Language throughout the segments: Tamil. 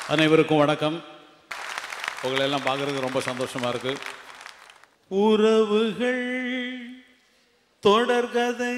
அனைவருக்கும் வணக்கம் உங்களை எல்லாம் பார்க்கறதுக்கு ரொம்ப சந்தோஷமா இருக்கு உறவுகள் தொடர்கதை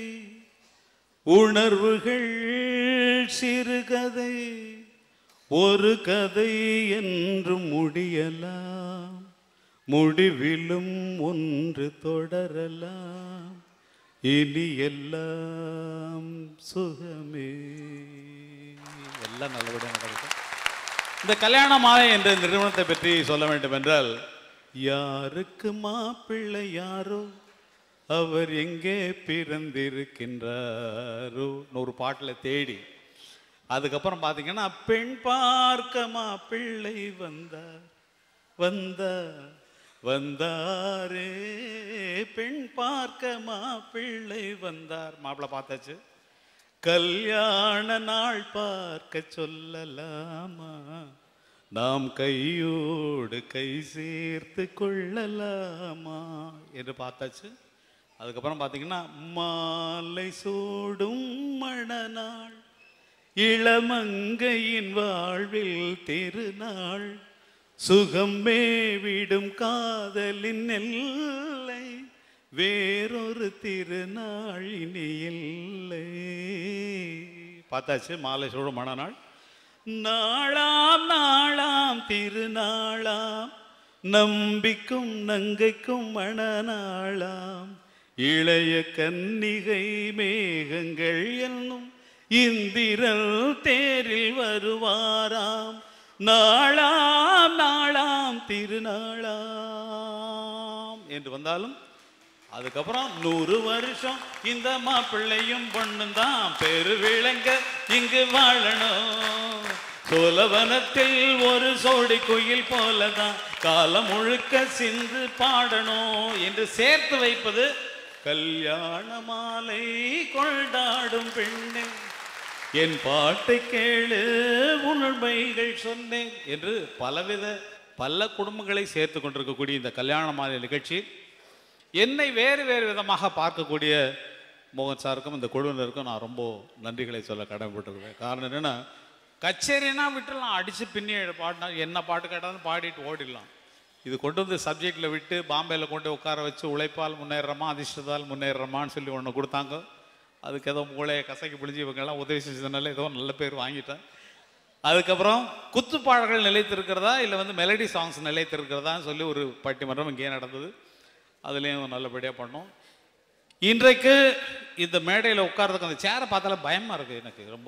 உணர்வுகள் சிறுகதை ஒரு கதை என்று முடியலாம் முடிவிலும் ஒன்று தொடரலாம் இனி எல்லாம் சுகமே எல்லாம் நல்லபடியாக நடக்கும் இந்த கல்யாண மாலை என்ற நிறுவனத்தை பற்றி சொல்ல வேண்டும் என்றால் யாருக்கு மாப்பிள்ளை யாரோ அவர் எங்கே பிறந்திருக்கின்றாரோ ஒரு பாட்டில் தேடி அதுக்கப்புறம் பார்த்தீங்கன்னா பெண் பார்க்க மாப்பிள்ளை வந்தார் வந்தார் வந்தாரே பெண் பார்க்க மாப்பிள்ளை வந்தார் மாப்பிள்ளை பார்த்தாச்சு கல்யாண நாள் பார்க்க சொல்லலாமா நாம் கையோடு கை சேர்த்து கொள்ளலாமா என்று பார்த்தாச்சு அதுக்கப்புறம் பார்த்தீங்கன்னா மாலை சூடும் மணநாள் இளமங்கையின் வாழ்வில் திருநாள் சுகம் மேவிடும் காதலின் எல்லை வேறொரு திருநாள் இனி இல்லை பார்த்தாச்சு மாலை சூடும் மணநாள் நாளாம் நாளாம் திருநாளாம் நம்பிக்கும் நங்கைக்கும் மணநாளாம் இளைய கன்னிகை மேகங்கள் என்னும் இந்திரல் தேரில் வருவாராம் நாளாம் நாளாம் திருநாளாம் என்று வந்தாலும் அதுக்கப்புறம் நூறு வருஷம் இந்த மாப்பிள்ளையும் பொண்ணும் தான் பெரு விளங்க இங்கு வாழணும் சோலவனத்தில் ஒரு சோடி குயில் போலதான் காலம் முழுக்க சிந்து பாடணும் என்று சேர்த்து வைப்பது கல்யாண மாலை கொண்டாடும் பெண்ணே என் பாட்டை கேளு உண்மைகள் சொன்னேன் என்று பலவித பல குடும்பங்களை சேர்த்து கொண்டிருக்கக்கூடிய இந்த கல்யாண மாலை நிகழ்ச்சி என்னை வேறு வேறு விதமாக பார்க்கக்கூடிய மோகன் சாருக்கும் இந்த குழுவினருக்கும் நான் ரொம்ப நன்றிகளை சொல்ல கடமைப்பட்டிருக்கேன் காரணம் என்னென்னா கச்சேரினா விட்டுலாம் அடித்து பின்னி பாடினா என்ன பாட்டு கேட்டாலும் பாடிட்டு ஓடிடலாம் இது கொண்டு வந்து சப்ஜெக்டில் விட்டு பாம்பேயில் கொண்டு உட்கார வச்சு உழைப்பால் முன்னேறமா அதிர்ஷ்டத்தால் முன்னேறமான்னு சொல்லி ஒன்று கொடுத்தாங்க அதுக்கு ஏதோ மூளையை கசக்கி பிடிச்சி இவங்கெல்லாம் உதவி செஞ்சதுனால ஏதோ நல்ல பேர் வாங்கிட்டேன் அதுக்கப்புறம் குத்துப்பாடல்கள் நிலைத்திருக்கிறதா இல்லை வந்து மெலடி சாங்ஸ் நிலைத்திருக்கிறதான்னு சொல்லி ஒரு பட்டிமன்றம் இங்கேயே நடந்தது அதுலேயும் நல்லபடியாக பண்ணோம் இன்றைக்கு இந்த மேடையில் உட்கார்றதுக்கு அந்த சேரை பார்த்தாலே பயமாக இருக்குது எனக்கு ரொம்ப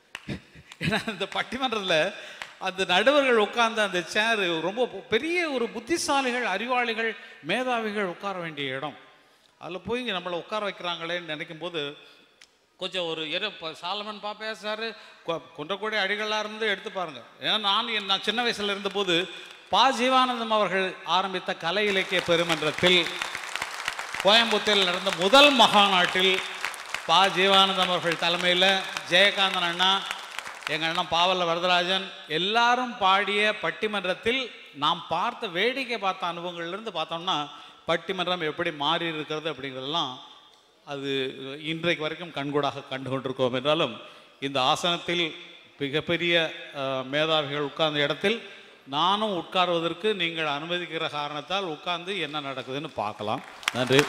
ஏன்னா இந்த பட்டிமன்றத்தில் அந்த நடுவர்கள் உட்கார்ந்த அந்த சேரு ரொம்ப பெரிய ஒரு புத்திசாலிகள் அறிவாளிகள் மேதாவிகள் உட்கார வேண்டிய இடம் அதில் போய் நம்மளை உட்கார வைக்கிறாங்களேன்னு நினைக்கும் போது கொஞ்சம் ஒரு இரு இப்போ சாலமன் பா பேசுறாரு கொ- குன்றக்குடி அடிகளாக இருந்து எடுத்து பாருங்க ஏன்னா நான் என் நான் சின்ன வயசுல இருந்தபோது பா ஜீவானந்தம் அவர்கள் ஆரம்பித்த கலை இலக்கிய பெருமன்றத்தில் கோயம்புத்தூரில் நடந்த முதல் மகாநாட்டில் பா ஜீவானந்தம் அவர்கள் தலைமையில் ஜெயகாந்தன் அண்ணா எங்கள் அண்ணன் பாவல்ல வரதராஜன் எல்லாரும் பாடிய பட்டிமன்றத்தில் நாம் பார்த்த வேடிக்கை பார்த்த அனுபவங்கள்லேருந்து பார்த்தோம்னா பட்டிமன்றம் எப்படி மாறி இருக்கிறது அப்படிங்கிறதெல்லாம் அது இன்றைக்கு வரைக்கும் கண்கூடாக கண்டு கொண்டிருக்கோம் என்றாலும் இந்த ஆசனத்தில் மிகப்பெரிய அஹ், மேதாவிகள் உட்கார்ந்த இடத்தில் நானும் உட்கார்வதற்கு நீங்கள் அனுமதிக்கிற காரணத்தால் உட்கார்ந்து என்ன நடக்குதுன்னு பார்க்கலாம் நன்றி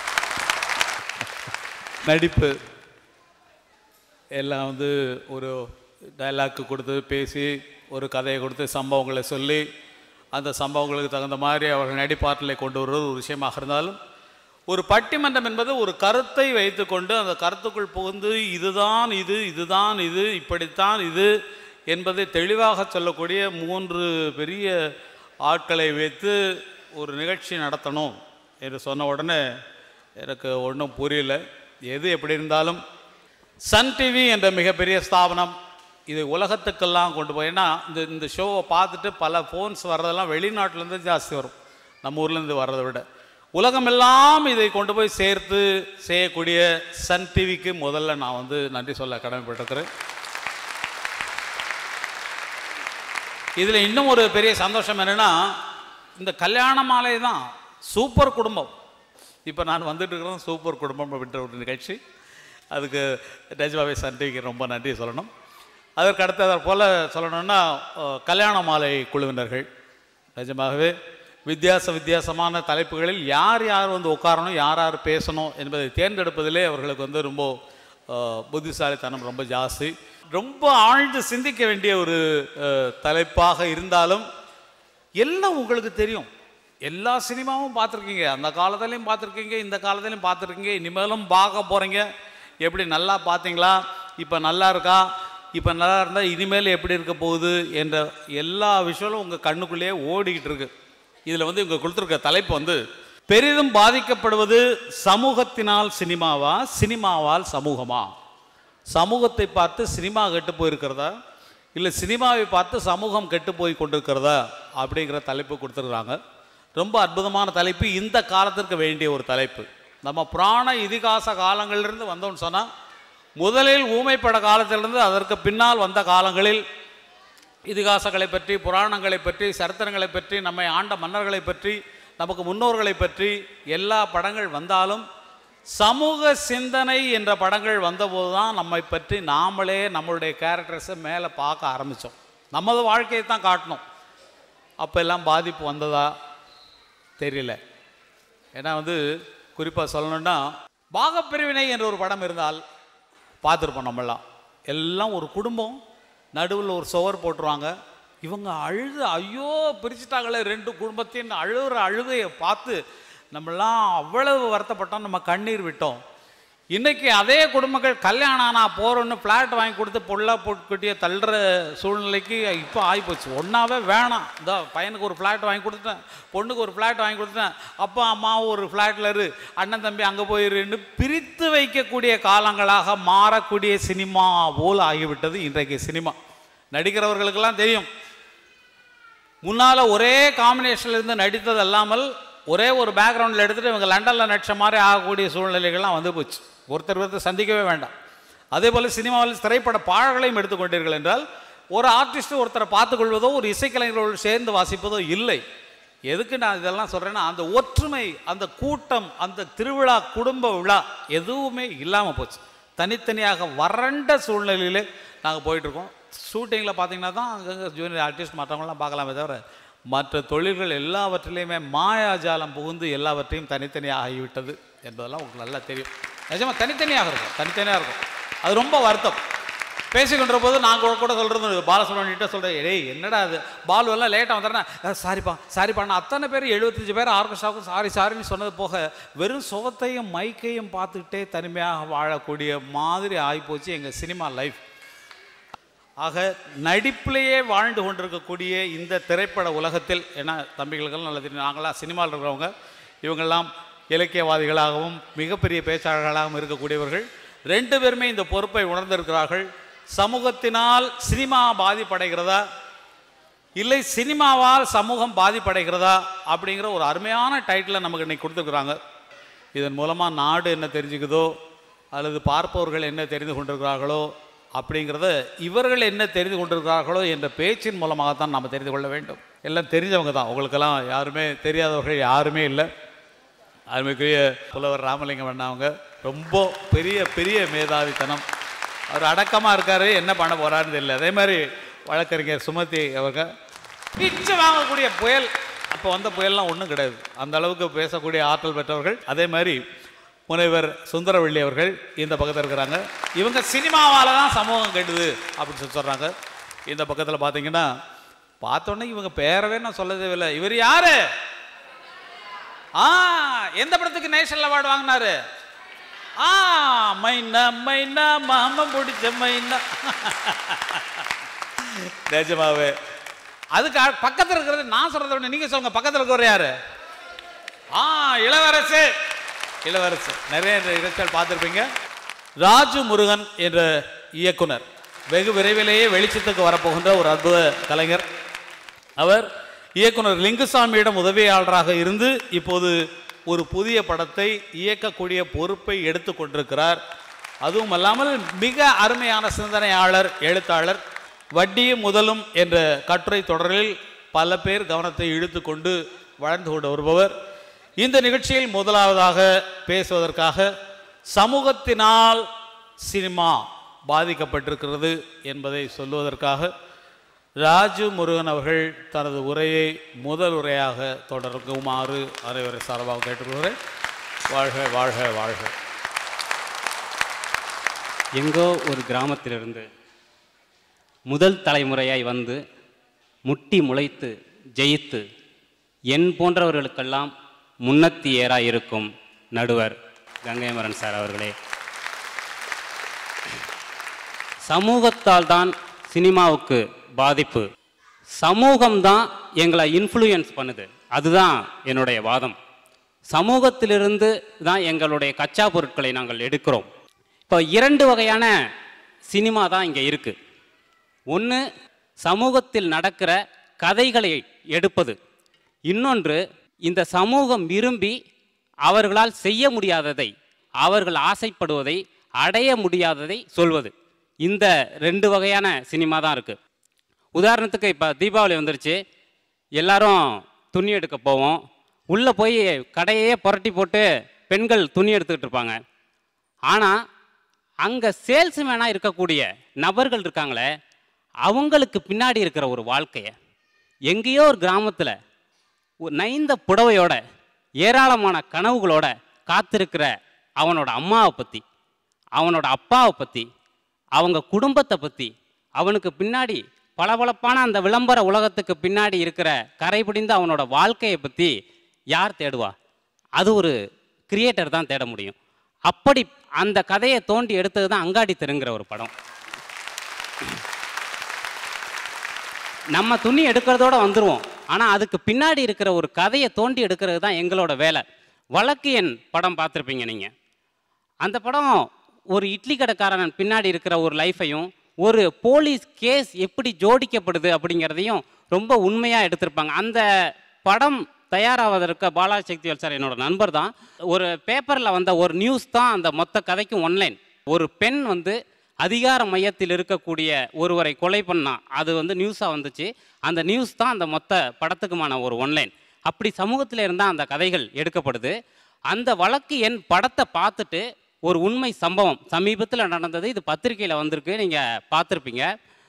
நடிப்பு எல்லாம் வந்து ஒரு டைலாக்கு கொடுத்து பேசி ஒரு கதையை கொடுத்து சம்பவங்களை சொல்லி அந்த சம்பவங்களுக்கு தகுந்த மாதிரி அவர்கள் நடிப்பாற்றலை கொண்டு வருவது ஒரு விஷயமாக இருந்தாலும் ஒரு பட்டிமன்றம் என்பது ஒரு கருத்தை வைத்துக்கொண்டு அந்த கருத்துக்குள் புகுந்து இதுதான் இது இதுதான் இது இப்படித்தான் இது என்பதை தெளிவாக சொல்லக்கூடிய மூன்று பெரிய ஆட்களை வைத்து ஒரு நிகழ்ச்சி நடத்தணும் என்று சொன்ன உடனே எனக்கு ஒன்றும் புரியல எது எப்படி இருந்தாலும் சன் டிவி என்ற மிகப்பெரிய ஸ்தாபனம் இது உலகத்துக்கெல்லாம் கொண்டு போய் ஏன்னா இந்த இந்த ஷோவை பார்த்துட்டு பல ஃபோன்ஸ் வர்றதெல்லாம் வெளிநாட்டிலேருந்து ஜாஸ்தி வரும் நம்ம ஊர்லேருந்து வர்றதை விட உலகமெல்லாம் இதை கொண்டு போய் சேர்த்து செய்யக்கூடிய சன் டிவிக்கு முதல்ல நான் வந்து நன்றி சொல்ல கடமைப்பட்டிருக்கிறேன் இதில் இன்னும் ஒரு பெரிய சந்தோஷம் என்னென்னா இந்த கல்யாண மாலை தான் சூப்பர் குடும்பம் இப்போ நான் வந்துட்டு இருக்கிறது சூப்பர் குடும்பம் அப்படின்ற ஒரு நிகழ்ச்சி அதுக்கு நிஜமாவே சன் டிவிக்கு ரொம்ப நன்றி சொல்லணும் அதற்கு அடுத்ததை போல சொல்லணும்னா அஹ், கல்யாண மாலை குழுவினர்கள் நிஜமாகவே வித்தியாச வித்தியாசமான தலைப்புகளில் யார் யார் வந்து உட்காரணும் யார் யார் பேசணும் என்பதை தேர்ந்தெடுப்பதிலே அவர்களுக்கு வந்து ரொம்ப அஹ், புத்திசாலித்தனம் ரொம்ப ஜாஸ்தி ரொம்ப ஆழ்ந்து சிந்திக்க வேண்டிய ஒரு அஹ், தலைப்பாக இருந்தாலும் எல்லாம் உங்களுக்கு தெரியும் எல்லா சினிமாவும் பார்த்துருக்கீங்க அந்த காலத்துலேயும் பார்த்துருக்கீங்க இந்த காலத்துலேயும் பார்த்துருக்கீங்க இனிமேலும் பார்க்க போகிறீங்க எப்படி நல்லா பார்த்தீங்களா இப்போ நல்லா இருக்கா இப்போ நல்லா இருந்தால் இனிமேல் எப்படி இருக்க போகுது என்ற எல்லா விஷயங்களும் உங்கள் கண்ணுக்குள்ளேயே ஓடிக்கிட்டு இருக்கு இதில் வந்து இவங்க கொடுத்துருக்க தலைப்பு வந்து பெரிதும் பாதிக்கப்படுவது சமூகத்தினால் சினிமாவா சினிமாவால் சமூகமா சமூகத்தை பார்த்து சினிமா கெட்டு போயிருக்கிறதா இல்லை சினிமாவை பார்த்து சமூகம் கெட்டு போய் கொண்டிருக்கிறதா அப்படிங்கிற தலைப்பு கொடுத்துருக்குறாங்க ரொம்ப அற்புதமான தலைப்பு இந்த காலத்திற்கு வேண்டிய ஒரு தலைப்பு நம்ம புராண இதிகாச காலங்களிலிருந்து வந்தோம்னு சொன்னால் முதலில் ஊமைப்பட காலத்திலிருந்து அதற்கு பின்னால் வந்த காலங்களில் இதிகாசங்களை பற்றி புராணங்களை பற்றி சரித்திரங்களை பற்றி நம்மை ஆண்ட மன்னர்களை பற்றி நமக்கு முன்னோர்களை பற்றி எல்லா படங்கள் வந்தாலும் சமூக சிந்தனை என்ற படங்கள் வந்தபோது தான் நம்மை பற்றி நாமளே நம்மளுடைய கேரக்டர்ஸை மேலே பார்க்க ஆரம்பித்தோம் நமது வாழ்க்கையை தான் காட்டணும் அப்போ எல்லாம் பாதிப்பு வந்ததா தெரியல ஏன்னா வந்து குறிப்பாக சொல்லணும்னா பாகப்பிரிவினை என்ற ஒரு படம் இருந்தால் பார்த்துருப்போம் நம்மளாம் எல்லாம் ஒரு குடும்பம் நடுவில் ஒரு சுவர் போட்டுருவாங்க இவங்க அழுது ஐயோ பிரிச்சுட்டாங்களே ரெண்டு குடும்பத்தையும் அழுகிற அழுகையை பார்த்து நம்மளாம் அவ்வளவு வருத்தப்பட்டோம் நம்ம கண்ணீர் விட்டோம் இன்னைக்கு அதே குடும்பங்கள் கல்யாணம் ஆனா போகிறோன்னு ஃப்ளாட் வாங்கி கொடுத்து பொல்லா போட்டுக்கிட்டே தள்ளுற சூழ்நிலைக்கு இப்போ ஆகிப்போச்சு ஒன்றாவே வேணாம் இந்த பையனுக்கு ஒரு ஃப்ளாட் வாங்கி கொடுத்துட்டேன் பொண்ணுக்கு ஒரு ஃப்ளாட் வாங்கி கொடுத்துட்டேன் அப்பா அம்மாவும் ஒரு ஃப்ளாட்டில் இரு அண்ணன் தம்பி அங்கே போயிருன்னு பிரித்து வைக்கக்கூடிய காலங்களாக மாறக்கூடிய சினிமா போல் ஆகிவிட்டது இன்றைக்கு சினிமா நடிக்கிறவர்களுக்கெல்லாம் தெரியும் முன்னால் ஒரே காம்பினேஷன்ல இருந்து நடித்தது அல்லாமல் ஒரே ஒரு பேக்ரவுண்டில் எடுத்துகிட்டு இவங்க லண்டனில் நடிச்ச மாதிரி ஆகக்கூடிய சூழ்நிலைகள்லாம் வந்து போச்சு ஒருத்தர் ஒருத்தர் சந்திக்கவே வேண்டாம் அதே போல் சினிமாவில் திரைப்பட பாடல்களையும் எடுத்துக்கொண்டீர்கள் என்றால் ஒரு ஆர்டிஸ்ட் ஒருத்தரை பார்த்துக்கொள்வதோ ஒரு இசைக்கலைஞர்களோடு சேர்ந்து வாசிப்பதோ இல்லை எதுக்கு நான் இதெல்லாம் சொல்கிறேன்னா அந்த ஒற்றுமை அந்த கூட்டம் அந்த திருவிழா குடும்ப விழா எதுவுமே இல்லாமல் போச்சு தனித்தனியாக வறண்ட சூழ்நிலையிலே நாங்கள் போயிட்டுருக்கோம் ஷூட்டிங்கில் பார்த்தீங்கன்னா தான் அங்கங்கே ஜூனியர் ஆர்டிஸ்ட் மற்றவங்களாம் பார்க்கலாமே தவிர மற்ற தொழில்கள் எல்லாவற்றிலையுமே மாயாஜாலம் புகுந்து எல்லாவற்றையும் தனித்தனியாக ஆகிவிட்டது என்பதெல்லாம் உங்களுக்கு நல்லா தெரியும் நிஜமாக தனித்தனியாக இருக்கும் தனித்தனியாக இருக்கும் அது ரொம்ப வருத்தம் பேசிக்கின்ற போது நான் கூட கூட சொல்கிறது பாலசுப்ரமணியிட்ட சொல்கிறேன் ஏய் என்னடா அது பாலு எல்லாம் லேட்டாக வந்துடுறேன் சாரிப்பா சாரிப்பா நான் அத்தனை பேர் எழுபத்தஞ்சு பேர் ஆர்கெஸ்ட்ராவுக்கும் சாரி சாரின்னு சொன்னது போக வெறும் சுகத்தையும் மைக்கையும் பார்த்துக்கிட்டே தனிமையாக வாழக்கூடிய மாதிரி ஆகிப்போச்சு எங்கள் சினிமா லைஃப் ஆக நடிப்பிலேயே வாழ்ந்து கொண்டிருக்கக்கூடிய இந்த திரைப்பட உலகத்தில் ஏன்னா தம்பிகளுக்கெல்லாம் நல்ல தெரியும் நாங்களாம் சினிமாவில் இருக்கிறவங்க இவங்கெல்லாம் இலக்கியவாதிகளாகவும் மிகப்பெரிய பேச்சாளர்களாகவும் இருக்கக்கூடியவர்கள் ரெண்டு பேருமே இந்த பொறுப்பை உணர்ந்திருக்கிறார்கள் சமூகத்தினால் சினிமா பாதிப்படைகிறதா இல்லை சினிமாவால் சமூகம் பாதிப்படைகிறதா அப்படிங்கிற ஒரு அருமையான டைட்டிலை நமக்கு இன்னைக்கு கொடுத்துருக்குறாங்க இதன் மூலமாக நாடு என்ன தெரிஞ்சுக்குதோ அல்லது பார்ப்பவர்கள் என்ன தெரிந்து கொண்டிருக்கிறார்களோ அப்படிங்கிறத இவர்கள் என்ன தெரிந்து கொண்டிருக்கிறார்களோ என்ற பேச்சின் மூலமாகத்தான் நாம் தெரிந்து கொள்ள வேண்டும் எல்லாம் தெரிஞ்சவங்க தான் உங்களுக்கெல்லாம் யாருமே தெரியாதவர்கள் யாருமே இல்லை அருமைக்குரிய புலவர் ராமலிங்கம் அண்ணா அவங்க ரொம்ப பெரிய பெரிய மேதாவித்தனம் அவர் அடக்கமாக இருக்காரு என்ன பண்ண போறாருன்னு தெரியல அதே மாதிரி வழக்கறிஞர் சுமதி அவங்க பிச்சு வாங்கக்கூடிய புயல் அப்போ வந்த புயல்லாம் ஒன்றும் கிடையாது அந்த அளவுக்கு பேசக்கூடிய ஆற்றல் பெற்றவர்கள் அதே மாதிரி முனைவர் சுந்தரவள்ளி அவர்கள் இந்த பக்கத்தில் இருக்கிறாங்க இவங்க சினிமாவால் தான் சமூகம் கெடுது அப்படின்னு சொல்லி சொல்கிறாங்க இந்த பக்கத்தில் பார்த்தீங்கன்னா பார்த்தோன்னே இவங்க பேரவே நான் சொல்ல தேவையில்லை இவர் யாரு ஆ எந்த படத்துக்கு நேஷனல் அவார்டு வாங்கினாரு ஆ மைனா மைனா மாமன் பிடிச்ச மைனா நிஜமாவே அதுக்கு அ- பக்கத்துல இருக்கிறது நான் சொல்றதை விட நீங்க சொல்லுங்க பக்கத்துல இருக்கிறவர் யாரு ஆ இளவரசு இளவரசு நிறைய இறைச்சல் பார்த்துருப்பீங்க ராஜு முருகன் என்ற இயக்குனர் வெகு விரைவிலேயே வெளிச்சத்துக்கு வரப்போகின்ற ஒரு அற்புத கலைஞர் அவர் இயக்குனர் லிங்குசாமியிடம் உதவியாளராக இருந்து இப்போது ஒரு புதிய படத்தை இயக்கக்கூடிய பொறுப்பை எடுத்துக் கொண்டிருக்கிறார் அதுவும் அல்லாமல் மிக அருமையான சிந்தனையாளர் எழுத்தாளர் வட்டியும் முதலும் என்ற கட்டுரை தொடரில் பல பேர் கவனத்தை இழுத்து கொண்டு வளர்ந்து கொண்டு வருபவர் இந்த நிகழ்ச்சியில் முதலாவதாக பேசுவதற்காக சமூகத்தினால் சினிமா பாதிக்கப்பட்டிருக்கிறது என்பதை சொல்லுவதற்காக ராஜு முருகன் அவர்கள் தனது உரையை முதல் உரையாக தொடருமாறு அனைவரை சார்பாக கேட்டுக்கொள்கிறேன் வாழ்க வாழ்க வாழ்க எங்கோ ஒரு கிராமத்திலிருந்து முதல் தலைமுறையாய் வந்து முட்டி முளைத்து ஜெயித்து என் போன்றவர்களுக்கெல்லாம் முன்னத்தி ஏறாய் இருக்கும் நடுவர் கங்கைமரன் சார் அவர்களே சமூகத்தால் தான் சினிமாவுக்கு பாதிப்பு சமூகம்தான் எங்களை இன்ஃப்ளூயன்ஸ் பண்ணுது அதுதான் என்னுடைய வாதம் சமூகத்திலிருந்து தான் எங்களுடைய கச்சா பொருட்களை நாங்கள் எடுக்கிறோம் இப்போ இரண்டு வகையான சினிமா தான் இங்கே இருக்குது ஒன்று சமூகத்தில் நடக்கிற கதைகளை எடுப்பது இன்னொன்று இந்த சமூகம் விரும்பி அவர்களால் செய்ய முடியாததை அவர்கள் ஆசைப்படுவதை அடைய முடியாததை சொல்வது இந்த ரெண்டு வகையான சினிமா தான் இருக்குது உதாரணத்துக்கு இப்போ தீபாவளி வந்துருச்சு எல்லாரும் துணி எடுக்க போவோம் உள்ளே போய் கடையே புரட்டி போட்டு பெண்கள் துணி எடுத்துக்கிட்டு இருப்பாங்க ஆனால் அங்கே சேல்ஸ்மேனாக இருக்கக்கூடிய நபர்கள் இருக்காங்களே அவங்களுக்கு பின்னாடி இருக்கிற ஒரு வாழ்க்கையை எங்கேயோ ஒரு கிராமத்தில் ஒரு நைந்த புடவையோட ஏராளமான கனவுகளோட காத்திருக்கிற அவனோட அம்மாவை பற்றி அவனோட அப்பாவை பற்றி அவங்க குடும்பத்தை பற்றி அவனுக்கு பின்னாடி பளபளப்பான அந்த விளம்பர உலகத்துக்கு பின்னாடி இருக்கிற கரைபிடிந்த அவனோட வாழ்க்கையை பற்றி யார் தேடுவா அது ஒரு கிரியேட்டர் தான் தேட முடியும் அப்படி அந்த கதையை தோண்டி எடுத்தது தான் அங்காடி தெருங்கிற ஒரு படம் நம்ம துணி எடுக்கிறதோட வந்துருவோம் ஆனால் அதுக்கு பின்னாடி இருக்கிற ஒரு கதையை தோண்டி எடுக்கிறது தான் எங்களோட வேலை வழக்கு என் படம் பார்த்துருப்பீங்க நீங்கள் அந்த படம் ஒரு இட்லி கடைக்காரன் பின்னாடி இருக்கிற ஒரு லைஃபையும் ஒரு போலீஸ் கேஸ் எப்படி ஜோடிக்கப்படுது அப்படிங்கிறதையும் ரொம்ப உண்மையாக எடுத்திருப்பாங்க அந்த படம் தயாராவதற்கு பாலாஜி சக்திவேல் சார் என்னோட நண்பர் தான் ஒரு பேப்பரில் வந்த ஒரு நியூஸ் தான் அந்த மொத்த கதைக்கும் ஒன்லைன் ஒரு பெண் வந்து அதிகார மையத்தில் இருக்கக்கூடிய ஒருவரை கொலை பண்ணா அது வந்து நியூஸாக வந்துச்சு அந்த நியூஸ் தான் அந்த மொத்த படத்துக்குமான ஒரு ஒன்லைன் அப்படி சமூகத்தில் இருந்தால் அந்த கதைகள் எடுக்கப்படுது அந்த வழக்கு என் படத்தை பார்த்துட்டு ஒரு உண்மை சம்பவம் சமீபத்தில் நடந்தது இது பத்திரிக்கையில் வந்திருக்கு நீங்கள் பார்த்துருப்பீங்க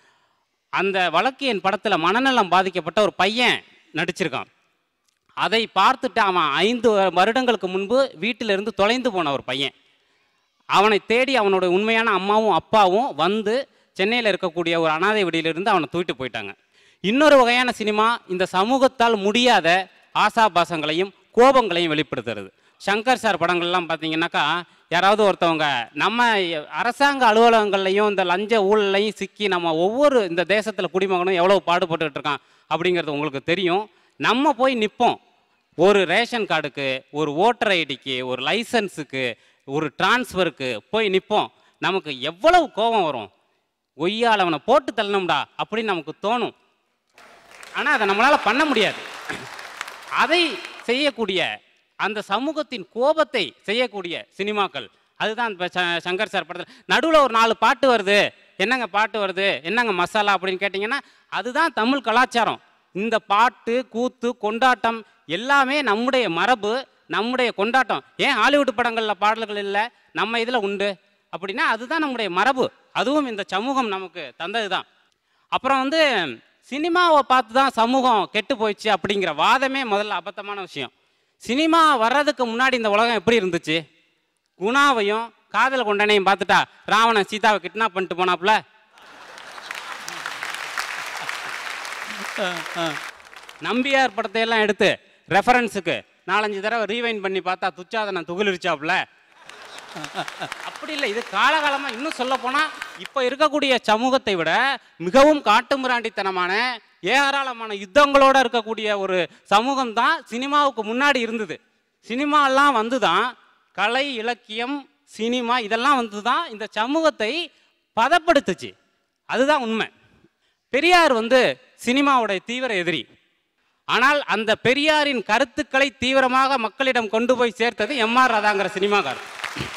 அந்த வழக்கு என் படத்தில் மனநலம் பாதிக்கப்பட்ட ஒரு பையன் நடிச்சிருக்கான் அதை பார்த்துட்டு அவன் ஐந்து வருடங்களுக்கு முன்பு வீட்டிலிருந்து தொலைந்து போன ஒரு பையன் அவனை தேடி அவனோட உண்மையான அம்மாவும் அப்பாவும் வந்து சென்னையில் இருக்கக்கூடிய ஒரு அனாதை விடியிலிருந்து அவனை தூக்கிட்டு போயிட்டாங்க இன்னொரு வகையான சினிமா இந்த சமூகத்தால் முடியாத ஆசாபாசங்களையும் கோபங்களையும் வெளிப்படுத்துறது சங்கர் சார் படங்கள்லாம் பார்த்தீங்கன்னாக்கா யாராவது ஒருத்தவங்க நம்ம அரசாங்க அலுவலகங்கள்லையும் இந்த லஞ்ச ஊழலையும் சிக்கி நம்ம ஒவ்வொரு இந்த தேசத்தில் குடிமகனும் எவ்வளோ பாடுபட்டுட்டு இருக்கான் அப்படிங்கிறது உங்களுக்கு தெரியும் நம்ம போய் நிற்போம் ஒரு ரேஷன் கார்டுக்கு ஒரு ஓட்டர் ஐடிக்கு ஒரு லைசன்ஸுக்கு ஒரு டிரான்ஸ்ஃபருக்கு போய் நிற்போம் நமக்கு எவ்வளவு கோபம் வரும் ஒய்யால் அவனை போட்டு தள்ளணும்டா அப்படின்னு நமக்கு தோணும் ஆனால் அதை நம்மளால் பண்ண முடியாது அதை செய்யக்கூடிய அந்த சமூகத்தின் கோபத்தை செய்யக்கூடிய சினிமாக்கள் அதுதான் இப்போ ச- சங்கர் சார் படத்தில் நடுவில் ஒரு நாலு பாட்டு வருது என்னங்க பாட்டு வருது என்னங்க மசாலா அப்படின்னு கேட்டிங்கன்னா அதுதான் தமிழ் கலாச்சாரம் இந்த பாட்டு கூத்து கொண்டாட்டம் எல்லாமே நம்முடைய மரபு நம்முடைய கொண்டாட்டம் ஏன் ஹாலிவுட் படங்களில் பாடல்கள் இல்லை நம்ம இதில் உண்டு அப்படின்னா அதுதான் நம்முடைய மரபு அதுவும் இந்த சமூகம் நமக்கு தந்தது தான் அப்புறம் வந்து சினிமாவை பார்த்து தான் சமூகம் கெட்டு போயிடுச்சு அப்படிங்கிற வாதமே முதல்ல அபத்தமான விஷயம் சினிமா வர்றதுக்கு முன்னாடி இந்த உலகம் எப்படி இருந்துச்சு குணாவையும் காதல் கொண்டனையும் பார்த்துட்டா ராவணன் சீதாவை கிட்னாப் பண்ணிட்டு போனாப்புல நம்பியார் படத்தை எல்லாம் எடுத்து ரெஃபரன்ஸுக்கு நாலஞ்சு தடவை ரீவைண்ட் பண்ணி பார்த்தா துச்சாதனன் துகிலிருச்சாப்புல அப்படி இல்லை இது காலகாலமா இன்னும் சொல்ல போனா இப்ப இருக்கக்கூடிய சமூகத்தை விட மிகவும் காட்டுமிராண்டித்தனமான ஏராளமான யுத்தங்களோட இருக்கக்கூடிய ஒரு சமூகம் தான் சினிமாவுக்கு முன்னாடி இருந்தது சினிமாலாம் வந்து தான் கலை இலக்கியம் சினிமா இதெல்லாம் வந்து தான் இந்த சமூகத்தை பதப்படுத்துச்சு அதுதான் உண்மை பெரியார் வந்து சினிமாவுடைய தீவிர எதிரி ஆனால் அந்த பெரியாரின் கருத்துக்களை தீவிரமாக மக்களிடம் கொண்டு போய் சேர்த்தது எம்ஆர் ராதாங்கிற சினிமாக்காரர்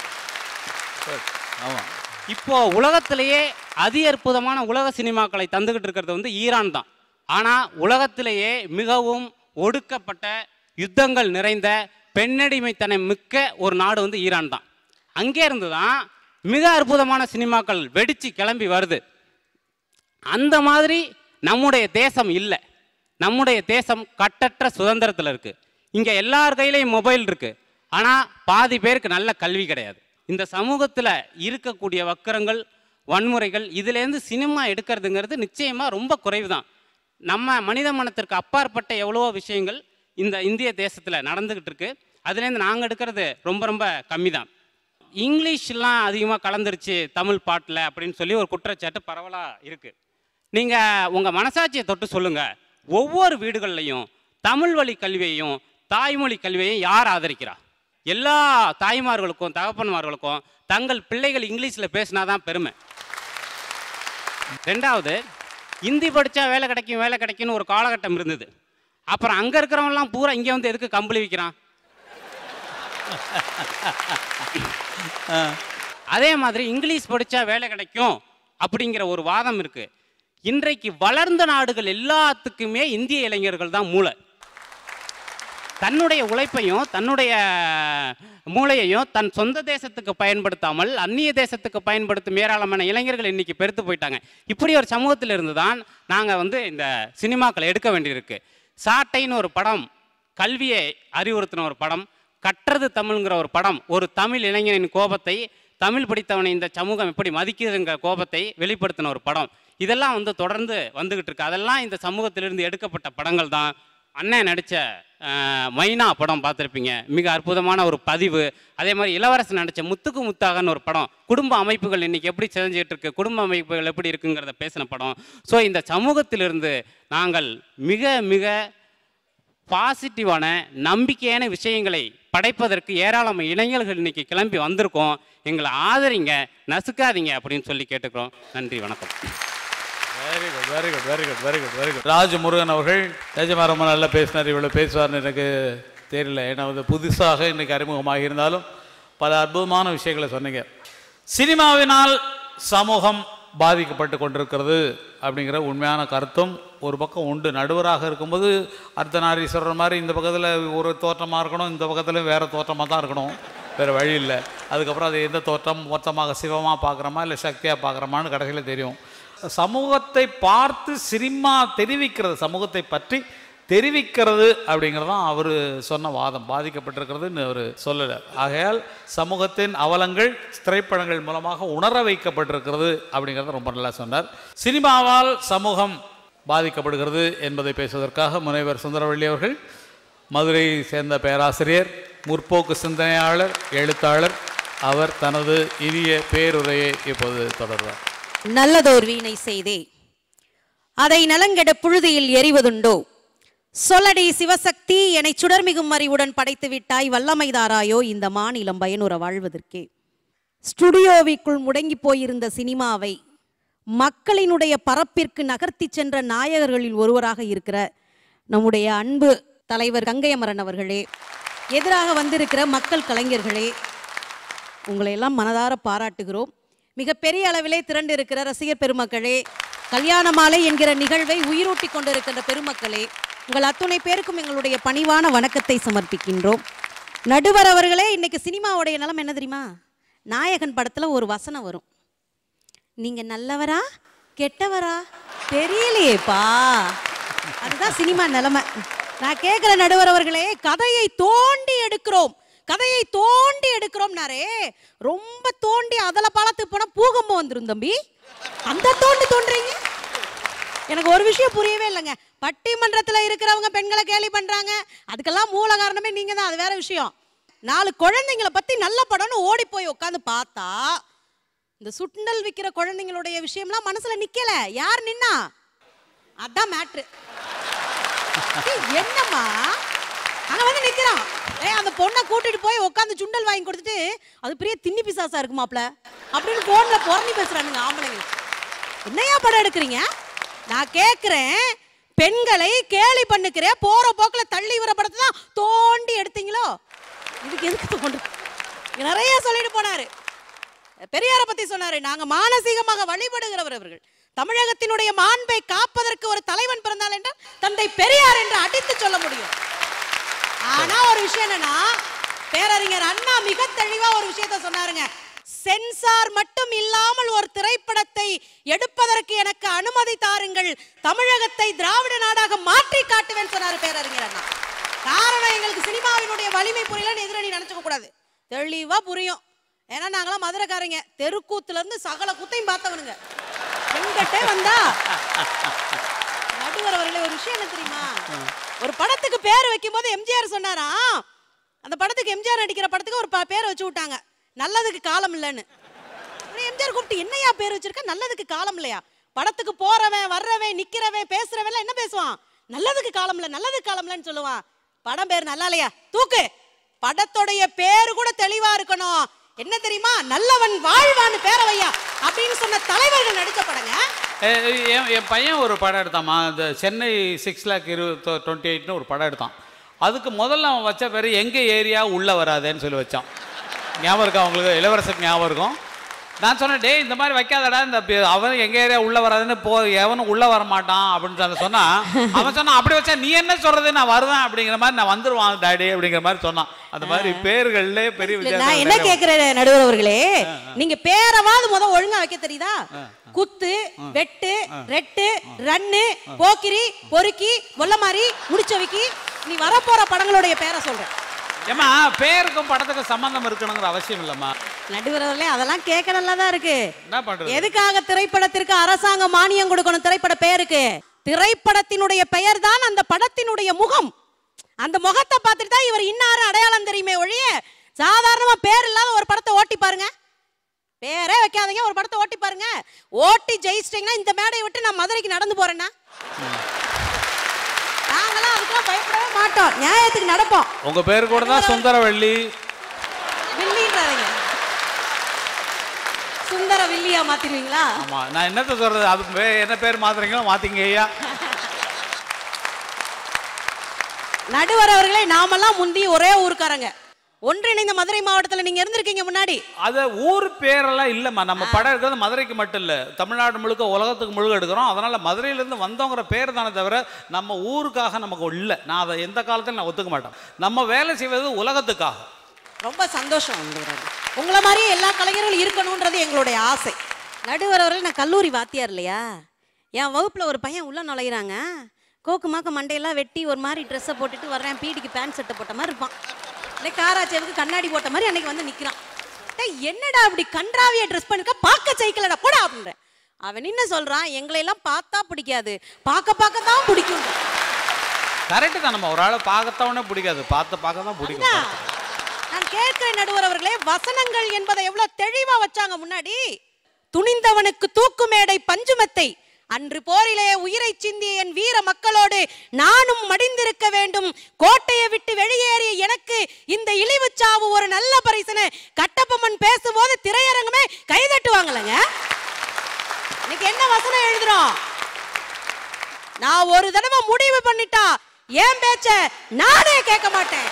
ஆமாம் இப்போ உலகத்திலேயே அதி அற்புதமான உலக சினிமாக்களை தந்துகிட்டு இருக்கிறது வந்து ஈரான் தான் ஆனால் உலகத்திலேயே மிகவும் ஒடுக்கப்பட்ட யுத்தங்கள் நிறைந்த பெண்ணடிமைத்தனம் மிக்க ஒரு நாடு வந்து ஈரான் தான் அங்கே இருந்து தான் மிக அற்புதமான சினிமாக்கள் வெடிச்சு கிளம்பி வருது அந்த மாதிரி நம்முடைய தேசம் இல்லை நம்முடைய தேசம் கட்டற்ற சுதந்திரத்தில் இருக்கு இங்க எல்லார் கையிலையும் மொபைல் இருக்கு ஆனா பாதி பேருக்கு நல்ல கல்வி கிடையாது இந்த சமூகத்துல இருக்கக்கூடிய வக்கரங்கள் வன்முறைகள் இதுலேருந்து சினிமா எடுக்கிறதுங்கிறது நிச்சயமா ரொம்ப குறைவு தான் நம்ம மனித மனத்திற்கு அப்பாற்பட்ட எவ்வளவோ விஷயங்கள் இந்த இந்திய தேசத்தில் நடந்துக்கிட்டு இருக்கு அதுலேருந்து நாங்கள் எடுக்கிறது ரொம்ப ரொம்ப கம்மி தான் இங்கிலீஷ்லாம் அதிகமாக கலந்துருச்சு தமிழ் பாட்டில் அப்படின்னு சொல்லி ஒரு குற்றச்சாட்டு பரவலாக இருக்குது நீங்கள் உங்கள் மனசாட்சியை தொட்டு சொல்லுங்கள் ஒவ்வொரு வீடுகள்லையும் தமிழ் வழி கல்வியையும் தாய்மொழி கல்வியையும் யார் ஆதரிக்கிறா எல்லா தாய்மார்களுக்கும் தகப்பன்மார்களுக்கும் தங்கள் பிள்ளைகள் இங்கிலீஷில் பேசினாதான் பெருமை ரெண்டாவது ஹிந்தி படித்தா வேலை கிடைக்கும் வேலை கிடைக்கும்னு ஒரு காலகட்டம் இருந்தது அப்புறம் அங்கே இருக்கிறவங்கலாம் பூரா இங்கே வந்து எதுக்கு கம்பளி விற்கிறான் அதே மாதிரி இங்கிலீஷ் படித்தா வேலை கிடைக்கும் அப்படிங்கிற ஒரு வாதம் இருக்கு இன்றைக்கு வளர்ந்த நாடுகள் எல்லாத்துக்குமே இந்திய இளைஞர்கள் தான் மூளை தன்னுடைய உழைப்பையும் தன்னுடைய மூளையையும் தன் சொந்த தேசத்துக்கு பயன்படுத்தாமல் அந்நிய தேசத்துக்கு பயன்படுத்தும் ஏராளமான இளைஞர்கள் இன்னைக்கு பெருத்து போயிட்டாங்க இப்படி ஒரு சமூகத்தில் இருந்து தான் நாங்கள் வந்து இந்த சினிமாக்களை எடுக்க வேண்டியிருக்கு சாட்டைன்னு ஒரு படம் கல்வியை அறிவுறுத்தின ஒரு படம் கற்றது தமிழ்ங்கிற ஒரு படம் ஒரு தமிழ் இளைஞனின் கோபத்தை தமிழ் படித்தவனை இந்த சமூகம் எப்படி மதிக்குதுங்கிற கோபத்தை வெளிப்படுத்தின ஒரு படம் இதெல்லாம் வந்து தொடர்ந்து வந்துகிட்டு இருக்கு அதெல்லாம் இந்த சமூகத்திலிருந்து எடுக்கப்பட்ட படங்கள் தான் அண்ணன் நடித்த மைனா படம் பார்த்துருப்பீங்க மிக அற்புதமான ஒரு பதிவு அதே மாதிரி இளவரசன் நடித்த முத்துக்கு முத்தாகன்னு ஒரு படம் குடும்ப அமைப்புகள் இன்னைக்கு எப்படி செஞ்சுட்டு இருக்கு குடும்ப அமைப்புகள் எப்படி இருக்குங்கிறத பேசின படம் ஸோ இந்த சமூகத்திலிருந்து நாங்கள் மிக மிக பாசிட்டிவான நம்பிக்கையான விஷயங்களை படைப்பதற்கு ஏராளமான இளைஞர்கள் இன்னைக்கு கிளம்பி வந்திருக்கோம் எங்களை ஆதரிங்க நசுக்காதீங்க அப்படின்னு சொல்லி கேட்டுக்கிறோம் நன்றி வணக்கம் very good very good very good very good very good Raj Murugan அவர்கள் நிஜமா ரொம்ப நல்லா பேசினார் இவ்வளோ பேசுவார்னு எனக்கு தெரியல ஏன்னா வந்து புதுசாக இன்னைக்கு அறிமுகமாக இருந்தாலும் பல அற்புதமான விஷயங்களை சொன்னீங்க சினிமாவினால் சமூகம் பாதிக்கப்பட்டு கொண்டிருக்கிறது அப்படிங்கிற உண்மையான கருத்தும் ஒரு பக்கம் உண்டு நடுவராக இருக்கும்போது அர்த்தநாரீஸ்வரர் மாதிரி இந்த பக்கத்தில் ஒரு தோற்றமாக இருக்கணும் இந்த பக்கத்தில் வேறு தோற்றமாக தான் இருக்கணும் வேறு வழி இல்லை அதுக்கப்புறம் அது எந்த தோற்றம் மொத்தமாக சிவமாக பார்க்குறோமா இல்லை சக்தியாக பார்க்குறோமான்னு கடைசியில் தெரியும் சமூகத்தை பார்த்து சினிமா தெரிவிக்கிறது சமூகத்தை பற்றி தெரிவிக்கிறது அப்படிங்கிறது தான் அவர் சொன்ன வாதம் பாதிக்கப்பட்டிருக்கிறதுன்னு அவர் சொல்லலை ஆகையால் சமூகத்தின் அவலங்கள் திரைப்படங்கள் மூலமாக உணர வைக்கப்பட்டிருக்கிறது அப்படிங்கிறத ரொம்ப நல்லா சொன்னார் சினிமாவால் சமூகம் பாதிக்கப்படுகிறது என்பதை பேசுவதற்காக முனைவர் சுந்தரவள்ளி அவர்கள் மதுரையை சேர்ந்த பேராசிரியர் முற்போக்கு சிந்தனையாளர் எழுத்தாளர் அவர் தனது இனிய பேருரையை இப்போது தொடர்வார் நல்லதோர் வீணை செய்தே அதை நலங்கெட புழுதியில் எறிவதுண்டோ சொல்லடி சிவசக்தி என்னை சுடர்மிகும் அறிவுடன் படைத்து விட்டாய் வல்லமைதாராயோ இந்த மாநிலம் பயனுற வாழ்வதற்கே ஸ்டுடியோவிற்குள் முடங்கி போயிருந்த சினிமாவை மக்களினுடைய பரப்பிற்கு நகர்த்தி சென்ற நாயகர்களில் ஒருவராக இருக்கிற நம்முடைய அன்பு தலைவர் கங்கையமரன் அவர்களே எதிராக வந்திருக்கிற மக்கள் கலைஞர்களே உங்களை எல்லாம் மனதார பாராட்டுகிறோம் மிகப்பெரிய அளவிலே திரண்டு இருக்கிற ரசிகர் பெருமக்களே கல்யாண மாலை என்கிற நிகழ்வை உயிரூட்டி கொண்டிருக்கின்ற பெருமக்களே உங்கள் அத்துணை பேருக்கும் எங்களுடைய பணிவான வணக்கத்தை சமர்ப்பிக்கின்றோம் நடுவர் அவர்களே இன்னைக்கு சினிமாவுடைய நிலம் என்ன தெரியுமா நாயகன் படத்துல ஒரு வசனம் வரும் நீங்க நல்லவரா கெட்டவரா தெரியலையேப்பா அதுதான் சினிமா நிலைமை நான் கேட்கிற நடுவர் அவர்களே கதையை தோண்டி எடுக்கிறோம் கதையை தோண்டி எடுக்கிறோம்னாரே ரொம்ப தோண்டி அதில் பழத்துக்கு போனா பூகம்பம் வந்துரும் தம்பி அந்த தோண்டி தோன்றீங்க எனக்கு ஒரு விஷயம் புரியவே இல்லைங்க பட்டிமன்றத்தில் இருக்கிறவங்க பெண்களை கேலி பண்றாங்க அதுக்கெல்லாம் மூல காரணமே நீங்க தான் அது வேற விஷயம் நாலு குழந்தைங்களை பத்தி நல்ல படம்னு ஓடி போய் உட்காந்து பார்த்தா இந்த சுண்டல் விற்கிற குழந்தைங்களுடைய விஷயம்லாம் மனசுல நிக்கல யார் நின்னா அதான் மேட்ரு என்னம்மா அங்க வந்து நிக்கிறான் ஏய் அந்த பொண்ணை கூட்டிட்டு போய் உட்காந்து சுண்டல் வாங்கி கொடுத்துட்டு அது பெரிய தின்னி பிசாசா இருக்குமாப்ல அப்படின்னு போன்ல புறணி பேசுறானுங்க ஆம்பளைங்க என்னையா படம் எடுக்கிறீங்க நான் கேக்குறேன் பெண்களை கேலி பண்ணுக்கிறேன் போற போக்குல தள்ளி வர படத்தை தான் தோண்டி எடுத்தீங்களோ இதுக்கு எதுக்கு தோண்டு நிறைய சொல்லிட்டு போனாரு பெரியாரை பத்தி சொன்னாரு நாங்க மானசீகமாக வழிபடுகிறவர் அவர்கள் தமிழகத்தினுடைய மாண்பை காப்பதற்கு ஒரு தலைவன் பிறந்தால் என்றால் தந்தை பெரியார் என்று அடித்து சொல்ல முடியும் ஆனா ஒரு விஷயம் என்னன்னா பேரறிஞர் அண்ணா மிக தெளிவா ஒரு விஷயத்த சொன்னாருங்க சென்சார் மட்டும் இல்லாமல் ஒரு திரைப்படத்தை எடுப்பதற்கு எனக்கு அனுமதி தாருங்கள் தமிழகத்தை திராவிட நாடாக மாற்றி காட்டுவேன் சொன்னார் பேரறிஞர் அண்ணா காரணம் எங்களுக்கு சினிமாவினுடைய வலிமை புரியலன்னு எதிரணி நினைச்சுக்க கூடாது தெளிவா புரியும் ஏன்னா நாங்களாம் மதுரைக்காரங்க தெருக்கூத்துல இருந்து சகல கூத்தையும் பார்த்தவனுங்க எங்கிட்டே வந்தா நடுவர் அவர்களே ஒரு விஷயம் என்ன தெரியுமா ஒரு படத்துக்கு பேர் வைக்கும்போது எம்ஜிஆர் சொன்னாரா அந்த படத்துக்கு எம்ஜிஆர் நடிக்கிற படத்துக்கு ஒரு ப- பேர் வச்சு விட்டாங்க நல்லதுக்கு காலம் இல்லைன்னு உடனே எம்ஜிஆர் கூப்பிட்டு என்னையா பேர் வச்சிருக்க நல்லதுக்கு காலம் இல்லையா படத்துக்கு போறவன் வர்றவன் நிக்கிறவன் பேசுறவன் எல்லாம் என்ன பேசுவான் நல்லதுக்கு காலம் இல்ல நல்லதுக்கு காலம் இல்லைன்னு சொல்லுவான் படம் பேர் நல்லா இல்லையா தூக்கு படத்துடைய பேரு கூட தெளிவா இருக்கணும் என்ன தெரியுமா நல்லவன் வாழ்வான்னு பேர வையா அப்படின்னு சொன்ன தலைவர்கள் நடிச்ச படங்க எ- என் என் பையன் ஒரு படம் எடுத்தான்மா இந்த சென்னை சிக்ஸ் லேக் இரு டுவெண்ட்டி எயிட்னு ஒரு படம் எடுத்தான் அதுக்கு முதல்ல அவன் வச்ச பேர் எங்கள் ஏரியா உள்ளே வராதேன்னு சொல்லி வச்சான் ஞாபகம் இருக்கா அவங்களுக்கு இளவரசருக்கு ஞாபகம் இருக்கும் நான் சொன்னேன் டேய் இந்த மாதிரி வைக்காதடா இந்த பே- அவன் எங்கள் ஏரியா உள்ளே வராதுன்னு போ எவனும் உள்ளே வர மாட்டான் அப்படின்னு சொல்லி சொன்னா அவன் சொன்னான் அப்படி வச்சா நீ என்ன சொல்றது நான் வருவேன் அப்படிங்கிற மாதிரி நான் வந்துருவான் டாடி அப்படிங்கிற மாதிரி சொன்னான் அந்த மாதிரி பேர்கள்லே பெரிய நான் வித்தியாசம் என்ன நிறைய கேக்குறேன் நடுவர் அவர்களே நீங்க பேரவாது முத ஒழுங்கா வைக்க தெரியுதா குத்து வெட்டு ரெட்டு ரன்னு போக்கிரி பொறுக்கி மொல்லமாரி முடிச்சவிக்கி நீ வரப்போற படங்களுடைய பேரை சொல்றேன் ஏம்மா பேருக்கும் படத்துக்கும் சம்பந்தம் இருக்கணுங்கிற அவசியம் இல்லைம்மா நடுவர் அவர்களே அதெல்லாம் கேட்க நல்லா தான் இருக்கு என்ன பண்றது எதுக்காக திரைப்படத்திற்கு அரசாங்கம் மானியம் கொடுக்கணும் திரைப்பட பெயருக்கு திரைப்படத்தினுடைய பெயர் தான் அந்த படத்தினுடைய முகம் அந்த முகத்தை பார்த்துட்டு தான் இவர் இன்னாரு அடையாளம் தெரியுமே ஒழிய சாதாரணமா பேர் இல்லாத ஒரு படத்தை ஓட்டி பாருங்க பேரே வைக்காதீங்க ஒரு படத்தை ஓட்டி பாருங்க ஓட்டி ஜெயிச்சிட்டீங்கன்னா இந்த மேடையை விட்டு நான் மதுரைக்கு நடந்து போறேன்னா நாங்களாம் அதுக்கெல்லாம் பயப்படவே மாட்டோம் நியாயத்துக்கு நடப்போம் உங்க பேர் கூட தான் சுந்தரவள்ளி வில்லின்றாதீங்க சுந்தர வில்லியா மாத்திருவீங்களா ஆமா நான் என்னத்த சொல்றது அது பே- என்ன பேர் மாத்துறீங்களோ மாத்திங்க ஐயா நடுவர் அவர்களே நாமெல்லாம் முந்தி ஒரே ஊருக்காரங்க ஒன்றிணைந்த மதுரை மாவட்டத்துல நீங்க இருந்திருக்கீங்க முன்னாடி அது ஊர் பேரெல்லாம் இல்லைம்மா நம்ம படம் எடுக்கிறது மதுரைக்கு மட்டும் இல்லை தமிழ்நாடு முழுக்க உலகத்துக்கு முழுக்க எடுக்கிறோம் அதனால மதுரையிலேருந்து வந்தோங்கிற பேர் தானே தவிர நம்ம ஊருக்காக நமக்கு இல்லை நான் அதை எந்த காலத்திலும் நான் ஒத்துக்க மாட்டேன் நம்ம வேலை செய்வது உலகத்துக்காக ரொம்ப சந்தோஷம் நடுவர் அவர்களே. உங்களை மாதிரியே எல்லா கலைஞர்களும் இருக்கணும்ன்றது எங்களுடைய ஆசை நடுவர் அவர்களே நான் கல்லூரி வாத்தியார் இல்லையா என் வகுப்புல ஒரு பையன் உள்ள நுழையிறாங்க கோக்கு மாக்க மண்டையெல்லாம் வெட்டி ஒரு மாதிரி ட்ரெஸ்ஸை போட்டுட்டு வர்றேன் பீடிக்கு பேண்ட் சட்டை போட்ட மாதிரி இருப்பான் இல்லை காராச்சேவுக்கு கண்ணாடி போட்ட மாதிரி அன்னைக்கு வந்து நிக்கிறான் டேய், என்னடா அப்படி கன்றாவிய ட்ரெஸ் பண்ணிருக்க பார்க்க சைக்கிளடா போடா அப்படின்றேன் அவன் என்ன சொல்றான் எங்களை எல்லாம் பார்த்தா பிடிக்காது பார்க்க பார்க்க தான் பிடிக்கும் கரெக்டு தான் நம்ம ஒரு ஆளை பார்க்கத்தவனே பிடிக்காது பார்த்து பார்க்க தான் பிடிக்கும் நான் கேட்கிறேன் நடுவர் அவர்களே வசனங்கள் என்பதை எவ்வளவு தெளிவா வச்சாங்க முன்னாடி துணிந்தவனுக்கு தூக்கு மேடை பஞ்சுமத்தை அன்று போரிலே உயிரை சிந்திய என் வீர மக்களோடு நானும் மடிந்திருக்க வேண்டும் கோட்டையை விட்டு வெளியேறிய எனக்கு இந்த இழிவுச் சாவு ஒரு நல்ல பரிசனை கட்டபொம்மன் பேசும்போது திரையரங்கமே கைதட்டுவாங்களங்க இன்னைக்கு என்ன வசனம் எழுதுறோம் நான் ஒரு தடவை முடிவு பண்ணிட்டா ஏன் பேச்ச நானே கேட்க மாட்டேன்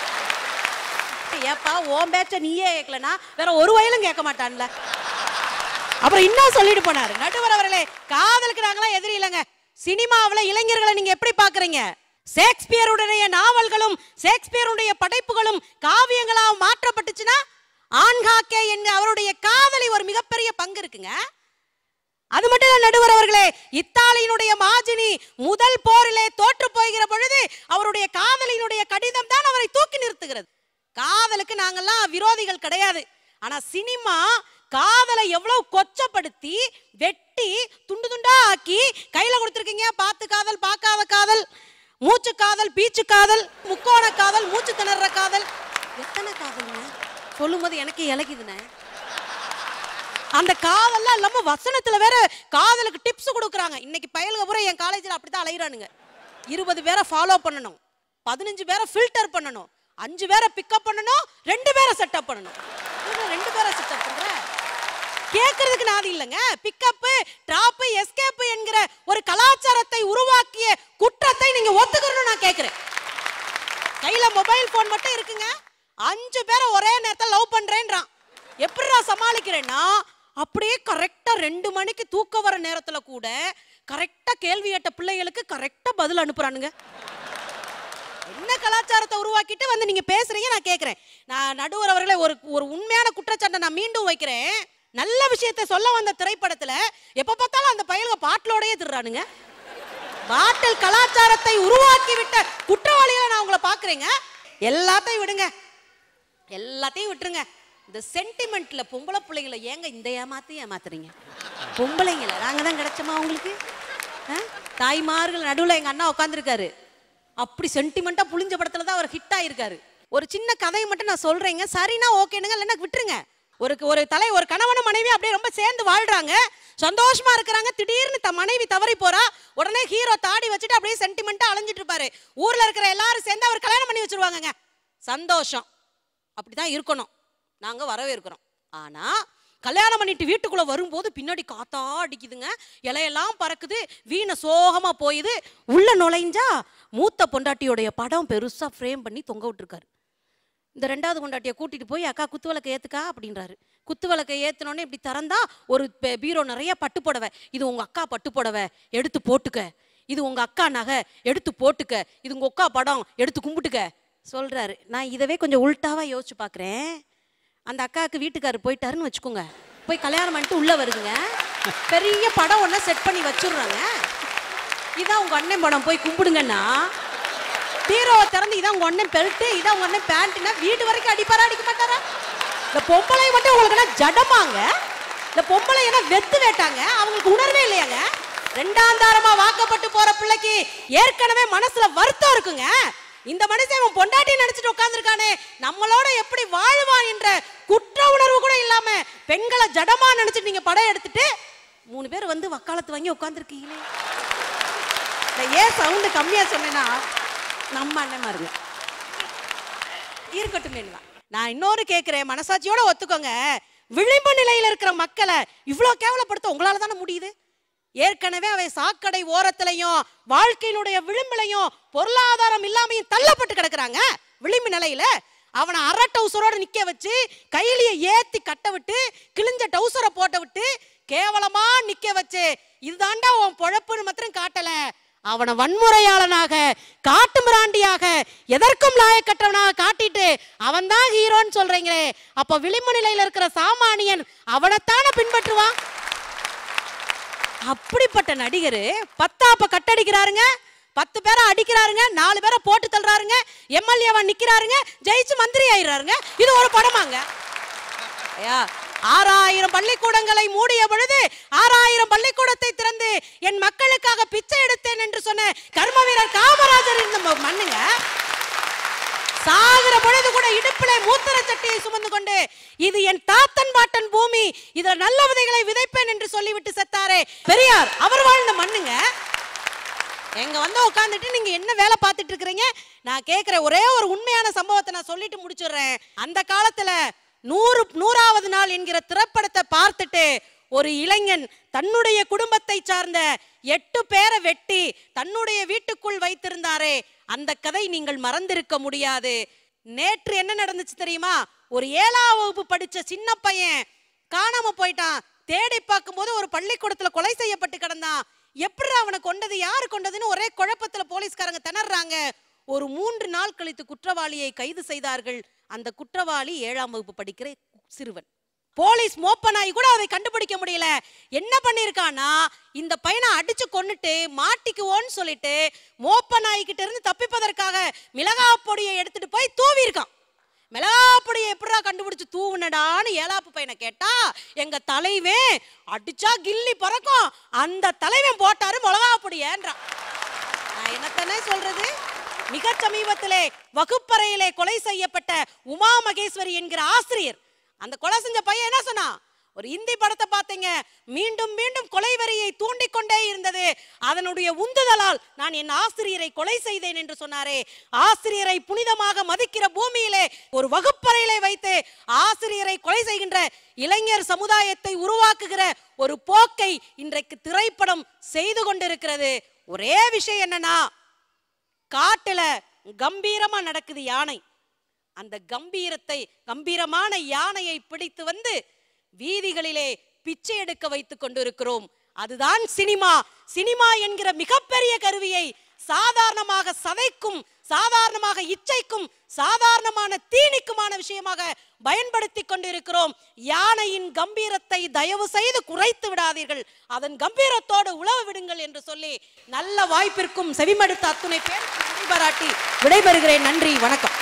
ஏப்பா உன் பேச்ச நீயே கேட்கலனா வேற ஒரு வயலும் கேட்க மாட்டான்ல அப்புறம் இன்னும் சொல்லிட்டு போனாரு நடுவர் அவர்களே காதலுக்கு நாங்களாம் எதிரி இல்லைங்க சினிமாவுல இளைஞர்களை நீங்க எப்படி பாக்குறீங்க ஷேக்ஸ்பியருடைய நாவல்களும் ஷேக்ஸ்பியருடைய படைப்புகளும் காவியங்களாக மாற்றப்பட்டுச்சுன்னா ஆண்காக்கே என்ற அவருடைய காதலி ஒரு மிகப்பெரிய பங்கு இருக்குங்க அது மட்டும் இல்ல நடுவர் அவர்களே இத்தாலியினுடைய மாஜினி முதல் போரிலே தோற்று போகிற பொழுது அவருடைய காதலியினுடைய கடிதம் தான் அவரை தூக்கி நிறுத்துகிறது காதலுக்கு நாங்கெல்லாம் விரோதிகள் கிடையாது ஆனா சினிமா காதலை எவ்வளவு கொச்சப்படுத்தி வெட்டி துண்டு துண்டா ஆக்கி கையில கொடுத்துருக்கீங்க பார்த்து காதல் பார்க்காத காதல் மூச்சு காதல் பீச்சு காதல் முக்கோண காதல் மூச்சு திணற காதல் எத்தனை காதல்ங்க சொல்லும்போது எனக்கு இலகுதுண்ணே அந்த காதல்லாம் இல்லாம வசனத்துல வேற காதலுக்கு டிப்ஸ் கொடுக்குறாங்க இன்னைக்கு பயலுக பூரா என் காலேஜில் அப்படித்தான் அலையிறானுங்க இருபது பேரை ஃபாலோ பண்ணணும் பதினஞ்சு பேரை ஃபில்டர் பண்ணணும் அஞ்சு பேரை பிக்கப் பண்ணணும் ரெண்டு பேரை செட்டப் பண்ணணும் என்ன ரெண்டு பேரை செட்டப் பண்ற கேட்கறதுக்கு நாதி இல்லைங்க பிக்கப்பு டிராப்பு எஸ்கேப்பு என்கிற ஒரு கலாச்சாரத்தை உருவாக்கிய குற்றத்தை நீங்க ஒத்துக்கணும்னு நான் கேட்கிறேன் கையில மொபைல் போன் மட்டும் இருக்குங்க அஞ்சு பேரை ஒரே நேரத்தில் லவ் பண்றேன்றான் எப்படிடா சமாளிக்கிறேன்னா அப்படியே கரெக்டா ரெண்டு மணிக்கு தூக்க வர நேரத்துல கூட கரெக்டா கேள்வி கேட்ட பிள்ளைகளுக்கு கரெக்டா பதில் அனுப்புறானுங்க என்ன கலாச்சாரத்தை உருவாக்கிட்டு வந்து நீங்க பேசுறீங்க நான் கேட்கிறேன் நான் நடுவர் அவர்களே ஒரு ஒரு உண்மையான குற்றச்சாட்டை நான் மீண்டும் வைக்கிறேன் நல்ல விஷயத்தை சொல்ல வந்த திரைப்படத்துல எப்ப பார்த்தாலும் அந்த பயலுங்க பாட்டிலோடயே திருறானுங்க பாட்டில் கலாச்சாரத்தை உருவாக்கி விட்ட குற்றவாளிகளை நான் உங்களை பாக்குறேங்க எல்லாத்தையும் விடுங்க எல்லாத்தையும் விட்டுருங்க இந்த சென்டிமெண்ட்ல பொம்பளை பிள்ளைங்களை ஏங்க இந்த ஏமாத்தி ஏமாத்துறீங்க பொம்பளைங்கள நாங்க தான் கிடைச்சோமா உங்களுக்கு ஆ? தாய்மார்கள் நடுவுல எங்க அண்ணா உட்காந்துருக்காரு அப்படி சென்டிமெண்டா புளிஞ்ச படத்துல தான் அவர் ஹிட் ஆயிருக்காரு ஒரு சின்ன கதையை மட்டும் நான் சொல்றேங்க சரினா ஓகேனுங்க இல்லைன்னா விட்டுருங்க ஒரு ஒரு தலை ஒரு கணவனும் மனைவி அப்படியே ரொம்ப சேர்ந்து வாழ்றாங்க சந்தோஷமா இருக்கிறாங்க திடீர்னு த மனைவி தவறி போறா உடனே ஹீரோ தாடி வச்சுட்டு அப்படியே சென்டிமெண்டா அலைஞ்சிட்டு இருப்பாரு ஊர்ல இருக்கிற எல்லாரும் சேர்ந்து அவர் கல்யாணம் பண்ணி வச்சிருவாங்கங்க சந்தோஷம் அப்படிதான் இருக்கணும் நாங்க வரவேற்கிறோம் ஆனா கல்யாணம் பண்ணிட்டு வீட்டுக்குள்ள வரும்போது பின்னாடி காத்தா அடிக்குதுங்க இலையெல்லாம் பறக்குது வீணை சோகமா போயுது உள்ள நுழைஞ்சா மூத்த பொண்டாட்டியோடைய படம் பெருசா ஃப்ரேம் பண்ணி தொங்க விட்டுருக்காரு இந்த ரெண்டாவது பொண்டாட்டியை கூட்டிட்டு போய் அக்கா குத்து விளக்கை ஏத்துக்கா அப்படின்றாரு குத்து விளக்கை ஏத்துனோடனே இப்படி திறந்தா ஒரு பெ- பீரோ நிறைய பட்டு புடவை இது உங்க அக்கா பட்டு புடவை எடுத்து போட்டுக்க இது உங்க அக்கா நகை எடுத்து போட்டுக்க இது உங்க அக்கா படம் எடுத்து கும்பிட்டுக்க சொல்றாரு நான் இதவே கொஞ்சம் உல்டாவா யோசிச்சு பார்க்கறேன் அந்த அக்காவுக்கு வீட்டுக்காரர் போயிட்டாருன்னு வச்சுக்கோங்க போய் கல்யாணம் பண்ணிட்டு உள்ள வருதுங்க பெரிய படம் ஒண்ணு செட் பண்ணி வச்சுடுறாங்க இதான் உங்க அண்ணன் படம் போய் கும்பிடுங்கன்னா பீரோவை திறந்து இதான் உங்க அண்ணன் பெல்ட்டு இதான் உங்க அண்ணன் பேண்ட்னா வீடு வரைக்கும் அடிப்பாரா அடிக்க மாட்டாரா இந்த பொம்பளை மட்டும் உங்களுக்கு என்ன ஜடமாங்க இந்த பொம்பளை என்ன வெத்து வேட்டாங்க அவங்களுக்கு உணர்வே இல்லையாங்க ரெண்டாம் தாரமா வாக்கப்பட்டு போற பிள்ளைக்கு ஏற்கனவே மனசுல வருத்தம் இருக்குங்க இந்த மனுஷன் இவன் பொண்டாட்டி நினைச்சிட்டு உட்கார்ந்திருக்கானே நம்மளோட எப்படி வாழ்வான் என்ற குற்ற உணர்வு கூட இல்லாம பெண்களை ஜடமா நினைச்சிட்டு நீங்க படம் எடுத்துட்டு மூணு பேர் வந்து வக்காலத்து வாங்கி உட்கார்ந்துருக்கீங்களே நான் ஏன் சவுண்டு கம்மியா சொன்னேன்னா நம்ம அண்ணன் மாருங்க இருக்கட்டும் நான் இன்னொரு கேட்கிறேன் மனசாட்சியோட ஒத்துக்கோங்க விளிம்பு நிலையில இருக்கிற மக்களை இவ்வளோ கேவலப்படுத்த உங்களால தானே முடியுது ஏற்கனவே அவன் சாக்கடை ஓரத்திலையும் வாழ்க்கையினுடைய விளிம்புலையும் பொருளாதாரம் இல்லாமையும் தள்ளப்பட்டு கிடக்குறாங்க விளிம்பு நிலையில அவனை அரை டவுசரோட நிக்க வச்சு கையிலேயே ஏத்தி கட்ட விட்டு கிழிஞ்ச டவுசரை போட்ட விட்டு கேவலமா நிக்க வச்சு இதுதாண்டா உன் பொழப்புன்னு மாத்திரம் காட்டல அவனை வன்முறையாளனாக காட்டு மிராண்டியாக எதற்கும் லாயக்கற்றவனாக காட்டிட்டு அவன் தான் ஹீரோன்னு சொல்றீங்களே அப்ப விளிம்பு நிலையில இருக்கிற சாமானியன் அவனைத்தானே பின்பற்றுவான் அப்படிப்பட்ட நடிகர் பத்தாப்ப கட்டடிக்கிறாருங்க பத்து பேரை அடிக்கிறாருங்க நாலு பேரை போட்டு தள்ளுறாருங்க எம்எல்ஏவா நிக்கிறாருங்க ஜெயிச்சு மந்திரி ஆயிடுறாருங்க இது ஒரு படமாங்க ஐயா ஆறாயிரம் பள்ளிக்கூடங்களை மூடிய பொழுது ஆறாயிரம் பள்ளிக்கூடத்தை திறந்து என் மக்களுக்காக பிச்சை எடுத்தேன் என்று சொன்ன கர்ம வீரர் காமராஜர் இந்த ம- மண்ணுங்க சாகிற பொழுது கூட இடுப்பிலே மூத்திர சட்டியை சுமந்து கொண்டு இது என் தாத்தன் பாட்டன் பூமி இதுல நல்ல விதைகளை விதைப்பேன் என்று சொல்லிவிட்டு செத்தாரே பெரியார் அவர் வாழ்ந்த மண்ணுங்க எங்க வந்து உட்காந்துட்டு நீங்க என்ன வேலை பார்த்துட்டு இருக்கிறீங்க நான் கேட்கிற ஒரே ஒரு உண்மையான சம்பவத்தை நான் சொல்லிட்டு முடிச்சிடுறேன் அந்த காலத்துல நூறு நூறாவது நாள் என்கிற திரைப்படத்தை பார்த்துட்டு ஒரு இளைஞன் தன்னுடைய குடும்பத்தை சார்ந்த எட்டு பேரை வெட்டி தன்னுடைய வீட்டுக்குள் வைத்திருந்தாரே அந்த கதை நீங்கள் மறந்திருக்க முடியாது நேற்று என்ன நடந்துச்சு தெரியுமா ஒரு ஏழாம் வகுப்பு படிச்ச சின்ன பையன் காணாம போயிட்டான் தேடி பார்க்கும்போது ஒரு பள்ளிக்கூடத்துல கொலை செய்யப்பட்டு கிடந்தான் எப்படி அவனை கொண்டது யாரு கொண்டதுன்னு ஒரே குழப்பத்துல போலீஸ்காரங்க திணறாங்க ஒரு மூன்று நாள் கழித்து குற்றவாளியை கைது செய்தார்கள் அந்த குற்றவாளி ஏழாம் வகுப்பு படிக்கிற சிறுவன் போலீஸ் மோப்பனாய் கூட அதை கண்டுபிடிக்க முடியல என்ன பண்ணிருக்கானா இந்த பையனை அடிச்சு கொன்னுட்டு மாட்டிக்குவோன்னு சொல்லிட்டு மோப்ப நாய்கிட்ட இருந்து தப்பிப்பதற்காக மிளகா பொடியை எடுத்துட்டு போய் தூவி இருக்கான் மிளகா பொடியை எப்படிடா கண்டுபிடிச்சு தூவுனடான்னு ஏலாப்பு பையனை கேட்டா எங்க தலைவன் அடிச்சா கில்லி பறக்கும் அந்த தலைவன் போட்டாரு மிளகா பொடியன்றான் நான் என்னத்தனே சொல்றது மிக சமீபத்திலே வகுப்பறையிலே கொலை செய்யப்பட்ட உமா மகேஸ்வரி என்கிற ஆசிரியர் அந்த கொலை செஞ்ச பையன் என்ன சொன்னான் ஒரு இந்தி படத்தை பார்த்தீங்க மீண்டும் மீண்டும் கொலை வரியை தூண்டிக் கொண்டே இருந்தது அதனுடைய உந்துதலால் நான் என் ஆசிரியரை கொலை செய்தேன் என்று சொன்னாரே ஆசிரியரை புனிதமாக மதிக்கிற பூமியிலே ஒரு வகுப்பறையிலே வைத்து ஆசிரியரை கொலை செய்கின்ற இளைஞர் சமுதாயத்தை உருவாக்குகிற ஒரு போக்கை இன்றைக்கு திரைப்படம் செய்து கொண்டிருக்கிறது ஒரே விஷயம் என்னன்னா காட்டுல கம்பீரமா நடக்குது யானை அந்த கம்பீரத்தை கம்பீரமான யானையை பிடித்து வந்து வீதிகளிலே பிச்சை எடுக்க வைத்துக் கொண்டிருக்கிறோம் அதுதான் சினிமா சினிமா என்கிற மிகப்பெரிய கருவியை சாதாரணமாக சதைக்கும் சாதாரணமாக இச்சைக்கும் சாதாரணமான தீனிக்குமான விஷயமாக பயன்படுத்தி கொண்டிருக்கிறோம் யானையின் கம்பீரத்தை தயவு செய்து குறைத்து விடாதீர்கள் அதன் கம்பீரத்தோடு உழவு விடுங்கள் என்று சொல்லி நல்ல வாய்ப்பிற்கும் செவிமடுத்த அத்துணை பேருக்கு நன்றி பாராட்டி விடைபெறுகிறேன் நன்றி வணக்கம்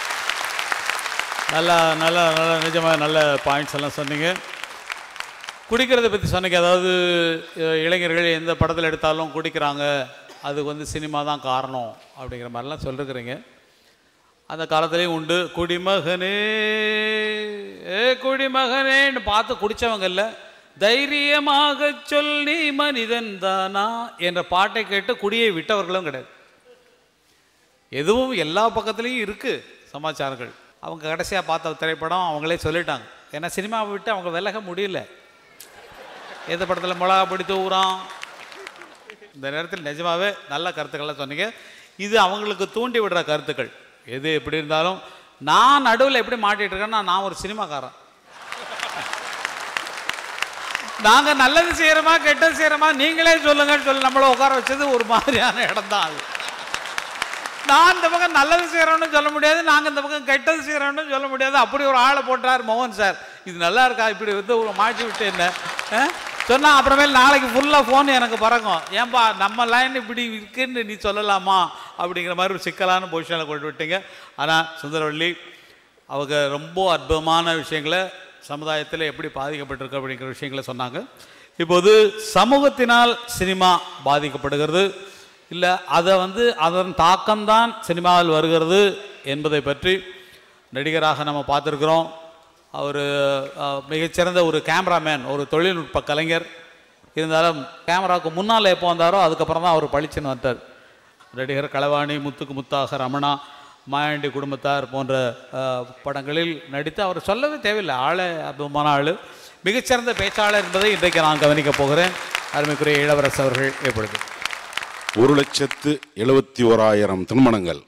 நல்லா நல்லா நல்லா நிஜமாக நல்ல பாயிண்ட்ஸ் எல்லாம் சொன்னீங்க குடிக்கிறத பற்றி சொன்னீங்க அதாவது அஹ், இளைஞர்கள் எந்த படத்தில் எடுத்தாலும் குடிக்கிறாங்க அதுக்கு வந்து சினிமா தான் காரணம் அப்படிங்கிற மாதிரிலாம் சொல்லிருக்கிறீங்க அந்த காலத்துலேயும் உண்டு குடிமகனே ஏ குடிமகனேன்னு பார்த்து குடித்தவங்க இல்லை தைரியமாக சொல் நீ மனிதன் தானா என்ற பாட்டை கேட்டு குடியை விட்டவர்களும் கிடையாது எதுவும் எல்லா பக்கத்துலேயும் இருக்குது சமாச்சாரங்கள் அவங்க கடைசியாக பார்த்த திரைப்படம் அவங்களே சொல்லிட்டாங்க ஏன்னா சினிமாவை விட்டு அவங்க விலக முடியல எந்த படத்தில் மிளகா பிடித்து ஊறான் இந்த நேரத்தில் நிஜமாவே நல்ல கருத்துக்கள்லாம் சொன்னீங்க இது அவங்களுக்கு தூண்டி விடுற கருத்துக்கள் எது எப்படி இருந்தாலும் நான் நடுவில் எப்படி மாட்டிட்டு இருக்கேன்னா நான் ஒரு சினிமாக்காரன் நாங்க நல்லது செய்யறோமா கெட்டது செய்யறோமா நீங்களே சொல்லுங்கன்னு சொல்லி நம்மள உட்கார வச்சது ஒரு மாதிரியான இடம் தான் அது நான் இந்த பக்கம் நல்லது செய்யறோம்னு சொல்ல முடியாது நாங்க இந்த பக்கம் கெட்டது செய்யறோம்னு சொல்ல முடியாது அப்படி ஒரு ஆளை போட்டார் மோகன் சார் இது நல்லா இருக்கா இப்படி வந்து ஒரு மாற்றி விட்டு என்ன அஹ்? சொன்னா அப்புறமேல் நாளைக்கு ஃபுல்லா ஃபோன் எனக்கு பறக்கும் ஏன்பா நம்ம லைன் இப்படி இருக்குன்னு நீ சொல்லலாமா அப்படிங்கிற மாதிரி ஒரு சிக்கலான பொசிஷனில் கொண்டு விட்டீங்க ஆனா சுந்தரவள்ளி அவங்க ரொம்ப அற்புதமான விஷயங்களை சமுதாயத்தில் எப்படி பாதிக்கப்பட்டிருக்கு அப்படிங்கிற விஷயங்களை சொன்னாங்க இப்போது சமூகத்தினால் சினிமா பாதிக்கப்படுகிறது இல்லை அதை வந்து அதன் தாக்கம்தான் சினிமாவில் வருகிறது என்பதை பற்றி நடிகராக நம்ம பார்த்துருக்குறோம் அவர் மிகச்சிறந்த ஒரு கேமராமேன் ஒரு தொழில்நுட்ப கலைஞர் இருந்தாலும் கேமராவுக்கு முன்னால் எப்போ வந்தாரோ அதுக்கப்புறம் தான் அவர் பளிச்சுன்னு வந்தார் நடிகர் களவாணி முத்துக்கு முத்தாக ரமணா மாயாண்டி குடும்பத்தார் போன்ற அஹ், படங்களில் நடித்து அவர் சொல்லவே தேவையில்லை ஆளே அற்புதமான ஆள் மிகச்சிறந்த பேச்சாளர் என்பதை இன்றைக்கு நான் கவனிக்கப் போகிறேன் அருமைக்குரிய இளவரசு அவர்கள் எப்பொழுது ஒரு லட்சத்து எழுபத்தி ஓராயிரம் திருமணங்கள்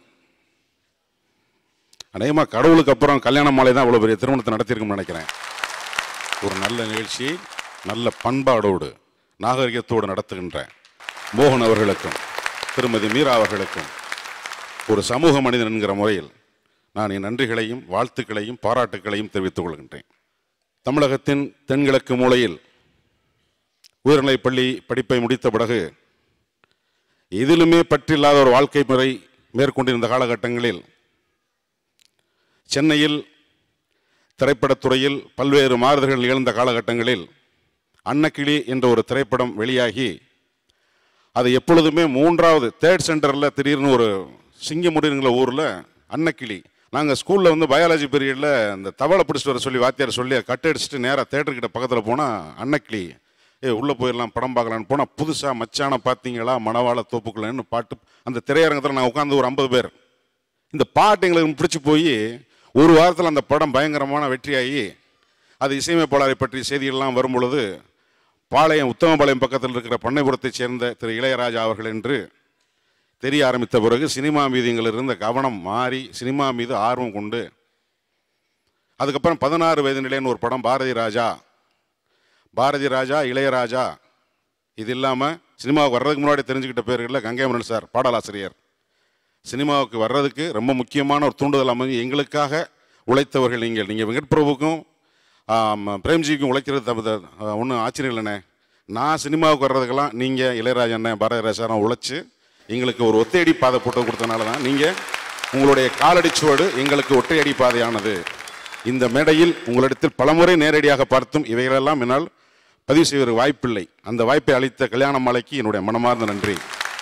அநேகமாக கடவுளுக்கு அப்புறம் கல்யாண மாலை தான் அவ்வளோ பெரிய திருமணத்தை நடத்தியிருக்கும்னு நினைக்கிறேன் ஒரு நல்ல நிகழ்ச்சி நல்ல பண்பாடோடு நாகரிகத்தோடு நடத்துகின்ற மோகன் அவர்களுக்கும் திருமதி மீரா அவர்களுக்கும் ஒரு சமூக மனிதன் என்கிற முறையில் நான் என் நன்றிகளையும் வாழ்த்துக்களையும் பாராட்டுக்களையும் தெரிவித்துக் கொள்கின்றேன் தமிழகத்தின் தென்கிழக்கு மூலையில் உயர்நிலைப் பள்ளி படிப்பை முடித்த பிறகு எதிலுமே பற்றில்லாத ஒரு வாழ்க்கை முறை மேற்கொண்டிருந்த காலகட்டங்களில் சென்னையில் திரைப்படத்துறையில் பல்வேறு மாறுதல்கள் நிகழ்ந்த காலகட்டங்களில் அன்னக்கிளி என்ற ஒரு திரைப்படம் வெளியாகி அது எப்பொழுதுமே மூன்றாவது தேர்ட் சென்டரில் திடீர்னு ஒரு சிங்கமுடிங்கிற ஊரில் அன்னக்கிளி நாங்கள் ஸ்கூலில் வந்து பயாலஜி பீரியடில் இந்த தவளை பிடிச்சிட்டு வர சொல்லி வாத்தியார் சொல்லி கட் அடிச்சுட்டு நேராக தேட்டர்கிட்ட பக்கத்தில் போனால் அன்னக்கிளி ஏ உள்ளே போயிடலாம் படம் பார்க்கலான்னு போனால் புதுசாக மச்சான பார்த்தீங்களா மணவாள தோப்புக்குள்ளன்னு பாட்டு அந்த திரையரங்கத்தில் நான் உட்காந்து ஒரு ஐம்பது பேர் இந்த பாட்டு எங்களுக்கு பிடிச்சி போய் ஒரு வாரத்தில் அந்த படம் பயங்கரமான வெற்றியாகி அது இசையமைப்பாளரை பற்றி செய்திகள்லாம் வரும் பொழுது பாளையம் உத்தமபாளையம் பக்கத்தில் இருக்கிற பண்ணைபுரத்தைச் சேர்ந்த திரு இளையராஜா அவர்கள் என்று தெரிய ஆரம்பித்த பிறகு சினிமா மீது எங்களுக்கு இருந்த கவனம் மாறி சினிமா மீது ஆர்வம் கொண்டு அதுக்கப்புறம் பதினாறு வயது நிலைன்னு ஒரு படம் பாரதி ராஜா பாரதி ராஜா இளையராஜா இது இல்லாமல் சினிமாவுக்கு வர்றதுக்கு முன்னாடி தெரிஞ்சுக்கிட்ட பேர்களில் கங்கைமரன் சார் பாடலாசிரியர் சினிமாவுக்கு வர்றதுக்கு ரொம்ப முக்கியமான ஒரு தூண்டுதல் அமைஞ்சு எங்களுக்காக உழைத்தவர்கள் நீங்கள் நீங்கள் வெங்கட் பிரபுக்கும் ஆம், பிரேம்ஜிக்கும் உழைக்கிறது ஒன்றும் ஆச்சரியம் இல்லைண்ணே நான் சினிமாவுக்கு வர்றதுக்கெல்லாம் நீங்கள் இளையராஜா அண்ணன் பாரதி ராஜாரம் உழைச்சி எங்களுக்கு ஒரு ஒத்தையடி பாதை போட்டு கொடுத்தனால தான் நீங்கள் உங்களுடைய காலடி சுவடு எங்களுக்கு ஒற்றையடி பாதையானது இந்த மேடையில் உங்களிடத்தில் பலமுறை நேரடியாக பார்த்தும் இவைகளெல்லாம் என்னால் பதிவு செய்வதற்கு வாய்ப்பில்லை அந்த வாய்ப்பை அளித்த கல்யாண மாலைக்கு என்னுடைய மனமார்ந்த நன்றி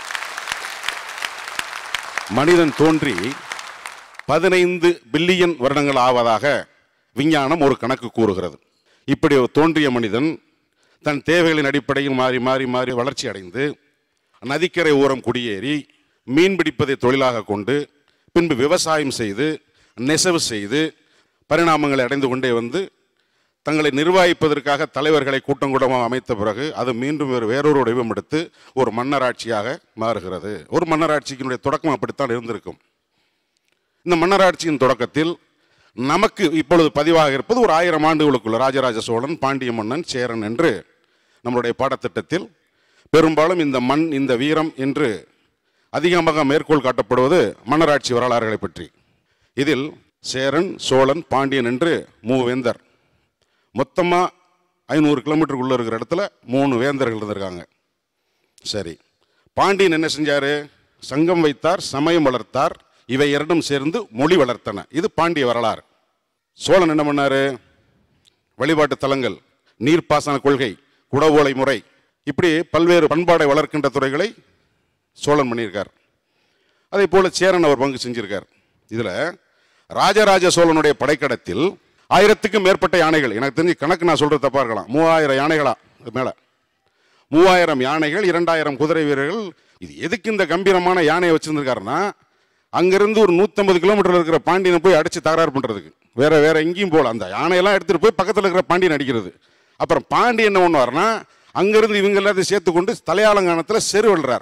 மனிதன் தோன்றி பதினைந்து பில்லியன் வருடங்கள் ஆவதாக விஞ்ஞானம் ஒரு கணக்கு கூறுகிறது இப்படி ஒரு தோன்றிய மனிதன் தன் தேவைகளின் அடிப்படையில் மாறி மாறி மாறி வளர்ச்சி அடைந்து நதிக்கரை ஓரம் குடியேறி மீன் பிடிப்பதை தொழிலாக கொண்டு பின்பு விவசாயம் செய்து நெசவு செய்து பரிணாமங்களை அடைந்து கொண்டே வந்து தங்களை நிர்வகிப்பதற்காக தலைவர்களை கூட்டம் கூட்டமாக அமைத்த பிறகு அது மீண்டும் வேறு வேறொரு வடிவம் எடுத்து ஒரு மன்னராட்சியாக மாறுகிறது ஒரு மன்னராட்சியினுடைய தொடக்கம் அப்படித்தான் இருந்திருக்கும் இந்த மன்னராட்சியின் தொடக்கத்தில் நமக்கு இப்பொழுது பதிவாக இருப்பது ஒரு ஆயிரம் ஆண்டுகளுக்குள்ள ராஜராஜ சோழன் பாண்டிய மன்னன் சேரன் என்று நம்மளுடைய பாடத்திட்டத்தில் பெரும்பாலும் இந்த மண் இந்த வீரம் என்று அதிகமாக மேற்கோள் காட்டப்படுவது மன்னராட்சி வரலாறுகளை பற்றி இதில் சேரன் சோழன் பாண்டியன் என்று மூவேந்தர் மொத்தமாக ஐநூறு கிலோமீட்டருக்குள்ளே இருக்கிற இடத்துல மூணு வேந்தர்கள் இருந்திருக்காங்க சரி பாண்டியன் என்ன செஞ்சாரு சங்கம் வைத்தார் சமயம் வளர்த்தார் இவை இரண்டும் சேர்ந்து மொழி வளர்த்தன இது பாண்டிய வரலாறு சோழன் என்ன பண்ணாரு வழிபாட்டு தலங்கள் நீர்ப்பாசன கொள்கை குடவோலை முறை இப்படி பல்வேறு பண்பாடை வளர்க்கின்ற துறைகளை சோழன் பண்ணியிருக்கார் அதே போல சேரன் அவர் பங்கு செஞ்சிருக்கார் இதுல ராஜராஜ சோழனுடைய படைக்கடத்தில் ஆயிரத்துக்கும் மேற்பட்ட யானைகள் எனக்கு தெரிஞ்சு கணக்கு நான் சொல்றது தப்பா இருக்கலாம் மூவாயிரம் யானைகளா அது மேல மூவாயிரம் யானைகள் இரண்டாயிரம் குதிரை வீரர்கள் இது எதுக்கு இந்த கம்பீரமான யானையை வச்சிருந்திருக்காருன்னா அங்கிருந்து ஒரு நூற்றம்பது கிலோமீட்டர் இருக்கிற பாண்டியனை போய் அடிச்சு தகராறு பண்றதுக்கு வேற வேற எங்கேயும் போகல அந்த யானையெல்லாம் எடுத்துட்டு போய் பக்கத்தில் இருக்கிற பாண்டியன் அடிக்கிறது அப்புறம் பாண்டியன் என்ன பண்ணுவார்னா அங்கிருந்து இவங்க எல்லாத்தையும் சேர்த்து கொண்டு தலையாலங்கானத்தில் செரு வெல்றார்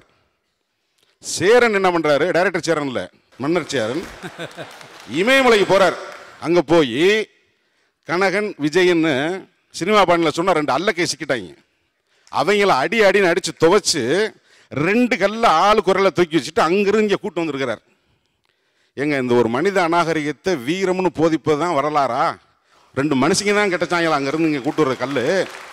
சேரன் என்ன பண்றாரு டைரக்டர் சேரன் இல்ல மன்னர் சேரன் இமயமலைக்கு போறார் அங்க போய் கனகன் விஜயன்னு சினிமா பாணியில் சொன்னா ரெண்டு அல்லக்கை சிக்கிட்டாங்க அவங்கள அடி அடின்னு அடிச்சு துவைச்சு ரெண்டு கல்ல ஆள் குரலை தூக்கி வச்சுட்டு அங்கிருந்து இங்க கூட்டு வந்திருக்கிறார் ஏங்க இந்த ஒரு மனித அநாகரிகத்தை வீரம்னு போதிப்பது தான் வரலாறா ரெண்டு மனுஷங்க தான் கிடச்சாங்களா அங்கிருந்து இங்க கூட்டு வர்ற கல்லு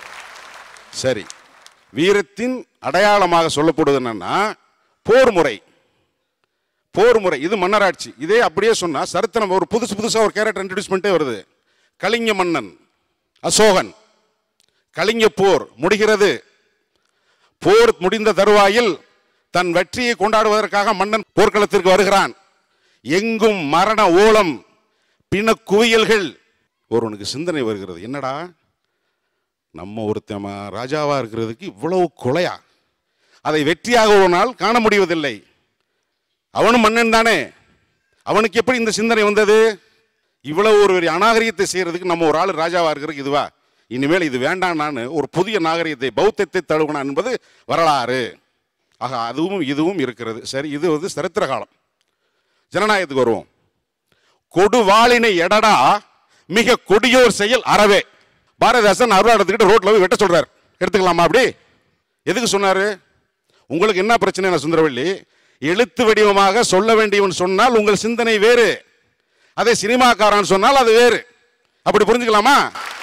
சரி வீரத்தின் அடையாளமாக சொல்லப்படுவது என்னன்னா போர் முறை போர் முறை இது மன்னராட்சி இதே அப்படியே சொன்னா சரித்திரம் ஒரு புதுசு புதுசா ஒரு கேரக்டர் இன்ட்ரடியூஸ் பண்ணிட்டே வருது கலிங்க மன்னன் அசோகன் கலிங்க போர் முடிகிறது போர் முடிந்த தருவாயில் தன் வெற்றியை கொண்டாடுவதற்காக மன்னன் போர்க்களத்திற்கு வருகிறான் எங்கும் மரண ஓலம் பிண குவியல்கள் ஒருவனுக்கு சிந்தனை வருகிறது என்னடா நம்ம ஒருத்தன் ராஜாவா இருக்கிறதுக்கு இவ்வளவு கொலையா அதை வெற்றியாக ஒரு நாள் காண முடிவதில்லை அவனும் மன்னன் தானே அவனுக்கு எப்படி இந்த சிந்தனை வந்தது இவ்வளவு ஒரு பெரிய அநாகரிகத்தை செய்யறதுக்கு நம்ம ஒரு ஆள் ராஜாவா இருக்கிறதுக்கு இதுவா இனிமேல் இது வேண்டாம் நான் ஒரு புதிய நாகரிகத்தை பௌத்தத்தை தழுவினான் என்பது வரலாறு ஆக அதுவும் இதுவும் இருக்கிறது சரி இது வந்து சரித்திர காலம் ஜனநாயகத்துக்கு வருவோம் கொடுவாளினை எடடா மிக கொடியோர் செயல் அறவே பாரதிதாசன் அருவா எடுத்துக்கிட்டு ரோட்ல போய் வெட்ட சொல்றார் எடுத்துக்கலாமா அப்படி எதுக்கு சொன்னாரு உங்களுக்கு என்ன பிரச்சனை சுந்தரவள்ளி எழுத்து வடிவமாக சொல்ல வேண்டியவன் சொன்னால் உங்கள் சிந்தனை வேறு அதே சினிமாக்காரன் சொன்னால் அது வேறு அப்படி புரிஞ்சுக்கலாமா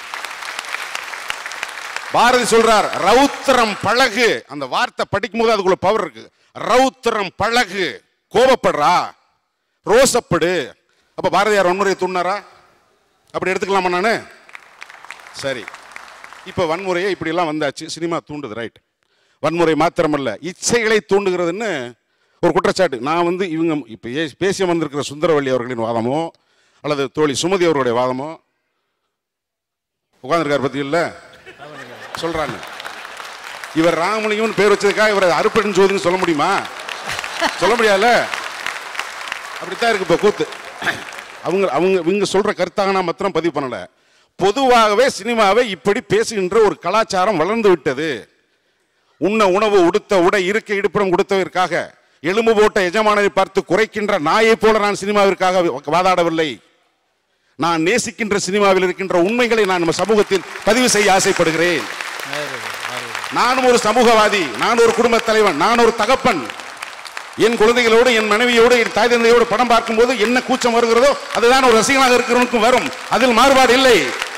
பாரதி சொல்றார் ரௌத்திரம் பழகு அந்த வார்த்தை படிக்கும் போது அதுக்குள்ள பவர் இருக்கு ரௌத்திரம் பழகு கோபப்படுறா ரோசப்படு அப்ப பாரதியார் வன்முறையை தூண்டினாரா அப்படி எடுத்துக்கலாமா நானு சரி இப்ப வன்முறையை இப்படி எல்லாம் வந்தாச்சு சினிமா தூண்டுது ரைட் வன்முறை மாத்திரமல்ல இச்சைகளை தூண்டுகிறதுன்னு ஒரு குற்றச்சாட்டு நான் வந்து இவங்க இப்போ பேசிய வந்திருக்கிற சுந்தரவள்ளி அவர்களின் வாதமோ அல்லது தோழி சுமதி அவர்களுடைய வாதமோ உட்கார்ந்துருக்கார் பத்தி இல்ல சொல்றாங்க இவர் ராமலிங்கம்னு பேர் வச்சதுக்காக இவர் அறுப்பெண் ஜோதின்னு சொல்ல முடியுமா சொல்ல முடியாதுல்ல அப்படித்தான் இருக்கு இப்போ கூத்து அவங்க அவங்க இவங்க சொல்ற கருத்தாக நான் மாத்திரம் பதிவு பண்ணல பொதுவாகவே சினிமாவை இப்படி பேசுகின்ற ஒரு கலாச்சாரம் வளர்ந்து விட்டது உண்ண உணவு உடுத்த உடை இருக்க இடுப்பிடம் கொடுத்ததற்காக எலும்பு போட்ட எஜமானரை பார்த்து குறைக்கின்ற நாயை போல நான் சினிமாவிற்காக வாதாடவில்லை நான் நேசிக்கின்ற சினிமாவில் இருக்கின்ற உண்மைகளை நான் நம்ம சமூகத்தில் பதிவு செய்ய ஆசைப்படுகிறேன் நானும் ஒரு சமூகவாதி நான் ஒரு குடும்ப தலைவன் நான் ஒரு தகப்பன் என் குழந்தைகளோடு என் மனைவியோடு என் தாய் தந்தையோடு படம் பார்க்கும்போது என்ன கூச்சம் வருகிறதோ அதுதான் ஒரு ரசிகனாக இருக்கிறவனுக்கும் வரும் அதில் மாறுபாடு இல்லை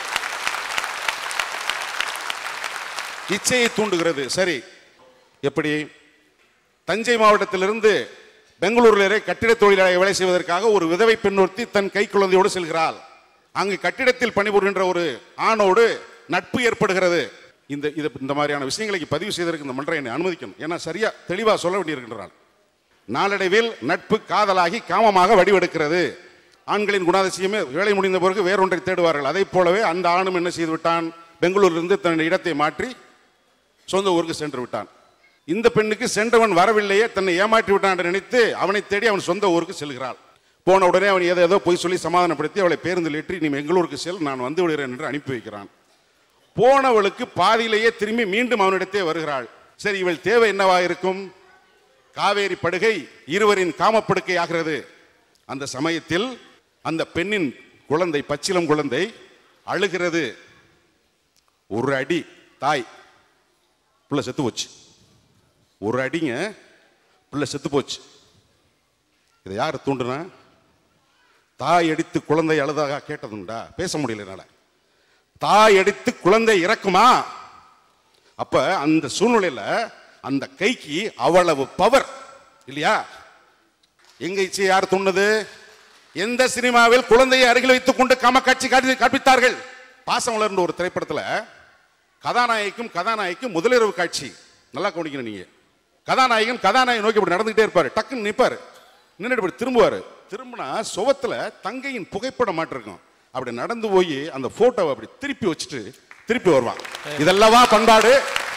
இச்சையை தூண்டுகிறது சரி எப்படி தஞ்சை மாவட்டத்திலிருந்து பெங்களூரிலே கட்டிட தொழிலாளி வேலை செய்வதற்காக ஒரு விதவை பெண்ணொருத்தி தன் கை குழந்தையோடு செல்கிறாள் அங்கு கட்டிடத்தில் பணிபுரிகின்ற ஒரு ஆணோடு நட்பு ஏற்படுகிறது இந்த இது இந்த மாதிரியான விஷயங்களை பதிவு செய்வதற்கு இந்த மன்றம் என்னை அனுமதிக்கணும் ஏன்னா சரியா தெளிவா சொல்ல வேண்டியிருக்கின்றான் நாளடைவில் நட்பு காதலாகி காமமாக வடிவெடுக்கிறது ஆண்களின் குணாதிசயமே வேலை முடிந்த பிறகு வேறொன்றை தேடுவார்கள் அதை போலவே அந்த ஆணும் என்ன செய்து விட்டான் பெங்களூரிலிருந்து தன் இடத்தை மாற்றி சொந்த ஊருக்கு சென்று விட்டான் இந்த பெண்ணுக்கு சென்றவன் வரவில்லையே தன்னை ஏமாற்றி விட்டான் என்று நினைத்து அவனை தேடி அவன் சொந்த ஊருக்கு செல்கிறாள் போன உடனே அவன் ஏதோ ஏதோ போய் சொல்லி சமாதானப்படுத்தி அவளை பேருந்தில் ஏற்றி நீ எங்களூருக்கு செல் நான் வந்து விடுகிறேன் என்று அனுப்பி வைக்கிறான் போனவளுக்கு பாதியிலேயே திரும்பி மீண்டும் அவனிடத்தே வருகிறாள் சரி இவள் தேவை என்னவா இருக்கும் காவேரி படுகை இருவரின் காமப்படுக்கை ஆகிறது அந்த சமயத்தில் அந்த பெண்ணின் குழந்தை பச்சிலம் குழந்தை அழுகிறது ஒரு அடி தாய் பிள்ளை செத்து போச்சு ஒரு அடிங்க பிள்ளை செத்து போச்சு இதை யார் தூண்டுனா தாய் அடித்து குழந்தை அழுதாக கேட்டதுண்டா பேச முடியல என்னால தாய் அடித்து குழந்தை இறக்குமா அப்ப அந்த சூழ்நிலையில அந்த கைக்கு அவ்வளவு பவர் இல்லையா எங்க இச்சை யார் துண்ணது எந்த சினிமாவில் குழந்தையை அருகில் வைத்துக் கொண்டு காமக்காட்சி காட்டி காண்பித்தார்கள் பாசமலர்ன்ற ஒரு திரைப்படத்துல கதாநாயகிக்கும் கதாநாயகிக்கும் முதலிரவு காட்சி நல்லா கவனிக்கணும் நீங்க கதாநாயகன் கதாநாயகன் நோக்கி இப்படி நடந்துகிட்டே இருப்பாரு டக்குன்னு நிப்பாரு நின்னுட்டு இப்படி திரும்புவாரு திரும்பினா சுவத்துல தங்கையின் புகைப்படம் மாட்டிருக்கும் அப்படி நடந்து போய் அந்த போட்டோவை அப்படி திருப்பி வச்சுட்டு திருப்பி வருவான் இதெல்லவா பண்பாடு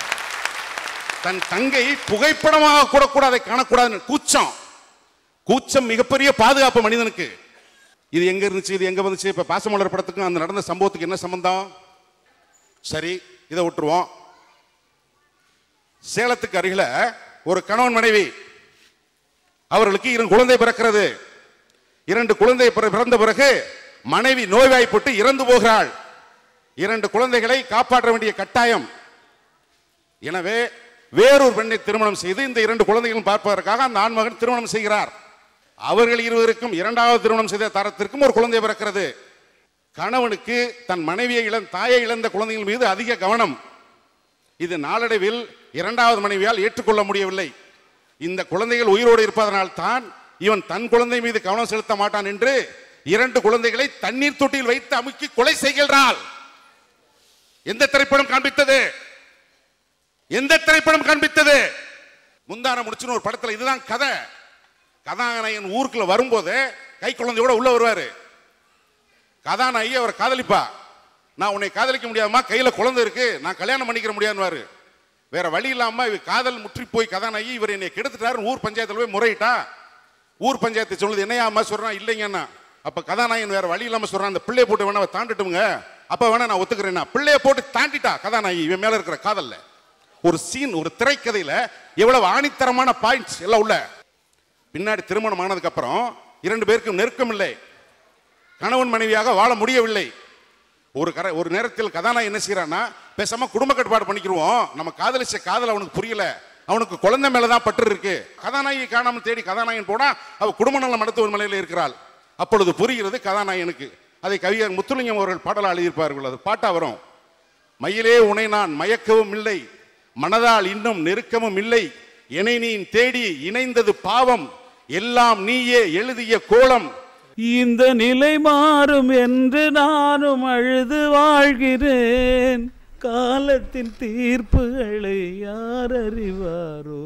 தன் தங்கை புகைப்படமாக கூட கூட அதை காணக்கூடாது கூச்சம் கூச்சம் மிகப்பெரிய பாதுகாப்பு மனிதனுக்கு இது எங்க இருந்துச்சு இது எங்க வந்துச்சு இப்ப பாசமலர் படத்துக்கும் அந்த நடந்த சம்பவத்துக்கு என்ன சம்பந்தம் சரி இதை விட்டுருவோம் சேலத்துக்கு அருகில ஒரு கணவன் மனைவி அவர்களுக்கு இரண்டு குழந்தை பிறக்கிறது இரண்டு குழந்தை பிற- பிறந்த பிறகு மனைவி நோய்வாய்ப்பட்டு இறந்து போகிறாள் இரண்டு குழந்தைகளை காப்பாற்ற வேண்டிய கட்டாயம் எனவே வேறொரு பெண்ணை திருமணம் செய்து இந்த இரண்டு குழந்தைகளும் பார்ப்பதற்காக அந்த ஆண்மகன் திருமணம் செய்கிறார் அவர்கள் இருவருக்கும் இரண்டாவது திருமணம் செய்த தரத்திற்கும் ஒரு குழந்தை பிறக்கிறது கணவனுக்கு தன் மனைவியை இழந்த தாயை இழந்த குழந்தைகள் மீது அதிக கவனம் இது நாளடைவில் இரண்டாவது மனைவியால் ஏற்றுக்கொள்ள முடியவில்லை இந்த குழந்தைகள் உயிரோடு இருப்பதனால் தான் இவன் தன் குழந்தை மீது கவனம் செலுத்த மாட்டான் என்று இரண்டு குழந்தைகளை தண்ணீர் தொட்டியில் வைத்து அமுக்கி கொலை செய்கிறாள் எந்த திரைப்படம் காண்பித்தது எந்த திரைப்படம் காண்பித்தது முந்தான முடிச்சுன்னு ஒரு படத்துல இதுதான் கதை கதாநாயகன் ஊருக்குள்ள வரும்போது கை குழந்தையோட உள்ள வருவாரு கதாநாயகி அவர் காதலிப்பா நான் உன்னை காதலிக்க முடியாதுமா கையில குழந்தை இருக்கு நான் கல்யாணம் பண்ணிக்கிற முடியாதுன்னு வேற வழி இல்லாம இவ காதல் முற்றி போய் கதாநாயகி இவர் என்னை கெடுத்துட்டாரு ஊர் பஞ்சாயத்துல போய் முறையிட்டா ஊர் பஞ்சாயத்து சொல்லுது என்னையா அம்மா சொல்றான் இல்லைங்கண்ணா அப்ப கதாநாயகன் வேற வழி இல்லாம சொல்றான் அந்த பிள்ளைய போட்டு வேணா அவ தாண்டிட்டுங்க அப்ப வேணா நான் ஒத்துக்கிறேன்னா பிள்ளைய போட்டு தாண்டிட்டா கதாநாயகி இவன் மேல இருக்கிற காதல்ல ஒரு சீன் ஒரு திரைக்கதையில எவ்வளவு ஆணித்தரமான பாயிண்ட்ஸ் எல்லாம் உள்ள பின்னாடி திருமணம் ஆனதுக்கு அப்புறம் இரண்டு பேருக்கும் நெருக்கம் இல்லை கணவன் மனைவியாக வாழ முடியவில்லை ஒரு கர ஒரு நேரத்தில் கதாநாயகன் என்ன செய்யறான்னா பேசாம குடும்ப கட்டுப்பாடு பண்ணிக்கிருவோம் நம்ம காதலிச்ச காதல் அவனுக்கு புரியல அவனுக்கு குழந்தை மேலதான் பற்று இருக்கு கதாநாயகி காணாமல் தேடி கதாநாயகன் போனா அவ குடும்ப நல மருத்துவ நிலையில இருக்கிறாள் அப்பொழுது புரிகிறது கதாநாயகனுக்கு அதை கவிஞர் முத்துலிங்கம் அவர்கள் பாடலா எழுதியிருப்பார்கள் அது பாட்டா வரும் மயிலே உனை நான் மயக்கவும் இல்லை மனதால் இன்னும் நெருக்கமும் இல்லை என்னை நீ தேடி இணைந்தது பாவம் எல்லாம் நீயே எழுதிய கோலம் இந்த நிலை மாறும் என்று நானும் அழுது வாழ்கிறேன் காலத்தின் தீர்ப்புகளை யார் அறிவாரோ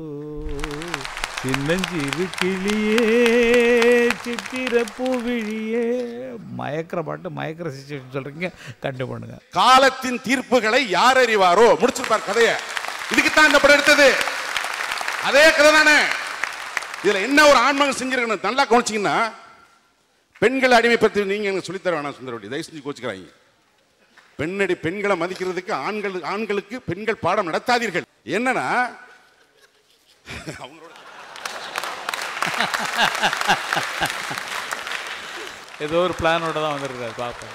சின்னஞ்சிறு கிளியே சித்திர பூவிழியே மயக்கிற பாட்டு மயக்கிற சிச்சுவேஷன் சொல்றீங்க கண்டு பண்ணுங்க காலத்தின் தீர்ப்புகளை யார் அறிவாரோ முடிச்சிருப்பார் கதைய இதுக்கு தான் இந்த படம் எடுத்தது அதே கதை தானே இதுல என்ன ஒரு ஆண்மகன் செஞ்சிருக்கணும் நல்லா கவனிச்சீங்கன்னா பெண்கள் அடிமைப்படுத்தி நீங்க எனக்கு சொல்லித்தர வேணாம் சுந்தரவடி தயவு செஞ்சு கோச்சுக்கிறாங்க பெண்ணடி பெண்களை மதிக்கிறதுக்கு ஆண்கள் ஆண்களுக்கு பெண்கள் பாடம் நடத்தாதீர்கள் என்னன்னா அவங்களோட ஏதோ ஒரு பிளானோட தான் வந்திருக்காரு பார்ப்போம்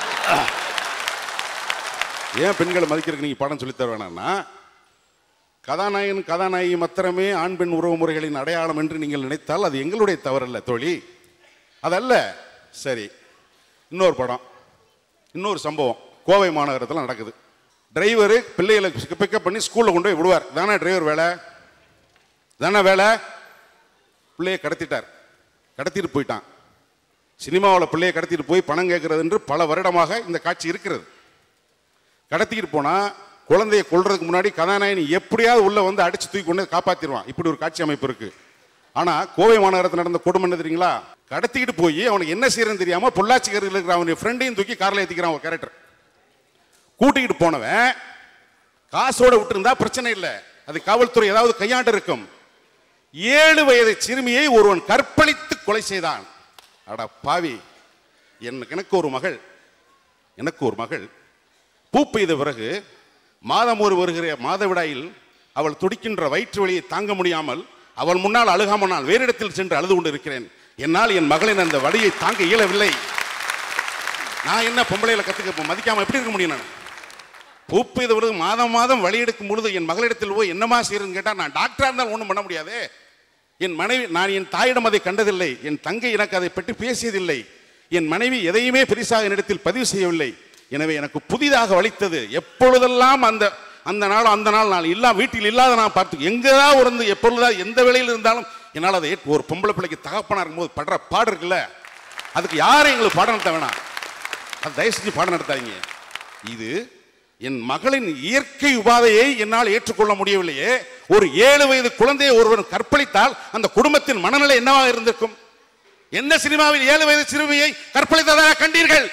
ஏன் பெண்களை மதிக்கிறதுக்கு நீங்க பாடம் சொல்லித்தர வேணாம்னா கதாநாயகன் கதாநாயகி மாத்திரமே ஆண் பெண் உறவு முறைகளின் அடையாளம் என்று நீங்கள் நினைத்தால் அது எங்களுடைய தவறல்ல தோழி அதல்ல சரி இன்னொரு படம் இன்னொரு சம்பவம் கோவை மாநகரத்தில் நடக்குது டிரைவரு பிள்ளைகளை பிக்கப் பண்ணி ஸ்கூலில் கொண்டு போய் விடுவார் தானே டிரைவர் வேலை தானே வேலை பிள்ளையை கடத்திட்டார் கடத்திட்டு போயிட்டான் சினிமாவில் பிள்ளையை கடத்திட்டு போய் பணம் கேட்கறது என்று பல வருடமாக இந்த காட்சி இருக்கிறது கடத்திக்கிட்டு போனா குழந்தையை கொல்றதுக்கு முன்னாடி கதாநாயகன் எப்படியாவது உள்ள வந்து அடிச்சு தூக்கி கொண்டு வந்து காப்பாத்திடுவான் இப்படி ஒரு காட்சி அமைப்பு இருக்கு ஆனா கோவை மாநகரத்தில் நடந்த கொடுமை என்ன தெரியுங்களா கடத்திக்கிட்டு போய் அவனுக்கு என்ன செய்யறதுன்னு தெரியாம பொள்ளாச்சி கரையில் இருக்கிற அவனுடைய ஃப்ரெண்டையும் தூக்கி கார்ல ஏத்திக்கிறான் ஒரு கேரக்டர் கூட்டிக்கிட்டு போனவன் காசோட விட்டுருந்தா பிரச்சனை இல்லை அது காவல்துறை ஏதாவது கையாண்டு இருக்கும் ஏழு வயது சிறுமியை ஒருவன் கற்பழித்து கொலை செய்தான் அட பாவி எனக்கு எனக்கு ஒரு மகள் எனக்கு ஒரு மகள் பூ பெய்த பிறகு மாதம் ஒரு வருகிற மாதவிடாயில் அவள் துடிக்கின்ற வயிற்று வலியை தாங்க முடியாமல் அவள் முன்னால் அழுகாமல் நான் வேறு இடத்தில் சென்று அழுது கொண்டு இருக்கிறேன் என்னால் என் மகளின் அந்த வலியை தாங்க இயலவில்லை நான் என்ன பொம்பளையில கத்துக்க மதிக்காம எப்படி இருக்க முடியும் நான் பூ பெய்த பிறகு மாதம் மாதம் வழி எடுக்கும் பொழுது என் மகளிடத்தில் போய் என்னமா செய்யறதுன்னு கேட்டா நான் டாக்டரா இருந்தாலும் ஒன்றும் பண்ண முடியாது என் மனைவி நான் என் தாயிடம் அதை கண்டதில்லை என் தங்கை எனக்கு அதை பற்றி பேசியதில்லை என் மனைவி எதையுமே பெரிசாக என்னிடத்தில் பதிவு செய்யவில்லை எனவே எனக்கு புதிதாக வலித்தது எப்பொழுதெல்லாம் அந்த அந்த நாள் அந்த நாள் நான் இல்லா வீட்டில் இல்லாத நான் பார்த்து எங்கேதான் இருந்து எப்பொழுதா எந்த வேலையில் இருந்தாலும் என்னால் அதை ஏற்று- ஒரு பொம்பளை பிள்ளைக்கு தகப்பனா இருக்கும்போது படுற பாடு இருக்குல்ல அதுக்கு யாரும் எங்களுக்கு பாடம் நடத்த வேணாம் அது தயவு செஞ்சு பாடம் நடத்தாதீங்க இது என் மகளின் இயற்கை உபாதையை என்னால் ஏற்றுக்கொள்ள முடியவில்லையே ஒரு ஏழு வயது குழந்தையை ஒருவன் கற்பழித்தால் அந்த குடும்பத்தின் மனநிலை என்னவாக இருந்திருக்கும் எந்த சினிமாவில் ஏழு வயது சிறுமியை கற்பழித்ததாக கண்டீர்கள்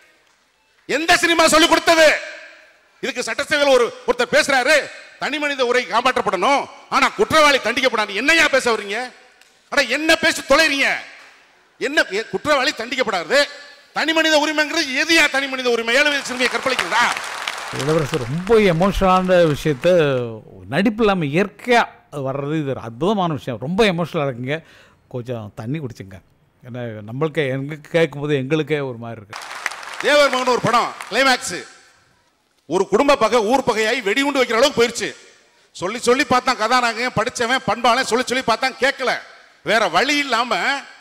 எந்த சினிமா சொல்லிக் கொடுத்தது இதுக்கு சட்டசபையில் ஒரு ஒருத்தர் பேசுறாரு தனி மனித உரை காப்பாற்றப்படணும் ஆனா குற்றவாளி தண்டிக்கப்படாது என்னையா பேச வர்றீங்க அட என்ன பேசி தொலைறீங்க என்ன எ- குற்றவாளி தண்டிக்கப்படாது தனி மனித உரிமைங்கிறது எதுயா தனி மனித உரிமை ஏழு வயது சிறுமியை கற்பழிக்கிறதா இளவரசர் ரொம்ப எமோஷனலான விஷயத்த நடிப்பு இல்லாமல் இயற்கையாக வர்றது இது ஒரு அற்புதமான விஷயம் ரொம்ப எமோஷனலாக இருக்குங்க கொஞ்சம் தண்ணி குடிச்சுங்க ஏன்னா நம்மளுக்கே எங்களுக்கு கேட்கும்போது எங்களுக்கே ஒரு மாதிரி இருக்கு தேவர் மகன் ஒரு படம் கிளைமேக்ஸ் ஒரு குடும்ப பகை ஊர் பகையாய் வெடிகுண்டு வைக்கிற அளவுக்கு போயிருச்சு சொல்லி சொல்லி பார்த்தான் கதாநாயகன் படிச்சவன் பண்பாளன் சொல்லி சொல்லி பார்த்தான் கேட்கல வேற வழி இல்லாம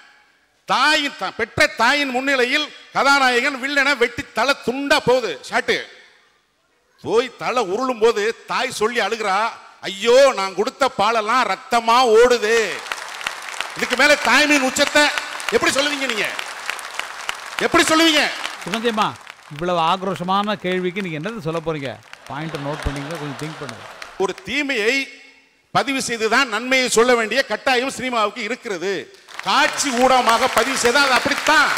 தாயின் த- பெற்ற தாயின் முன்னிலையில் கதாநாயகன் வில்லனை வெட்டி தலை துண்டா போகுது ஷாட்டு போய் தலை உருளும் போது தாய் சொல்லி அழுகிறா ஐயோ நான் கொடுத்த பாலெல்லாம் ரத்தமா ஓடுது இதுக்கு மேல தாய்மையின் உச்சத்தை எப்படி சொல்லுவீங்க நீங்க எப்படி சொல்லுவீங்க சுகந்தியம்மா இவ்வளவு ஆக்ரோஷமான கேள்விக்கு நீங்கள் என்னது சொல்ல போறீங்க பாயிண்ட்டை நோட் பண்ணீங்க கொஞ்சம் திங்க் பண்ணுங்க ஒரு தீமையை பதிவு செய்துதான் நன்மையை சொல்ல வேண்டிய கட்டாயம் சினிமாவுக்கு இருக்கிறது காட்சி ஊடகமாக பதிவு செய்தால் அது அப்படித்தான்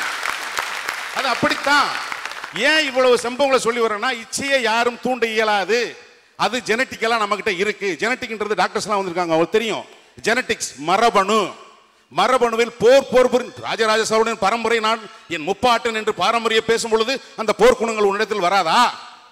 அது அப்படித்தான் ஏன் இவ்வளவு சம்பவங்களை சொல்லி வரேன்னா இச்சையை யாரும் தூண்ட இயலாது அது ஜெனட்டிக்கலா நம்ம கிட்ட இருக்கு ஜெனட்டிக்ன்றது டாக்டர்ஸ்லாம் வந்திருக்காங்க அவங்களுக்கு தெரியும் ஜெனட்டிக்ஸ் மரபணு மரபணுவில் போர் போர் போர் ராஜராஜ சோழனின் பரம்பரை நான் என் முப்பாட்டன் என்று பாரம்பரிய பேசும் பொழுது அந்த போர்க்குணங்கள் உன்னிடத்தில் வராதா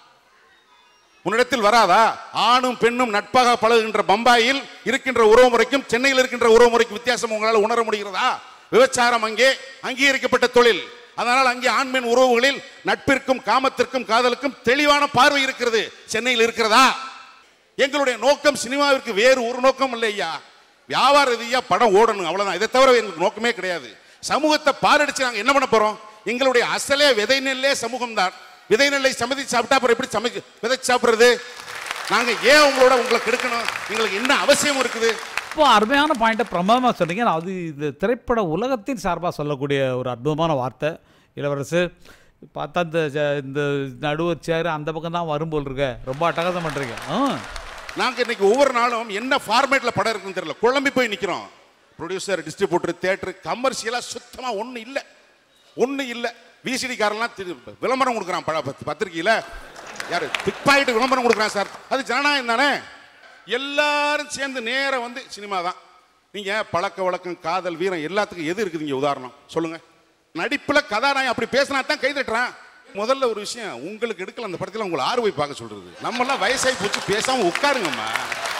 உன்னிடத்தில் வராதா ஆணும் பெண்ணும் நட்பாக பழகுகின்ற பம்பாயில் இருக்கின்ற உறவு முறைக்கும் சென்னையில் இருக்கின்ற உறவு முறைக்கும் வித்தியாசம் உங்களால் உணர முடிகிறதா விபச்சாரம் அங்கே அங்கீகரிக்கப்பட்ட தொழில் அதனால் அங்கே ஆண் பெண் உறவுகளில் நட்பிற்கும் காமத்திற்கும் காதலுக்கும் தெளிவான பார்வை இருக்கிறது சென்னையில் இருக்கிறதா எங்களுடைய நோக்கம் சினிமாவிற்கு வேறு ஒரு நோக்கம் இல்லை ஐயா வியாபார ரீதியா படம் ஓடணும் அவ்வளவுதான் இதை தவிர எங்களுக்கு நோக்கமே கிடையாது சமூகத்தை பாரடிச்சு நாங்க என்ன பண்ண போறோம் எங்களுடைய அசலே விதை நெல்லே சமூகம் தான் விதை நெல்லை சமைச்சு சாப்பிட்டா அப்புறம் எப்படி சமைச்சு விதைச்சு சாப்பிடுறது நாங்க ஏன் உங்களோட உங்களை கெடுக்கணும் எங்களுக்கு என்ன அவசியம் இருக்குது இப்போ அருமையான பாயிண்ட்டை பிரமாதமாக சொன்னீங்க நான் அது இந்த திரைப்பட உலகத்தின் சார்பாக சொல்லக்கூடிய ஒரு அற்புதமான வார்த்தை இளவரசு பார்த்தா இந்த ஜ- இந்த நடுவர் சேர் அந்த பக்கம் தான் வரும் போல் இருக்க ரொம்ப அட்டகாசம் பண்ணுறீங்க ஆ நாங்க இன்னைக்கு ஒவ்வொரு நாளும் என்ன ஃபார்மேட்ல படம் இருக்குன்னு தெரியல குழம்பி போய் நிக்கிறோம் ப்ரொடியூசர் டிஸ்ட்ரிபியூட்டர் தியேட்டர் கமர்ஷியலா சுத்தமா ஒண்ணு இல்ல ஒண்ணு இல்ல விசிடி காரெல்லாம் திரு- விளம்பரம் கொடுக்குறான் பட பத்- பத்திரிக்கையில யாரு பிக் பாயிண்ட் விளம்பரம் கொடுக்குறான் சார் அது ஜனநாயகம் தானே எல்லாரும் சேர்ந்து நேரா வந்து சினிமா தான் நீங்க பழக்க வழக்கம் காதல் வீரம் எல்லாத்துக்கும் எது இருக்குதுங்க உதாரணம் சொல்லுங்க நடிப்புல கதாநாயகன் அப்படி பேசினா தான் கை தட்டுறான் முதல்ல ஒரு விஷயம் உங்களுக்கு எடுக்கல அந்த படத்துல உங்களை ஆறு போய் பார்க்க சொல்றது நம்ம எல்லாம் வயசாகி போச்சு பேசாம உட்காருங்கம்மா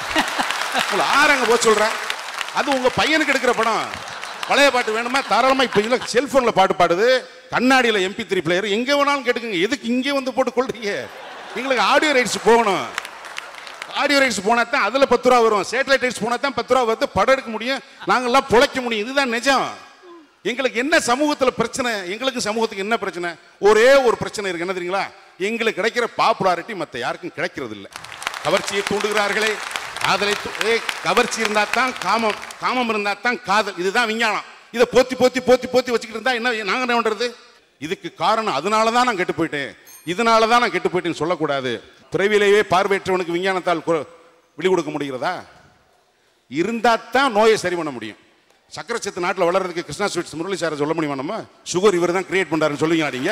உங்களை ஆறாங்க போக சொல்றேன் அது உங்க பையனுக்கு எடுக்கிற படம் பழைய பாட்டு வேணுமா தாராளமா இப்ப இல்ல செல்போன்ல பாட்டு பாடுது கண்ணாடியில எம்பி த்ரீ பிளேயர் எங்க வேணாலும் கேட்டுக்கங்க எதுக்கு இங்கே வந்து போட்டு கொள்றீங்க எங்களுக்கு ஆடியோ ரைட்ஸ் போகணும் ஆடியோ ரைட்ஸ் போனா தான் அதுல பத்து ரூபா வரும் சேட்டலைட் ரைட்ஸ் போனா தான் பத்து ரூபா வருது படம் எடுக்க முடியும் நாங்கெல்லாம் பொழைக்க முடியும் இதுதான் நிஜம் எங்களுக்கு என்ன சமூகத்துல பிரச்சனை எங்களுக்கு சமூகத்துக்கு என்ன பிரச்சனை ஒரே ஒரு பிரச்சனை இருக்கு என்ன தெரியுங்களா எங்களுக்கு கிடைக்கிற பாப்புலாரிட்டி மத்த யாருக்கும் கிடைக்கிறது இல்ல கவர்ச்சியை தூண்டுகிறார்களே காதலை தூ- ஏய், கவர்ச்சி இருந்தா தான் காமம் காமம் இருந்தா தான் காதல் இதுதான் விஞ்ஞானம் இதை போத்தி போத்தி போத்தி போத்தி வச்சுக்கிட்டு இருந்தா என்ன நாங்க என்ன பண்றது இதுக்கு காரணம் அதனால தான் நான் கெட்டு போயிட்டேன் இதனால தான் நான் கெட்டு போயிட்டேன்னு சொல்லக்கூடாது பிறவிலேயே பார்வையற்றவனுக்கு விஞ்ஞானத்தால் கு- விழி கொடுக்க முடிகிறதா இருந்தா தான் நோயை சரி பண்ண முடியும் சக்கரை சத்து நாட்டில் வளர்றதுக்கு கிருஷ்ணா ஸ்வீட்ஸ் முரளி சாரை சொல்ல முடியுமா நம்ம சுகர் இவர் தான் கிரியேட் பண்றாருன்னு சொல்லுவீங்க நீங்க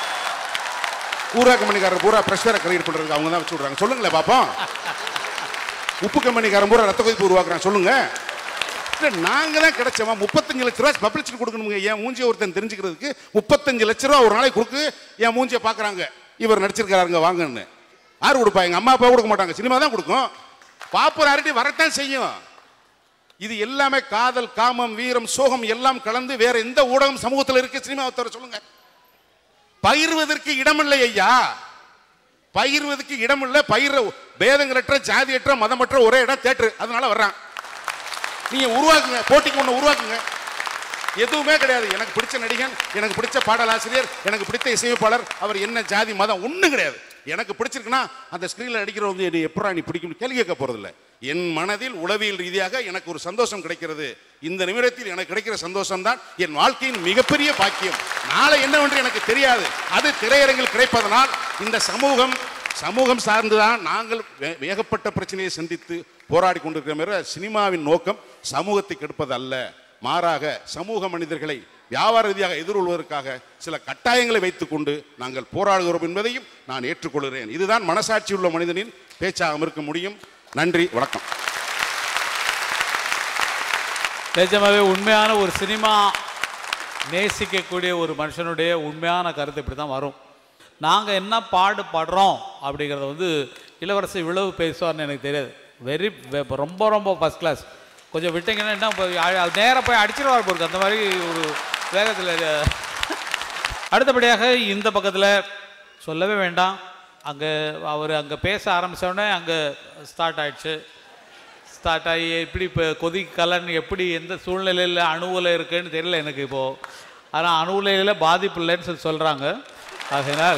பூரா கம்பெனிக்காரர் பூரா ப்ரெஷரை கிரியேட் பண்றதுக்கு அவங்க தான் வச்சு விடுறாங்க சொல்லுங்களேன் பாப்போம் உப்பு கம்பெனிக்காரன் பூரா ரத்த கொதிப்பு உருவாக்குறான் சொல்லுங்க இல்ல நாங்க தான் கிடைச்சோமா முப்பத்தஞ்சு லட்ச ரூபாய் பப்ளிசிட்டி கொடுக்கணுங்க என் மூஞ்சிய ஒருத்தன் தெரிஞ்சுக்கிறதுக்கு முப்பத்தஞ்சு லட்ச ரூபா ஒரு நாளைக்கு கொடுக்கு என் மூஞ்சிய பாக்குறாங்க இவர் நடிச்சிருக்காருங்க வாங்கன்னு யார் கொடுப்பா எங்க அம்மா அப்பா கொடுக்க மாட்டாங்க சினிமா தான் கொடுக்கும் பாப்புலாரிட்டி வரத்தான் செய்யும் இது எல்லாமே காதல் காமம் வீரம் சோகம் எல்லாம் கலந்து வேற எந்த ஊடகம் சமூகத்தில் இருக்கு சினிமாவை தவிர சொல்லுங்க பகிர்வதற்கு இடமில்லை ஐயா பகிர்வதற்கு இடமில்லை பயிர பேதங்களற்ற ஜாதியற்ற மதமற்ற ஒரே இடம் தேட்டர் அதனால வர்றான் நீங்க உருவாக்குங்க போட்டிக்கு ஒண்ணு உருவாக்குங்க எதுவுமே கிடையாது எனக்கு பிடிச்ச நடிகன் எனக்கு பிடிச்ச பாடலாசிரியர் எனக்கு பிடித்த இசையமைப்பாளர் அவர் என்ன ஜாதி மதம் ஒண்ணும் கிடையாது எனக்கு பிடிச்சிருக்குன்னா அந்த ஸ்கிரீன்ல நடிக்கிற வந்து என்னை எப்படா நீ பிடிக்கும் கேள்வி கேட்க போறதில்ல என் மனதில் உளவியல் ரீதியாக எனக்கு ஒரு சந்தோஷம் கிடைக்கிறது இந்த நிமிடத்தில் எனக்கு கிடைக்கிற சந்தோஷம் தான் என் வாழ்க்கையின் மிகப்பெரிய பாக்கியம் நாளை என்னவென்று எனக்கு தெரியாது அது திரையரங்கில் கிடைப்பதனால் இந்த சமூகம் சமூகம் சார்ந்துதான் நாங்கள் வே- ஏகப்பட்ட பிரச்சனையை சந்தித்து போராடி கொண்டிருக்கிற சினிமாவின் நோக்கம் சமூகத்தை கெடுப்பது அல்ல மாறாக சமூக மனிதர்களை வியாபார ரீதியாக எதிர்கொள்வதற்காக சில கட்டாயங்களை வைத்துக்கொண்டு நாங்கள் போராடுகிறோம் என்பதையும் நான் ஏற்றுக்கொள்கிறேன் இதுதான் மனசாட்சி உள்ள மனிதனின் பேச்சாக இருக்க முடியும் நன்றி வணக்கம் நிஜமாவே உண்மையான ஒரு சினிமா நேசிக்கக்கூடிய ஒரு மனுஷனுடைய உண்மையான கருத்து இப்படி தான் வரும் நாங்கள் என்ன பாடு பாடுறோம் அப்படிங்கிறத வந்து இளவரசி இவ்வளவு பேசுவார்னு எனக்கு தெரியாது வெரி ரொம்ப ரொம்ப ஃபஸ்ட் கிளாஸ் கொஞ்சம் விட்டீங்கன்னா என்ன நேராக போய் அடிச்சிருவார் போருக்கு அந்த மாதிரி ஒரு வேகத்தில் அடுத்தபடியாக இந்த பக்கத்தில் சொல்லவே வேண்டாம் அங்கே அவர் அங்கே பேச ஆரம்பிச்ச உடனே அங்கே ஸ்டார்ட் ஆயிடுச்சு ஸ்டார்ட் ஆகி எப்படி இப்போ கொதி கலன் எப்படி எந்த சூழ்நிலையில் அணுவில் இருக்குன்னு தெரியல எனக்கு இப்போது ஆனால் அணுவுலையில் பாதிப்பு இல்லைன்னு சொல்லி சொல்கிறாங்க ஆகையினால்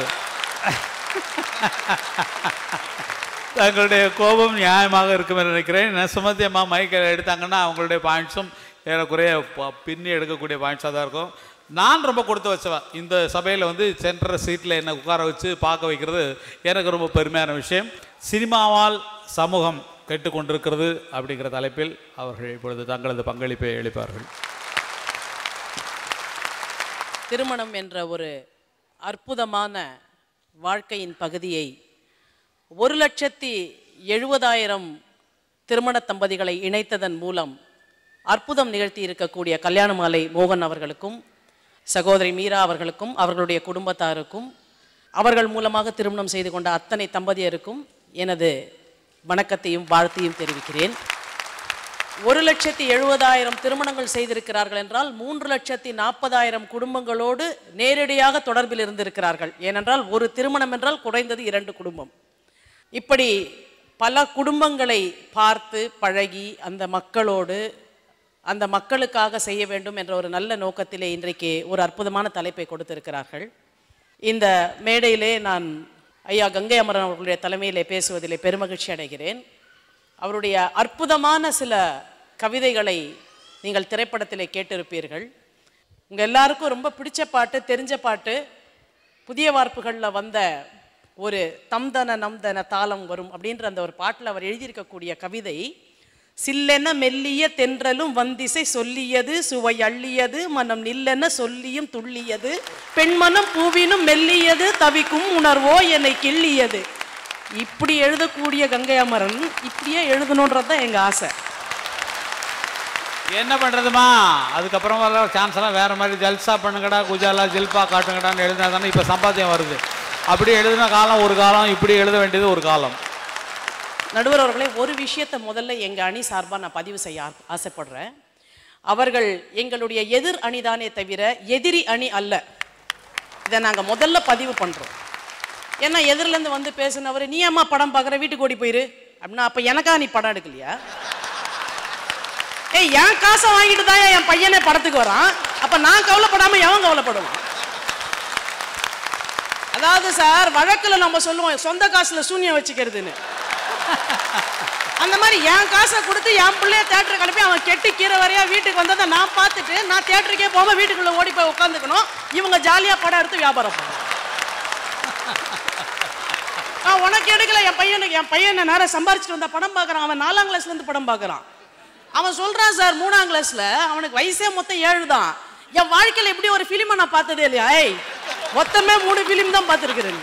தங்களுடைய கோபம் நியாயமாக இருக்கும் என்று நினைக்கிறேன் நான் சுமதி அம்மா மைக்கில் எடுத்தாங்கன்னா அவங்களுடைய பாயிண்ட்ஸும் ஏறக்குறைய ப- பின்னி எடுக்கக்கூடிய பாயிண்ட்ஸாக தான் இருக்கும் நான் ரொம்ப கொடுத்து வச்சவன் இந்த சபையில் வந்து சென்ட்ரல் சீட்டில் என்னை உட்கார வச்சு பார்க்க வைக்கிறது எனக்கு ரொம்ப பெருமையான விஷயம் சினிமாவால் சமூகம் கெட்டுக்கொண்டிருக்கிறது அப்படிங்கிற தலைப்பில் அவர்கள் இப்பொழுது தங்களது பங்களிப்பை அளிப்பார்கள் திருமணம் என்ற ஒரு அற்புதமான வாழ்க்கையின் பகுதியை ஒரு லட்சத்தி எழுபதாயிரம் திருமண தம்பதிகளை இணைத்ததன் மூலம் அற்புதம் நிகழ்த்தி இருக்கக்கூடிய கல்யாணமாலை மோகன் அவர்களுக்கும் சகோதரி மீரா அவர்களுக்கும் அவர்களுடைய குடும்பத்தாருக்கும் அவர்கள் மூலமாக திருமணம் செய்து கொண்ட அத்தனை தம்பதியருக்கும் எனது வணக்கத்தையும் வாழ்த்தையும் தெரிவிக்கிறேன் ஒரு லட்சத்தி எழுபதாயிரம் திருமணங்கள் செய்திருக்கிறார்கள் என்றால் மூன்று லட்சத்தி நாற்பதாயிரம் குடும்பங்களோடு நேரடியாக தொடர்பில் இருந்திருக்கிறார்கள் ஏனென்றால் ஒரு திருமணம் என்றால் குறைந்தது இரண்டு குடும்பம் இப்படி பல குடும்பங்களை பார்த்து பழகி அந்த மக்களோடு அந்த மக்களுக்காக செய்ய வேண்டும் என்ற ஒரு நல்ல நோக்கத்திலே இன்றைக்கு ஒரு அற்புதமான தலைப்பை கொடுத்திருக்கிறார்கள் இந்த மேடையிலே நான் ஐயா கங்கை அமரன் அவர்களுடைய தலைமையிலே பேசுவதிலே பெருமகிழ்ச்சி அடைகிறேன் அவருடைய அற்புதமான சில கவிதைகளை நீங்கள் திரைப்படத்திலே கேட்டிருப்பீர்கள் உங்க எல்லாருக்கும் ரொம்ப பிடிச்ச பாட்டு தெரிஞ்ச பாட்டு புதிய வார்ப்புகளில் வந்த ஒரு தம்தன நம்தன தாளம் வரும் அப்படின்ற அந்த ஒரு பாட்டில் அவர் எழுதியிருக்கக்கூடிய கவிதை சில்லென மெல்லிய தென்றலும் வந்திசை சொல்லியது சுவை அள்ளியது மனம் நில்லென சொல்லியும் துள்ளியது பெண்மனம் பூவினும் மெல்லியது தவிக்கும் உணர்வோ என்னை கிள்ளியது இப்படி எழுதக்கூடிய கங்கை அமரன் இப்படியே எழுதணுன்றது தான் எங்கள் ஆசை என்ன பண்ணுறதுமா அதுக்கப்புறம் வர சான்ஸ் எல்லாம் வேறு மாதிரி ஜல்சா பண்ணுங்கடா குஜாலா ஜில்பா காட்டுங்கடான்னு எழுதினா தானே இப்போ சம்பாத்தியம் வருது அப்படி எழுதின காலம் ஒரு காலம் இப்படி எழுத வேண்டியது ஒரு காலம் நடுவர் அவர்களே ஒரு விஷயத்தை முதல்ல எங்கள் அணி சார்பாக நான் பதிவு செய்ய ஆ- ஆசைப்படுறேன் அவர்கள் எங்களுடைய எதிர் அணிதானே தவிர எதிரி அணி அல்ல இதை நாங்கள் முதல்ல பதிவு பண்ணுறோம் ஏன்னா எதிரிலேருந்து வந்து பேசினவர் நீ அம்மா படம் பார்க்குற வீட்டுக்கு ஓடி போயிரு அப்படின்னா அப்போ எனக்கா நீ படம் எடுக்கலையா ஏய் என் காசை வாங்கிட்டு தான் என் பையனே படத்துக்கு வரான் அப்போ நான் கவலைப்படாமல் எவன் கவலைப்படுவான் அதாவது சார் வழக்குல நம்ம சொல்லுவோம் சொந்த காசுல சூன்யம் வச்சுக்கிறதுன்னு அந்த மாதிரி என் காசை கொடுத்து என் பிள்ளைய தேட்டருக்கு அனுப்பி அவன் கெட்டி கீரை வரையா வீட்டுக்கு வந்ததை நான் பார்த்துட்டு நான் தேட்டருக்கே போகாம வீட்டுக்குள்ள ஓடி போய் உட்காந்துக்கணும் இவங்க ஜாலியா படம் எடுத்து வியாபாரம் பண்ணணும் நான் உனக்கு எடுக்கல என் பையனுக்கு என் பையன் என்ன நேரம் சம்பாரிச்சிட்டு வந்தா படம் பார்க்கறான் அவன் நாலாம் கிளாஸ்ல இருந்து படம் பார்க்கறான் அவன் சொல்றான் சார் மூணாம் கிளாஸ்ல அவனுக்கு வயசே மொத்தம் ஏழு தான் என் வாழ்க்கையில இப்படி ஒரு ஃபிலிமை நான் பார்த்ததே இல்லையா ஏய் மொத்தமே மூணு ஃபிலிம் தான் பார்த்துருக்கிறேன்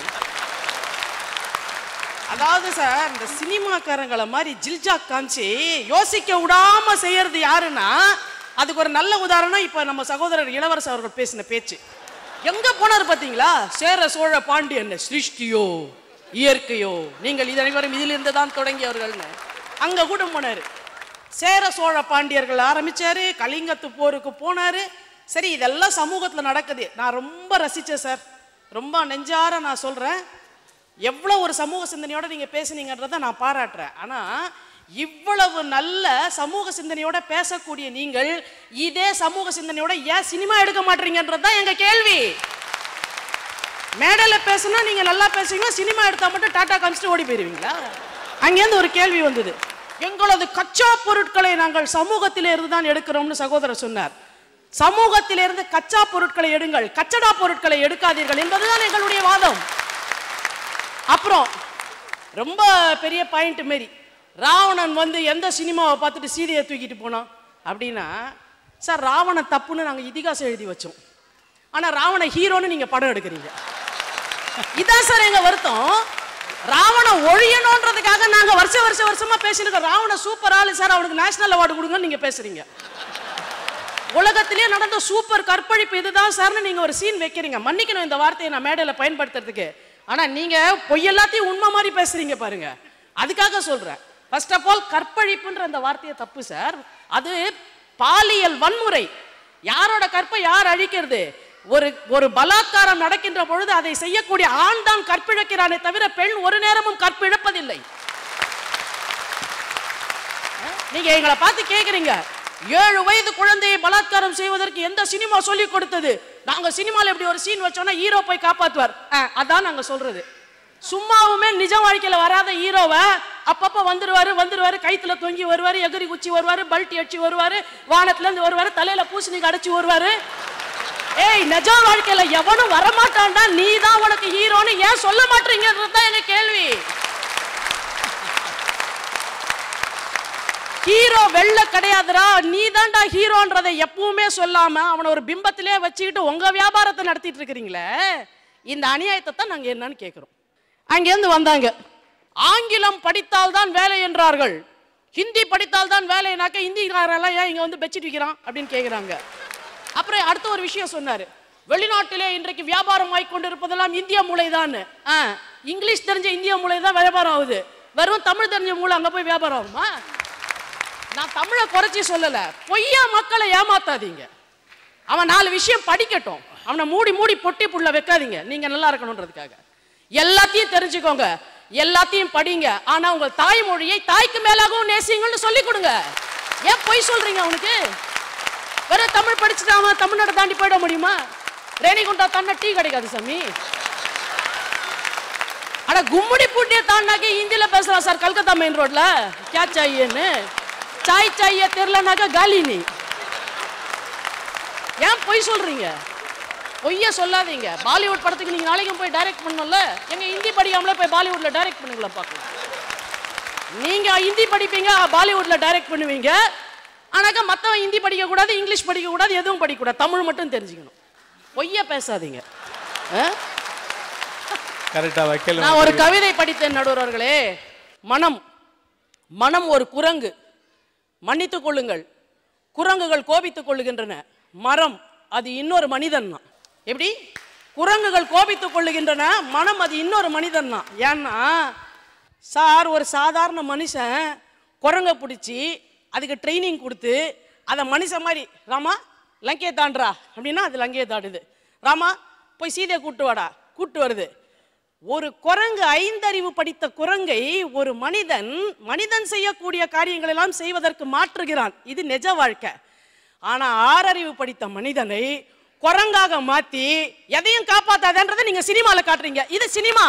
அதாவது சார் இந்த சினிமாக்காரங்களை மாதிரி ஜில்ஜா காமிச்சு யோசிக்க விடாம செய்யறது யாருன்னா அதுக்கு ஒரு நல்ல உதாரணம் இப்ப நம்ம சகோதரர் இளவரசர் அவர்கள் பேசின பேச்சு எங்க போனார் பாத்தீங்களா சேர சோழ பாண்டியன் சிருஷ்டியோ இயற்கையோ நீங்கள் இது அனைவரும் இதிலிருந்து தான் தொடங்கியவர்கள்னு அங்க கூட போனாரு சேர சோழ பாண்டியர்கள் ஆரம்பிச்சாரு கலிங்கத்து போருக்கு போனாரு சரி இதெல்லாம் சமூகத்துல நடக்குது நான் ரொம்ப ரசிச்சேன் சார் ரொம்ப நெஞ்சார நான் சொல்றேன் எவ்வளோ ஒரு சமூக சிந்தனையோட நீங்க பேசுனீங்கன்றதை நான் பாராட்டுறேன் ஆனா இவ்வளவு நல்ல சமூக சிந்தனையோட பேசக்கூடிய நீங்கள் இதே சமூக சிந்தனையோட ஏன் சினிமா எடுக்க மாட்டீங்கன்றது தான் எங்க கேள்வி மேடையில பேசுனா நீங்க நல்லா பேசுவீங்க சினிமா எடுத்தா மட்டும் டாடா காமிச்சிட்டு ஓடி போயிருவீங்களா அங்கேருந்து ஒரு கேள்வி வந்தது எங்களது கச்சா பொருட்களை நாங்கள் சமூகத்திலே இருந்து தான் எடுக்கிறோம்னு சகோதரர் சொன்னார் சமூகத்திலிருந்து கச்சா பொருட்களை எடுங்கள் கச்சடா பொருட்களை எடுக்காதீர்கள் என்பதுதான் எங்களுடைய வாதம் அப்புறம் ரொம்ப பெரிய பாயிண்ட் மாரி ராவணன் வந்து எந்த சினிமாவை பார்த்துட்டு சீதையை தூக்கிட்டு போனான் அப்படின்னா சார் ராவணன் தப்புன்னு நாங்கள் இதிகாசம் எழுதி வச்சோம் ஆனால் ராவண ஹீரோன்னு நீங்கள் படம் எடுக்கிறீங்க இதான் சார் எங்க வருத்தம் ராவணன் ஒழியணுன்றதுக்காக நாங்க வருஷ வருஷ வருஷமா பேசிருக்கோம் ராவண சூப்பர் ஆளு சார் அவனுக்கு நேஷனல் அவார்டு கொடுங்கன்னு நீங்க பேசுறீங்க உலகத்திலே நடந்த சூப்பர் கற்பழிப்பு இதுதான் சார்னு நீங்க ஒரு சீன் வைக்கிறீங்க மன்னிக்கணும் இந்த வார்த்தையை நான் மேடையில பயன்படுத்துறதுக்கு ஆனா நீங்க பொய் எல்லாத்தையும் உண்மை மாதிரி பேசுறீங்க பாருங்க அதுக்காக சொல்றேன் ஃபர்ஸ்ட் ஆஃப் ஆல் கற்பழிப்புன்ற அந்த வார்த்தையை தப்பு சார் அது பாலியல் வன்முறை யாரோட கற்பை யார் அழிக்கிறது ஒரு ஒரு பலாத்காரம் நடக்கின்ற பொழுது அதை செய்யக்கூடிய ஆண் தான் கற்பிழக்கிறானே தவிர பெண் ஒரு நேரமும் கற்பிழப்பதில்லை நீங்க எங்களை பார்த்து கேக்குறீங்க ஏழு வயது குழந்தையை பலாத்காரம் செய்வதற்கு எந்த சினிமா சொல்லி கொடுத்தது நாங்க சினிமால இப்படி ஒரு சீன் வச்சோம்னா ஹீரோ போய் காப்பாத்துவார் அஹ், அதான் நாங்க சொல்றது சும்மாவுமே நிஜ வாழ்க்கையில வராத ஹீரோவை அப்பப்ப வந்துருவாரு வந்துருவாரு கைத்துல தொங்கி வருவாரு எகிரி குச்சி வருவாரு பல்ட்டி அடிச்சு வருவாரு வானத்துல இருந்து வருவாரு தலையில பூசணிக்கு அடைச்சு வருவாரு ஏய் நிஜ வாழ்க்கையில எவனும் வரமாட்டான்டா நீ தான் உனக்கு ஹீரோன்னு ஏன் சொல்ல மாட்டீங்கன்றது தான் எங்க கேள்வி ஹீரோ வெள்ள கிடையாதுடா நீ தான்டா ஹீரோன்றதை எப்பவுமே சொல்லாம அவனை ஒரு பிம்பத்திலே வச்சுக்கிட்டு உங்க வியாபாரத்தை நடத்திட்டு இருக்கிறீங்களே இந்த அநியாயத்தை தான் நாங்க என்னன்னு கேட்கிறோம் அங்கேருந்து வந்தாங்க ஆங்கிலம் படித்தால் தான் வேலை என்றார்கள் ஹிந்தி படித்தால் தான் வேலைனாக்க ஹிந்திக்காரெல்லாம் ஏன் இங்க வந்து பெச்சிட்டு விற்கிறான் அப்படின்னு கேக்குறாங்க அப்புறம் அடுத்த ஒரு விஷயம் சொன்னாரு வெளிநாட்டிலே இன்றைக்கு வியாபாரம் ஆகி கொண்டிருப்பதெல்லாம் இந்திய மூளை தான் இங்கிலீஷ் தெரிஞ்ச இந்திய மூளை தான் வியாபாரம் ஆகுது வெறும் தமிழ் தெரிஞ்ச மூளை அங்க போய் வியாபாரம் ஆகுமா நான் தமிழை குறைச்சி சொல்லல பொய்யா மக்களை ஏமாத்தாதீங்க அவன் நாலு விஷயம் படிக்கட்டும் அவனை மூடி மூடி பொட்டி புள்ள வைக்காதீங்க நீங்க நல்லா இருக்கணுன்றதுக்காக எல்லாத்தையும் தெரிஞ்சுக்கோங்க எல்லாத்தையும் படிங்க ஆனா உங்க தாய்மொழியை தாய்க்கு மேலாகவும் நேசிங்கன்னு சொல்லி கொடுங்க ஏன் பொய் சொல்றீங்க அவனுக்கு வெறும் தமிழ் படிச்சுட்டு அவன் தமிழ்நாட்டை தாண்டி போயிட முடியுமா ரேணிகுண்டா தாண்டா டீ கிடைக்காது சாமி அட கும்முடி பூட்டிய தாண்டாக்கி ஹிந்தில பேசுறான் சார் கல்கத்தா மெயின் ரோட்ல கே சாயின்னு சாய் சாய தெரியலனாக்கா காலி நீ ஏன் பொய் சொல்றீங்க பொய்ய சொல்லாதீங்க பாலிவுட் படத்துக்கு நீங்க நாளைக்கும் போய் டைரக்ட் பண்ணல எங்க ஹிந்தி படிக்காமலே போய் பாலிவுட்ல டைரக்ட் பண்ணுங்களேன் பார்க்கலாம் நீங்க ஹிந்தி படிப்பீங்க பாலிவுட்ல டைரக்ட் பண்ணுவீங்க ஆனாக்கா மத்தவன் ஹிந்தி படிக்க கூடாது இங்கிலீஷ் படிக்க கூடாது எதுவும் படிக்க கூடாது தமிழ் மட்டும் தெரிஞ்சுக்கணும் பொய்ய பேசாதீங்க ஆ? கரெக்டா வைக்கல நான் ஒரு கவிதை படித்தேன் நடுவர்களே மனம் மனம் ஒரு குரங்கு மன்னித்துக் கொள்ளுங்கள் குரங்குகள் கோபித்துக் கொள்ளுகின்றன மரம் அது இன்னொரு மனிதன் தான் எப்படி குரங்குகள் கோபித்துக் கொள்ளுகின்றன மனம் அது இன்னொரு மனிதன் தான் ஏன்னா சார் ஒரு சாதாரண மனுஷன் குரங்கை பிடிச்சி அதுக்கு ட்ரைனிங் கொடுத்து அதை மனுஷன் மாதிரி ராமா லங்கையை தாண்டுறா அப்படின்னா அது லங்கையை தாண்டுது ராமா போய் சீதையை கூட்டு வாடா கூட்டு வருது ஒரு குரங்கு ஐந்தறிவு படித்த குரங்கை ஒரு மனிதன் மனிதன் செய்யக்கூடிய காரியங்கள் எல்லாம் செய்வதற்கு மாற்றுகிறான் இது நிஜ வாழ்க்கை ஆனா ஆறறிவு படித்த மனிதனை குரங்காக மாத்தி எதையும் காப்பாத்தாதன்றதை நீங்க சினிமால காட்டுறீங்க இது சினிமா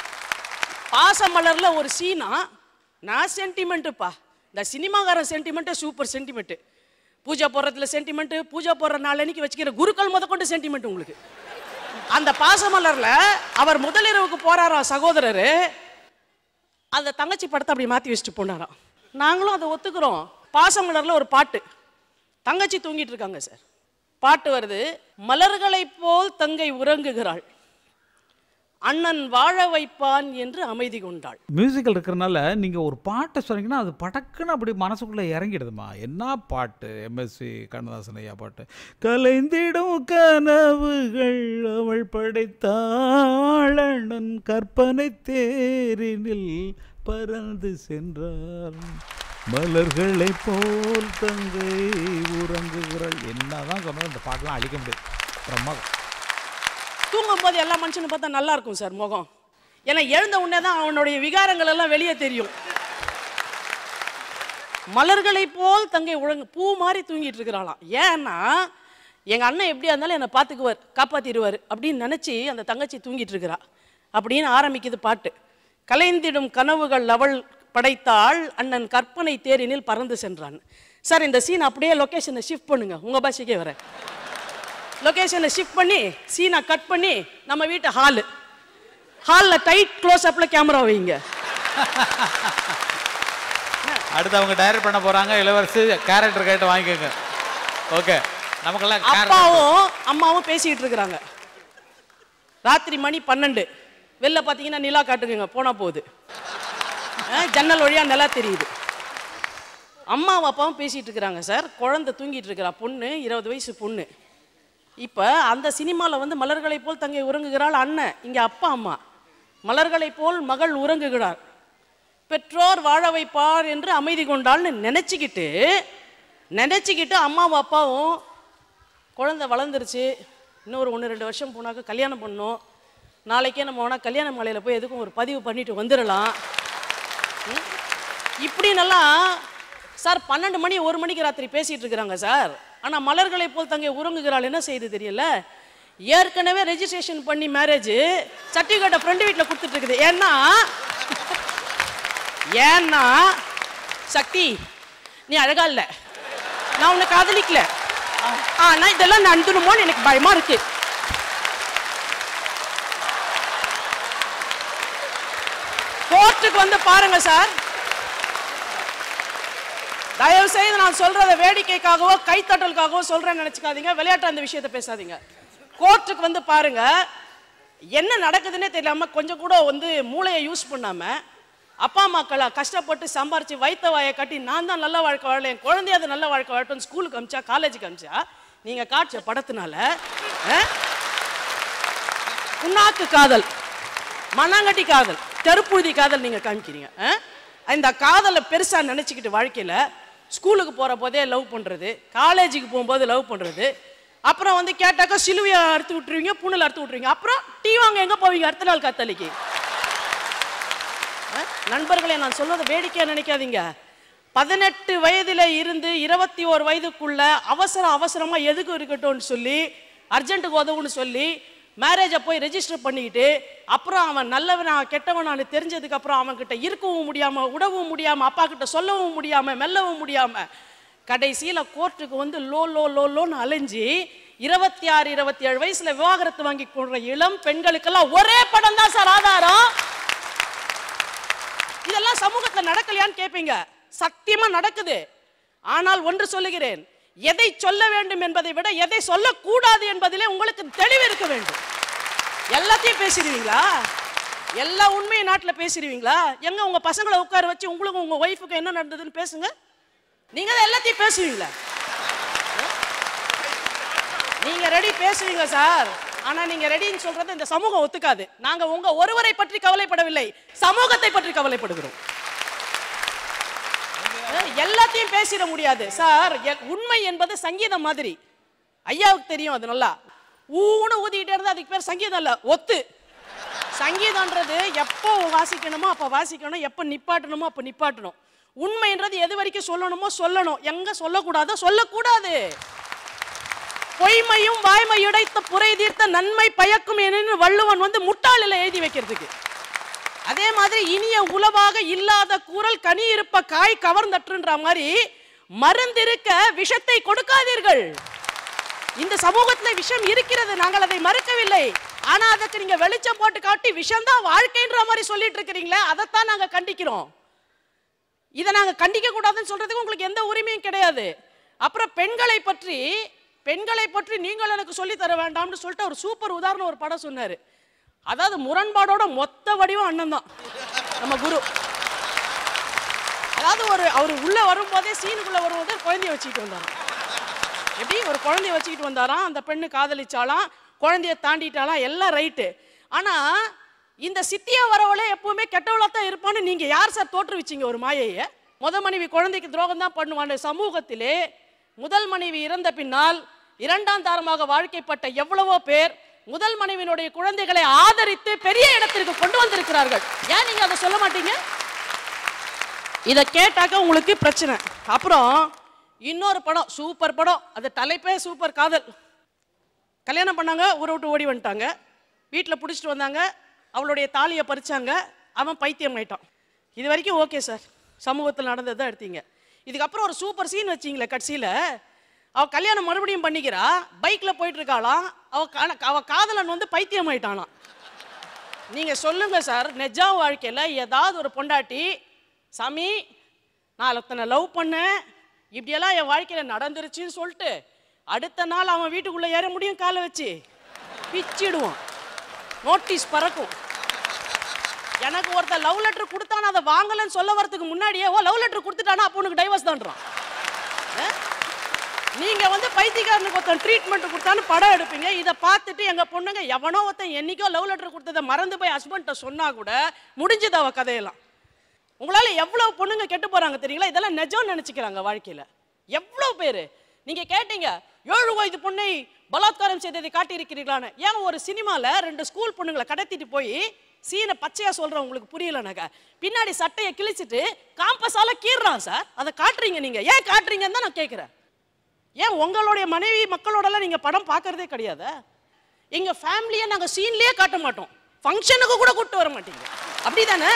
பாசமலர்ல ஒரு சீனா நான் சென்டிமெண்ட்டுப்பா இந்த சினிமாக்காரன் சென்டிமெண்ட்டே சூப்பர் சென்டிமெண்ட் பூஜை போடுறதுல சென்டிமெண்ட் பூஜை போடுற நாளன்னைக்கு வச்சுக்கிற குருக்கள் முதற்கொண்டு சென்டிமெண்ட் உங்களுக்கு அந்த பாசமலர்ல அவர் முதலிரவுக்கு போறாராம் சகோதரரு அந்த தங்கச்சி படத்தை அப்படி மாத்தி வச்சுட்டு போனாராம் நாங்களும் அதை ஒத்துக்கிறோம் பாசமலர்ல ஒரு பாட்டு தங்கச்சி தூங்கிட்டு இருக்காங்க சார் பாட்டு வருது மலர்களைப் போல் தங்கை உறங்குகிறாள் அண்ணன் வாழ வைப்பான் என்று அமைதி கொண்டாள் மியூசிக்கல் இருக்கிறனால நீங்கள் ஒரு பாட்டை சொன்னீங்கன்னா அது படக்குன்னு அப்படி மனசுக்குள்ளே இறங்கிடுதுமா என்ன பாட்டு எம்எஸ்வி கண்ணதாசன் ஐயா பாட்டு கலைந்திடும் கனவுகள் அவள் படைத்தாளன் கற்பனை தேரினில் பறந்து சென்றார் மலர்களை போல் தங்கை உறங்குகிறாள் என்னதான் சொன்னாலும் இந்த பாட்டெலாம் அழிக்க முடியாது பிரமாதம் தூங்கும் போது எல்லா மனுஷனும் பார்த்தா நல்லா இருக்கும் சார் முகம் ஏன்னா எழுந்த உடனே தான் அவனுடைய விகாரங்கள் எல்லாம் வெளியே தெரியும் மலர்களை போல் தங்கை உழங்கு பூ மாதிரி தூங்கிட்டு இருக்கிறாளாம் ஏன்னா எங்க அண்ணன் எப்படியா இருந்தாலும் என்னை பார்த்துக்குவார் காப்பாத்திடுவார் அப்படின்னு நினைச்சு அந்த தங்கச்சி தூங்கிட்டு இருக்கிறா அப்படின்னு ஆரம்பிக்குது பாட்டு கலைந்திடும் கனவுகள் அவள் படைத்தாள் அண்ணன் கற்பனை தேரினில் பறந்து சென்றான் சார் இந்த சீன் அப்படியே லொகேஷனை ஷிஃப்ட் பண்ணுங்க உங்க பாஷைக்கே வரேன் லொகேஷனை ஷிஃப்ட் பண்ணி சீனை கட் பண்ணி நம்ம வீட்டு ஹாலு ஹாலில் டைட் க்ளோஸ் அப்பில் கேமரா வைங்க அடுத்து அவங்க டைரக்ட் பண்ண போறாங்க இளவரசி கேரக்டர் கேட்டு வாங்கிக்கோங்க ஓகே நமக்கெல்லாம் character- அப்பாவும் அம்மாவும் பேசிக்கிட்டு இருக்கிறாங்க ராத்திரி மணி பன்னெண்டு வெளில பார்த்தீங்கன்னா நிலா காட்டுக்குங்க போனா போகுது அஹ், ஜன்னல் வழியா நிலா தெரியுது அம்மாவும் அப்பாவும் பேசிட்டு இருக்கிறாங்க சார் குழந்தை தூங்கிட்டு இருக்கிறா பொண்ணு இருபது வயசு பொண்ணு இப்போ அந்த சினிமாவில் வந்து மலர்களை போல் தங்கை உறங்குகிறாள் அண்ணன் இங்கே அப்பா அம்மா மலர்களை போல் மகள் உறங்குகிறார் பெற்றோர் வாழ வைப்பார் என்று அமைதி கொண்டாள்னு நினச்சிக்கிட்டு நினச்சிக்கிட்டு அம்மாவும் அப்பாவும் குழந்தை வளர்ந்துருச்சு இன்னொரு ஒன்று ரெண்டு வருஷம் போனாக்க கல்யாணம் பண்ணோம் நாளைக்கே நம்ம வேணால் கல்யாண மாலையில் போய் எதுக்கும் ஒரு பதிவு பண்ணிட்டு வந்துடலாம் ம்? இப்படின்னெல்லாம் சார் பன்னெண்டு மணி ஒரு மணிக்கு ராத்திரி பேசிட்டு இருக்கிறாங்க சார் ஆனால் மலர்களை போல் தங்கை உறங்குகிறாள் என்ன செய்யுது தெரியல ஏற்கனவே ரெஜிஸ்ட்ரேஷன் பண்ணி மேரேஜ் சர்டிஃபிகேட்டை ஃப்ரெண்டு வீட்டில் கொடுத்துட்டு இருக்குது ஏன்னா ஏன்னா சக்தி நீ அழகா இல்ல நான் உன்னை காதலிக்கல ஆனா இதெல்லாம் நடந்துடுமோன்னு எனக்கு பயமா இருக்கு கோர்ட்டுக்கு வந்து பாருங்க சார் தயவு செய்து நான் சொல்றத வேடிக்கைக்காகவோ கைத்தட்டலுக்காகவோ சொல்றேன்னு நினைச்சுக்காதீங்க விளையாட்டு அந்த விஷயத்தை பேசாதீங்க கோர்ட்டுக்கு வந்து பாருங்க என்ன நடக்குதுன்னே தெரியாம கொஞ்சம் கூட வந்து மூளையை யூஸ் பண்ணாம அப்பா அம்மாக்களை கஷ்டப்பட்டு சம்பாரிச்சு வைத்த வாயை கட்டி நான் தான் நல்ல வாழ்க்கை வாழல என் குழந்தைய அது நல்ல வாழ்க்கை வாழட்டும் ஸ்கூலுக்கு அமிச்சா காலேஜுக்கு அமிச்சா நீங்க காட்ச படத்தினால அஹ், புண்ணாக்கு காதல் மண்ணாங்கட்டி காதல் தெருப்புழுதி காதல் நீங்க காமிக்கிறீங்க அஹ்? இந்த காதலை பெருசா நினைச்சுக்கிட்டு வாழ்க்கையில ஸ்கூலுக்கு போற போதே லவ் பண்றது காலேஜுக்கு போகும்போது லவ் பண்றது அப்புறம் வந்து கேட்டாக்கா சிலுவையை அறுத்து விட்டுருவீங்க பூனல் அறுத்து விட்டுருவீங்க அப்புறம் டீ வாங்க எங்க போவீங்க அடுத்த நாள் கத்தலிக்கு அஹ்? நண்பர்களே நான் சொல்வதை வேடிக்கையா நினைக்காதீங்க பதினெட்டு வயதுல இருந்து இருபத்தி ஓரு வயதுக்குள்ள அவசர அவசரமா எதுக்கு இருக்கட்டும்னு சொல்லி அர்ஜென்ட்டுக்கு உதவுன்னு சொல்லி மேரேஜை போய் ரெஜிஸ்டர் பண்ணிக்கிட்டு அப்புறம் அவன் நல்லவனா கெட்டவனான்னு தெரிஞ்சதுக்கு அப்புறம் அவன்கிட்ட இருக்கவும் முடியாம உடவும் முடியாம அப்பா கிட்ட சொல்லவும் முடியாம மெல்லவும் முடியாம கடைசியில கோர்ட்டுக்கு வந்து லோ லோ லோ லோன்னு அலைஞ்சு இருபத்தி ஆறு இருபத்தி ஏழு வயசுல விவாகரத்து வாங்கி கொள்ற இளம் பெண்களுக்கெல்லாம் ஒரே படம் தான் சார் ஆதாரம் இதெல்லாம் சமூகத்துல நடக்கலையான்னு கேட்பீங்க சத்தியமா நடக்குது ஆனால் ஒன்று சொல்லுகிறேன் எதை சொல்ல வேண்டும் என்பதை விட எதை சொல்லக்கூடாது என்பதிலே உங்களுக்கு தெளிவு இருக்க வேண்டும் எல்லாத்தையும் பேசிடுவீங்களா எல்லா உண்மையை நாட்டுல பேசிடுவீங்களா எங்க உங்க பசங்களை உட்கார வச்சு உங்களுக்கு உங்க ஒய்ஃபுக்கு என்ன நடந்ததுன்னு பேசுங்க நீங்க தான் எல்லாத்தையும் பேசுவீங்களா நீங்க ரெடி பேசுவீங்க சார் ஆனா நீங்க ரெடின்னு சொல்றது இந்த சமூகம் ஒத்துக்காது நாங்க உங்க ஒருவரை பற்றி கவலைப்படவில்லை சமூகத்தை பற்றி கவலைப்படுகிறோம் அஹ், எல்லாத்தையும் பேசிட முடியாது சார் எ- உண்மை என்பது சங்கீதம் மாதிரி ஐயாவுக்கு தெரியும் அது நல்லா ஊன்னு ஊதிக்கிட்டே இருந்தா அதுக்கு பேர் சங்கீதம் இல்ல ஒத்து சங்கீதம்ன்றது எப்போ வாசிக்கணுமோ அப்போ வாசிக்கணும் எப்போ நிப்பாட்டணுமோ அப்போ நிப்பாட்டணும் உண்மைன்றது எது வரைக்கும் சொல்லணுமோ சொல்லணும் எங்க சொல்லக்கூடாதோ சொல்லக்கூடாது பொய்மையும் வாய்மை உடைத்த புரை தீர்த்த நன்மை பயக்கும் என்று வள்ளுவன் வந்து முட்டாளில் எழுதி வைக்கிறதுக்கு அதே மாதிரி இனிய உளவாக இல்லாத கூறல் கனி இருப்ப காய் கவர்ந்தற்றுன்ற மாதிரி மருந்திருக்க விஷத்தை கொடுக்காதீர்கள் இந்த சமூகத்துல விஷம் இருக்கிறது நாங்கள் அதை மறுக்கவில்லை ஆனா அதுக்கு நீங்க வெளிச்சம் போட்டு காட்டி விஷம் தான் வாழ்க்கைன்ற மாதிரி சொல்லிட்டு இருக்கிறீங்களே அதைத்தான் நாங்க கண்டிக்கிறோம் இதை நாங்க கண்டிக்க கூடாதுன்னு சொல்றதுக்கு உங்களுக்கு எந்த உரிமையும் கிடையாது அப்புறம் பெண்களை பற்றி பெண்களை பற்றி நீங்கள் எனக்கு சொல்லி தர வேண்டாம்னு சொல்லிட்டு ஒரு சூப்பர் உதாரணம் ஒரு படம் சொன்னாரு அதாவது முரண்பாடோட மொத்த வடிவம் அண்ணன் தான் நம்ம குரு அதாவது ஒரு அவர் உள்ள வரும்போதே சீனுக்குள்ள வரும்போதே குழந்தைய வச்சுக்கிட்டு வந்தாராம் எப்படி ஒரு குழந்தைய வச்சுக்கிட்டு வந்தாராம் அந்த பெண்ணு காதலிச்சாலாம் குழந்தைய தாண்டிட்டாலாம் எல்லாம் ரைட்டு ஆனா இந்த சித்தியா வரவளே எப்பவுமே கெட்டவளா தான் இருப்பான்னு நீங்க யார் சார் தோற்றுவிச்சீங்க ஒரு மாயையை முத மனைவி குழந்தைக்கு துரோகம் தான் பண்ணுவான் சமூகத்திலே முதல் மனைவி இறந்த பின்னால் இரண்டாம் தாரமாக வாழ்க்கைப்பட்ட எவ்வளவோ பேர் முதல் மனைவியினுடைய குழந்தைகளை ஆதரித்து பெரிய இடத்திற்கு கொண்டு வந்திருக்கிறார்கள் ஏன் நீங்க அதை சொல்ல மாட்டீங்க இதை கேட்டாக்க உங்களுக்கு பிரச்சனை அப்புறம் இன்னொரு படம் சூப்பர் படம் அது தலைப்பே சூப்பர் காதல் கல்யாணம் பண்ணாங்க ஊரை விட்டு ஓடி வந்துட்டாங்க வீட்டில் பிடிச்சிட்டு வந்தாங்க அவளுடைய தாலியை பறிச்சாங்க அவன் பைத்தியம் ஆயிட்டான் இது வரைக்கும் ஓகே சார் சமூகத்தில் நடந்ததை எடுத்தீங்க இதுக்கப்புறம் ஒரு சூப்பர் சீன் வச்சிங்களே கடைசியில் அவ கல்யாணம் மறுபடியும் பண்ணிக்கிறா பைக்கில் போயிட்டு இருக்காளாம் அவ காண- அவ காதலன் வந்து பைத்தியம் ஆயிட்டானாம் நீங்க சொல்லுங்க சார் நிஜ வாழ்க்கையில ஏதாவது ஒரு பொண்டாட்டி சாமி நான் ஒருத்தனை லவ் பண்ணேன் இப்படியெல்லாம் என் வாழ்க்கையில நடந்துருச்சுன்னு சொல்லிட்டு அடுத்த நாள் அவன் வீட்டுக்குள்ள ஏற முடியும் காலை வச்சு பிச்சிடுவான் நோட்டீஸ் பறக்கும் எனக்கு ஒருத்தன் லவ் லெட்டர் கொடுத்தான அதை வாங்கலன்னு சொல்ல வரதுக்கு முன்னாடியே ஓ லவ் லெட்டர் கொடுத்துட்டானா அப்போ உனக்கு டைவர்ஸ் தான்றான் ஆ? நீங்க வந்து பைத்தியக்காரனுக்கு ஒருத்தன் ட்ரீட்மெண்ட் கொடுத்தான்னு படம் எடுப்பீங்க இதை பார்த்துட்டு எங்க பொண்ணுங்க எவனோ ஒருத்தன் என்னைக்கோ லவ் லெட்டர் கொடுத்ததை மறந்து போய் ஹஸ்பண்ட்ட சொன்னா கூட முடிஞ்சது அவ கதையெல்லாம் உங்களால எவ்வளவு பொண்ணுங்க கெட்டு போறாங்க தெரியுங்களா இதெல்லாம் நிஜம்னு நினைச்சுக்கிறாங்க வாழ்க்கையில எவ்வளவு பேரு நீங்க கேட்டீங்க ஏழு வயது பொண்ணை பலாத்காரம் செய்ததை காட்டியிருக்கிறீர்களான்னு ஏன் ஒரு சினிமால ரெண்டு ஸ்கூல் பொண்ணுங்களை கடத்திட்டு போய் சீனை பச்சையா சொல்றேன் உங்களுக்கு புரியலனாக்க பின்னாடி சட்டையை கிழிச்சிட்டு காம்பஸால கீறுறான் சார் அதை காட்டுறீங்க நீங்க ஏன் காட்டுறீங்கன்னு தான் நான் கேட்கிறேன் ஏன் உங்களுடைய மனைவி மக்களோடலாம் நீங்க படம் பார்க்கறதே கிடையாதா எங்க ஃபேமிலியை நாங்க சீன்லயே காட்ட மாட்டோம் ஃபங்க்ஷனுக்கு கூட கூட்டு வர மாட்டீங்க அப்படிதானே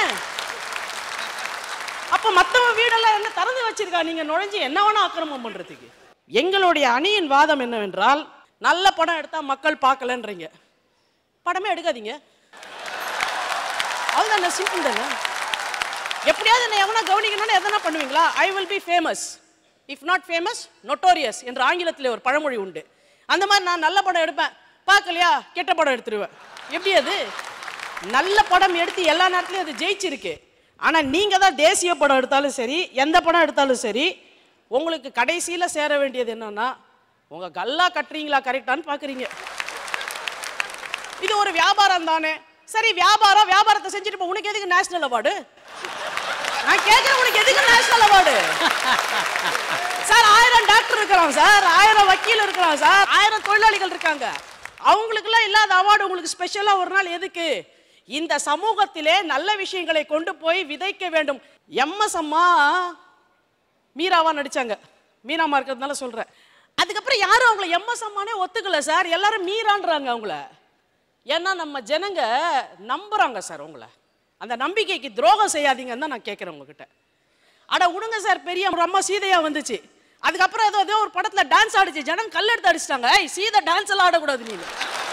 அப்ப மத்தவன் வீடெல்லாம் என்ன திறந்து வச்சிருக்கா நீங்க நுழைஞ்சு என்ன வேணா ஆக்கிரமம் பண்றதுக்கு எங்களுடைய அணியின் வாதம் என்னவென்றால் நல்ல படம் எடுத்தா மக்கள் பார்க்கலன்றீங்க படமே எடுக்காதீங்க அவ்வளோதானே சிம்பிள் தானே எப்படியாவது என்ன எவனா கவனிக்கணும்னு எதனா பண்ணுவீங்களா I will be famous if not famous notorious என்ற ஆங்கிலத்தில் ஒரு பழமொழி உண்டு அந்த மாதிரி நான் நல்ல படம் எடுப்பேன் பார்க்கலையா கெட்ட படம் எடுத்துருவேன் எப்படி அது நல்ல படம் எடுத்து எல்லா நேரத்துலையும் அது ஜெயிச்சிருக்கு ஆனால் நீங்கள் தான் தேசிய படம் எடுத்தாலும் சரி எந்த படம் எடுத்தாலும் சரி உங்களுக்கு கடைசியில் சேர வேண்டியது என்னன்னா உங்கள் கல்லா கட்டுறீங்களா கரெக்டான்னு பார்க்குறீங்க இது ஒரு வியாபாரம் தானே சரி வியாபாரம் வியாபாரத்தை செஞ்சுட்டு போ உனக்கு எதுக்கு நேஷனல் அவார்டு நான் கேட்கிறேன் உனக்கு எதுக்கு நேஷனல் அவார்டு சார் ஆயிரம் டாக்டர் இருக்கிறான் சார் ஆயிரம் வக்கீல் இருக்கிறான் சார் ஆயிரம் தொழிலாளிகள் இருக்காங்க அவங்களுக்கெல்லாம் இல்லாத அவார்டு உங்களுக்கு ஸ்பெஷலா ஒரு நாள் எதுக்கு இந்த சமூகத்திலே நல்ல விஷயங்களை கொண்டு போய் விதைக்க வேண்டும் எம்எஸ் அம்மா மீராவா நடிச்சாங்க மீனாமா இருக்கிறதுனால சொல்றேன் அதுக்கப்புறம் யாரும் அவங்கள எம்எஸ் அம்மானே ஒத்துக்கல சார் எல்லாரும் மீரான்றாங்க அவங்கள ஏன்னா நம்ம ஜனங்க நம்புறாங்க சார் உங்களை அந்த நம்பிக்கைக்கு துரோகம் செய்யாதீங்கன்னு தான் நான் கேட்குறேன் உங்ககிட்ட அட விடுங்க சார் பெரிய ஒரு அம்மா சீதையா வந்துச்சு அதுக்கப்புறம் ஏதோ ஏதோ ஒரு படத்துல டான்ஸ் ஆடிச்சு ஜனம் கல் எடுத்து அடிச்சிட்டாங்க ஏய் சீதை டான்ஸ் எல்லாம் ஆடக்கூடாது நீங்க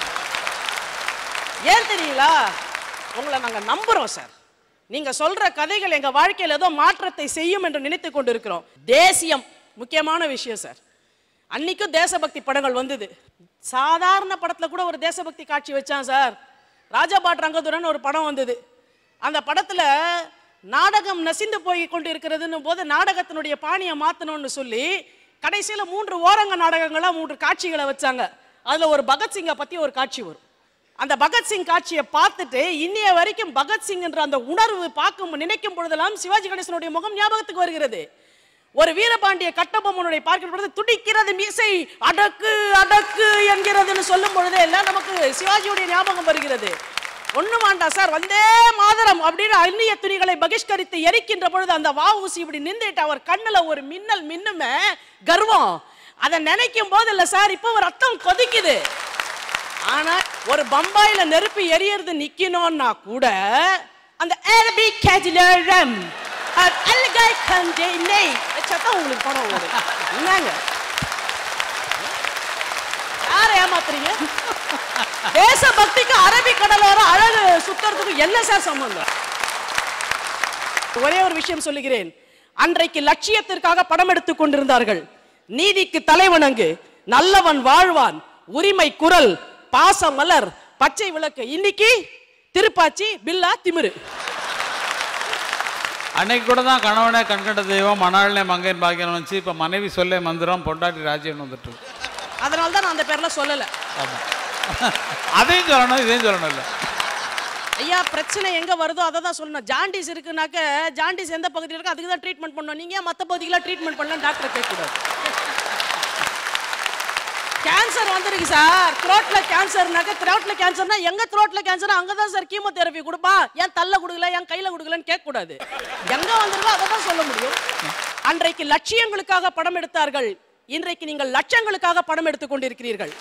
ஏன் தெரியுங்களா உங்களை நாங்க நம்புறோம் சார் நீங்க சொல்ற கதைகள் எங்க வாழ்க்கையில ஏதோ மாற்றத்தை செய்யும் என்று நினைத்து கொண்டிருக்கிறோம் தேசியம் முக்கியமான விஷயம் சார் அன்னைக்கும் தேசபக்தி படங்கள் வந்தது சாதாரண படத்துல கூட ஒரு தேசபக்தி காட்சி வச்சான் சார் ராஜாபாட் ரங்கதுரன் ஒரு படம் வந்தது அந்த படத்துல நாடகம் நசிந்து போய் கொண்டு இருக்கிறதுன்னு போது நாடகத்தினுடைய பாணியை மாத்தணும்னு சொல்லி கடைசியில மூன்று ஓரங்க நாடகங்களா மூன்று காட்சிகளை வச்சாங்க அதுல ஒரு பகத்சிங்கை பத்தி ஒரு காட்சி வரும் அந்த பகத்சிங் காட்சியை பார்த்துட்டு இன்னைய வரைக்கும் பகத்சிங் என்ற அந்த உணர்வு பார்க்கும் நினைக்கும் பொழுதெல்லாம் சிவாஜி கணேசனுடைய முகம் ஞாபகத்துக்கு வருகிறது ஒரு வீரபாண்டிய கட்டபொம்மனுடைய பார்க்கிற பொழுது துடிக்கிறது மீசை அடக்கு அடக்கு என்கிறதுன்னு சொல்லும் பொழுதே எல்லாம் நமக்கு சிவாஜியுடைய ஞாபகம் வருகிறது ஒண்ணு வேண்டாம் சார் வந்தே மாதரம் அப்படின்னு அந்நிய துணிகளை பகிஷ்கரித்து எரிக்கின்ற பொழுது அந்த வாவூசி இப்படி நின்றுட்டு அவர் கண்ணுல ஒரு மின்னல் மின்னுமே கர்வம் அதை நினைக்கும் போது இல்ல சார் இப்போ ஒரு ரத்தம் கொதிக்குது ஆனா ஒரு பம்பாயில நெருப்பு எரியறது நிக்கணும்னா கூட அந்த அரபி கேஜிலரம் அல்காய் கண்டே நெய் சத்தம் உங்களுக்கு படம் ஓடும் என்னங்க யாரை ஏமாத்துறீங்க தேசபக்திக்கு அரபி கடலோரம் அழகு சுத்துறதுக்கு என்ன சார் சம்பந்தம் ஒரே ஒரு விஷயம் சொல்லுகிறேன் அன்றைக்கு லட்சியத்திற்காக படம் எடுத்துக் கொண்டிருந்தார்கள் நீதிக்கு தலைவணங்கு நல்லவன் வாழ்வான் உரிமை குரல் பாச மலர் பச்சை விளக்கு இன்னைக்கு திருப்பாச்சி பில்லா திமிரு அன்னைக்கு கூட தான் கணவனே கண்கண்ட தெய்வம் மணாளனே மங்கையன் பாக்கியம் வச்சு இப்போ மனைவி சொல்லே மந்திரம் பொண்டாட்டி ராஜ்யம் வந்துட்டு இருக்கு. அதனால தான் நான் அந்த பேர்ல சொல்லல ஆமாம் அதையும் சொல்லணும் இதையும் சொல்லணும் இல்லை ஐயா பிரச்சனை எங்க வருதோ அதை தான் சொல்லணும் ஜாண்டிஸ் இருக்குனாக்க ஜாண்டிஸ் எந்த பகுதியில் இருக்கோ அதுக்கு தான் ட்ரீட்மெண்ட் பண்ணணும் நீங்க ஏன் மற்ற பகுதிக்கெல்லாம் ட்ரீட்மெண்ட் பண்ணலாம் டாக்டர் கேட்கக்கூடாது கேன்சர் கேன்சர் வந்துருக்கு சார் த்ரோட்ல கேன்சர்னாக்க த்ரோட்ல கேன்சர்னா எங்க த்ரோட்ல கேன்சர் அங்க தான் சார் கீமோதெரபி கொடுப்பான் ஏன் தள்ள கொடுக்கல ஏன் கையில கொடுக்கலன்னு கேட்க கூடாது எங்க வந்திருக்கோ அதை தான் சொல்ல முடியும் அன்றைக்கு லட்சியங்களுக்காக படம் எடுத்தார்கள் இன்றைக்கு நீங்கள் லட்சங்களுக்காக படம் எடுத்துக் கொண்டிருக்கிறீர்கள்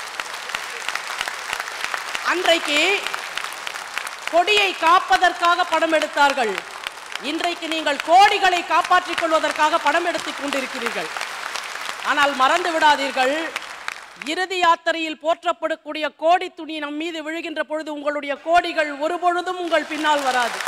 அன்றைக்கு கொடியை காப்பதற்காக படம் எடுத்தார்கள் இன்றைக்கு நீங்கள் கோடிகளை காப்பாற்றிக் கொள்வதற்காக படம் எடுத்துக் கொண்டிருக்கிறீர்கள் ஆனால் மறந்து விடாதீர்கள் இறுதி யாத்திரையில் போற்றப்படக்கூடிய கோடி துணி நம் மீது விழுகின்ற பொழுது உங்களுடைய கோடிகள் ஒரு பொழுதும் உங்கள் பின்னால் வராது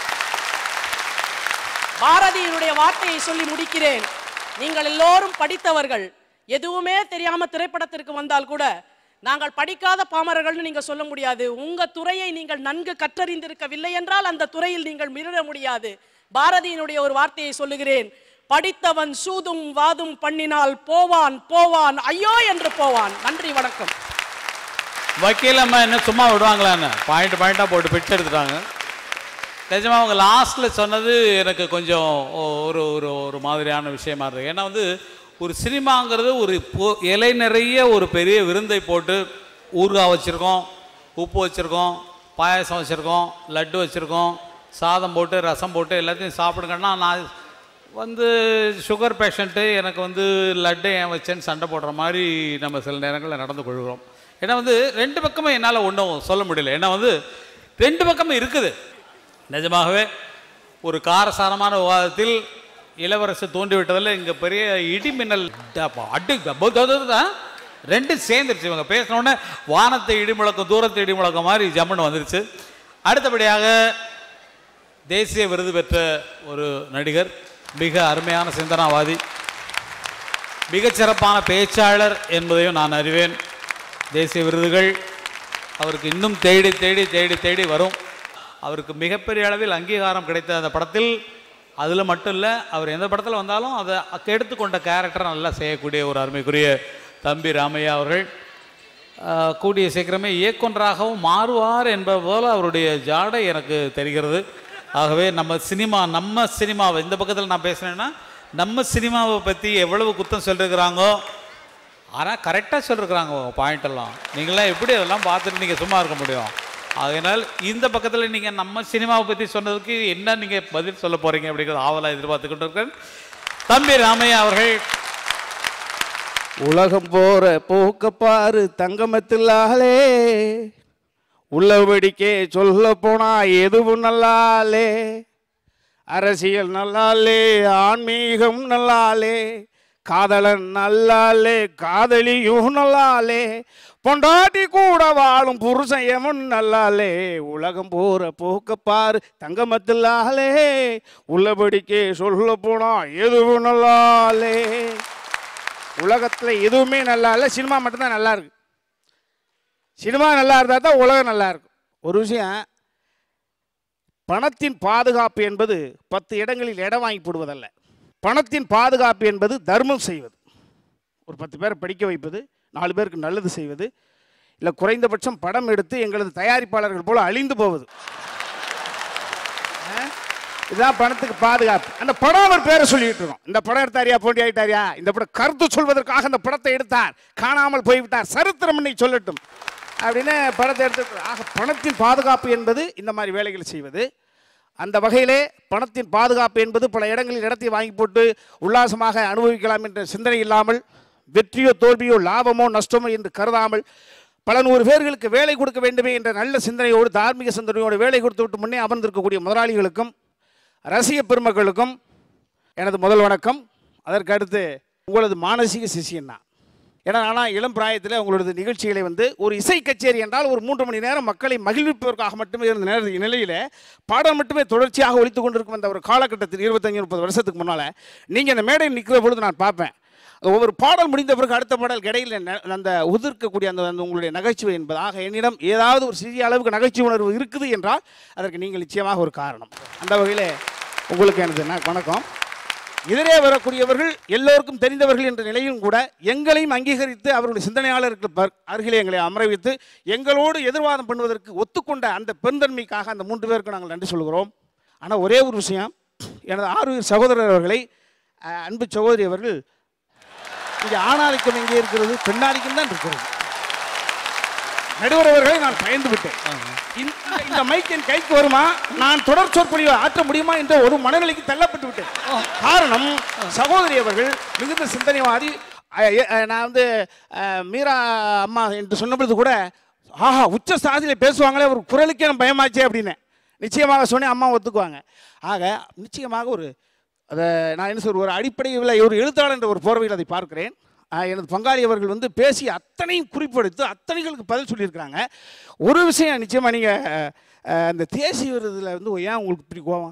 பாரதியினுடைய வார்த்தையை சொல்லி முடிக்கிறேன் நீங்கள் எல்லோரும் படித்தவர்கள் எதுவுமே தெரியாம திரைப்படத்திற்கு வந்தால் கூட நாங்கள் படிக்காத பாமரர்கள்னு நீங்க சொல்ல முடியாது உங்க துறையை நீங்கள் நன்கு கற்றறிந்திருக்கவில்லை என்றால் அந்த துறையில் நீங்கள் மிரள முடியாது பாரதியினுடைய ஒரு வார்த்தையை சொல்லுகிறேன் படித்தவன் சூதும் வாதும் பண்ணினால் போவான் போவான் ஐயோ என்று போவான் நன்றி வணக்கம் வக்கீல் அம்மா என்ன சும்மா விடுவாங்களான்னு பாயிண்ட் பாயிண்டாக போட்டு பிட்டு எடுத்துட்டாங்க நிஜமாக அவங்க லாஸ்ட்டில் சொன்னது எனக்கு கொஞ்சம் ஒ- ஒரு ஒரு ஒரு மாதிரியான விஷயமா இருக்கு ஏன்னா வந்து ஒரு சினிமாங்கிறது ஒரு பொ- இலை நிறைய ஒரு பெரிய விருந்தை போட்டு ஊறுகாய் வச்சுருக்கோம் உப்பு வச்சுருக்கோம் பாயாசம் வச்சுருக்கோம் லட்டு வச்சுருக்கோம் சாதம் போட்டு ரசம் போட்டு எல்லாத்தையும் சாப்பிடுங்கன்னா நான் வந்து சுகர் பேஷண்ட்டு எனக்கு வந்து லட்டு ஏன் வச்சேன்னு சண்டை போடுற மாதிரி நம்ம சில நேரங்களில் நடந்து கொள்கிறோம் ஏன்னா வந்து ரெண்டு பக்கமும் என்னால் ஒன்றும் சொல்ல முடியல ஏன்னா வந்து ரெண்டு பக்கமும் இருக்குது நிஜமாகவே ஒரு காரசாரமான விவாதத்தில் இளவரசு தோன்றிவிட்டதில் இங்கே பெரிய இடி மின்னல் ட- அடி ப- த- த- த- ரெண்டும் சேர்ந்துருச்சு இவங்க பேசின உடனே வானத்தை இடி முழக்கம் தூரத்தை இடி முழக்கம் மாதிரி ஜம்முன்னு வந்துருச்சு அடுத்தபடியாக தேசிய விருது பெற்ற ஒரு நடிகர் மிக அருமையான சிந்தனாவாதி மிகச்சிறப்பான பேச்சாளர் என்பதையும் நான் அறிவேன் தேசிய விருதுகள் அவருக்கு இன்னும் தேடி தேடி தேடி தேடி வரும் அவருக்கு மிகப்பெரிய அளவில் அங்கீகாரம் கிடைத்த அந்த படத்தில் அதில் மட்டும் இல்லை அவர் எந்த படத்தில் வந்தாலும் அதை எடுத்துக்கொண்ட கேரக்டரை நல்லா செய்யக்கூடிய ஒரு அருமைக்குரிய தம்பி ராமையா அவர்கள் ஆஹ், கூடிய சீக்கிரமே இயக்குனராகவும் மாறுவார் என்பது போல அவருடைய ஜாடை எனக்கு தெரிகிறது ஆகவே நம்ம சினிமா நம்ம சினிமாவை இந்த பக்கத்தில் நான் பேசுனேன்னா நம்ம சினிமாவை பற்றி எவ்வளவு குத்தம் சொல்லிருக்கிறாங்கோ ஆனால் கரெக்டாக சொல்லிருக்கிறாங்க பாயிண்ட் எல்லாம் நீங்களாம் எப்படி அதெல்லாம் பார்த்துட்டு நீங்கள் சும்மா இருக்க முடியும் அதனால் இந்த பக்கத்தில் நீங்கள் நம்ம சினிமாவை பற்றி சொன்னதுக்கு என்ன நீங்கள் பதில் சொல்ல போகிறீங்க அப்படிங்கிறது ஆவலாக எதிர்பார்த்துக்கிட்டு இருக்கிறேன் தம்பி ராமையா அவர்கள் உலகம் போற போக்க பாரு தங்கமத்தில்லாலே உள்ளபடிக்கே சொல்ல போனா எதுவும் நல்லாலே அரசியல் நல்லாலே ஆன்மீகம் நல்லாலே காதலன் நல்லாலே காதலியும் நல்லாலே பொண்டாட்டி கூட வாழும் புருஷயமும் நல்லாலே உலகம் போற போக்க பாரு தங்கமத்தில்லாலே உள்ளபடிக்கே சொல்ல போனா எதுவும் நல்லாலே உலகத்தில் எதுவுமே நல்லா இல்லை சினிமா மட்டும்தான் நல்லா இருக்கு சினிமா நல்லா இருந்தால் தான் உலகம் நல்லா இருக்கும் ஒரு விஷயம் பணத்தின் பாதுகாப்பு என்பது பத்து இடங்களில் இடம் வாங்கி போடுவதல்ல பணத்தின் பாதுகாப்பு என்பது தர்மம் செய்வது ஒரு பத்து பேரை படிக்க வைப்பது நாலு பேருக்கு நல்லது செய்வது இல்லை குறைந்தபட்சம் படம் எடுத்து எங்களது தயாரிப்பாளர்கள் போல அழிந்து போவது இதுதான் பணத்துக்கு பாதுகாப்பு அந்த படம் அவர் பேரை சொல்லிட்டு இருக்கோம் இந்த படம் எடுத்தாரியா போட்டி ஆயிட்டாரியா இந்த படம் கருத்து சொல்வதற்காக அந்த படத்தை எடுத்தார் காணாமல் போய்விட்டார் சரித்திரம் இன்னைக்கு சொல்லட்டும் அப்படின்னு படத்தை எடுத்து ஆக பணத்தின் பாதுகாப்பு என்பது இந்த மாதிரி வேலைகள் செய்வது அந்த வகையிலே பணத்தின் பாதுகாப்பு என்பது பல இடங்களில் இடத்தை வாங்கி போட்டு உல்லாசமாக அனுபவிக்கலாம் என்ற சிந்தனை இல்லாமல் வெற்றியோ தோல்வியோ லாபமோ நஷ்டமோ என்று கருதாமல் பல நூறு பேர்களுக்கு வேலை கொடுக்க வேண்டுமே என்ற நல்ல சிந்தனையோடு தார்மீக சிந்தனையோடு வேலை கொடுத்து விட்டு முன்னே அமர்ந்திருக்கக்கூடிய முதலாளிகளுக்கும் ரசிக பெருமக்களுக்கும் எனது முதல் வணக்கம் அதற்கு அடுத்து உங்களது மானசீக சிஷியன் தான் ஏன்னா ஆனால் இளம் பிராயத்தில் உங்களது நிகழ்ச்சிகளை வந்து ஒரு இசை கச்சேரி என்றால் ஒரு மூன்று மணி நேரம் மக்களை மகிழ்விப்பதற்காக மட்டுமே இருந்த நேர நிலையில் பாடம் மட்டுமே தொடர்ச்சியாக ஒழித்து கொண்டிருக்கும் அந்த ஒரு காலகட்டத்தில் இருபத்தஞ்சு முப்பது வருஷத்துக்கு முன்னால் நீங்கள் அந்த மேடையில் நிற்கிற பொழுது நான் பார்ப்பேன் ஒவ்வொரு பாடல் முடிந்த பிறகு அடுத்த பாடல் இடையில் ந- அந்த உதிர்க்கக்கூடிய அந்த அந்த உங்களுடைய நகைச்சுவை என்பதாக என்னிடம் ஏதாவது ஒரு சிறிய அளவுக்கு நகைச்சுவை உணர்வு இருக்குது என்றால் அதற்கு நீங்கள் நிச்சயமாக ஒரு காரணம் அந்த வகையில் உங்களுக்கு எனது ந- வணக்கம் எதிரே வரக்கூடியவர்கள் எல்லோருக்கும் தெரிந்தவர்கள் என்ற நிலையிலும் கூட எங்களையும் அங்கீகரித்து அவருடைய சிந்தனையாளருக்கு பர்- அருகிலே எங்களை அமர வைத்து எங்களோடு எதிர்வாதம் பண்ணுவதற்கு ஒத்துக்கொண்ட அந்த பெருந்தன்மைக்காக அந்த மூன்று பேருக்கு நாங்கள் நன்றி சொல்கிறோம் ஆனால் ஒரே ஒரு விஷயம் எனது ஆறு சகோதரர் அவர்களை அஹ், அன்பு சகோதரி அவர்கள் இங்கே ஆணாதிக்கம் எங்கே இருக்கிறது பெண்ணாதிக்கம் தான் இருக்கிறது நடுவர் அவர்களை நான் பயந்து விட்டேன் இந்த- இந்த மைக் என் கைக்கு வருமா நான் தொடர் சொற்பொழிவை ஆற்ற முடியுமா என்ற ஒரு மனநிலைக்கு தள்ளப்பட்டு விட்டேன் காரணம் சகோதரி அவர்கள் மிகுந்த சிந்தனைவாதி அ- எ- அ, நான் வந்து அ, மீரா அம்மா என்று சொன்ன பொழுது கூட ஆஹா உச்ச சாதியில் பேசுவாங்களே ஒரு குரலுக்கே எனக்கு பயமாச்சே அப்படின்னு நிச்சயமாக சொன்னேன் அம்மா ஒத்துக்குவாங்க ஆக நிச்சயமாக ஒரு அதை நான் என்ன சொல்ற ஒரு அடிப்படையில் ஒரு எழுத்தாளர் என்ற ஒரு போர்வையில் அதை பார்க்கிறேன் ஆஹ் எனது பங்காளி அவர்கள் வந்து பேசி அத்தனையும் குறிப்பெடுத்து அத்தனைகளுக்கு பதில் சொல்லியிருக்கிறாங்க ஒரு விஷயம் நிச்சயமாக நீங்கள் அந்த தேசிய விருதுல வந்து ஏன் உங்களுக்கு இப்படி கோவம்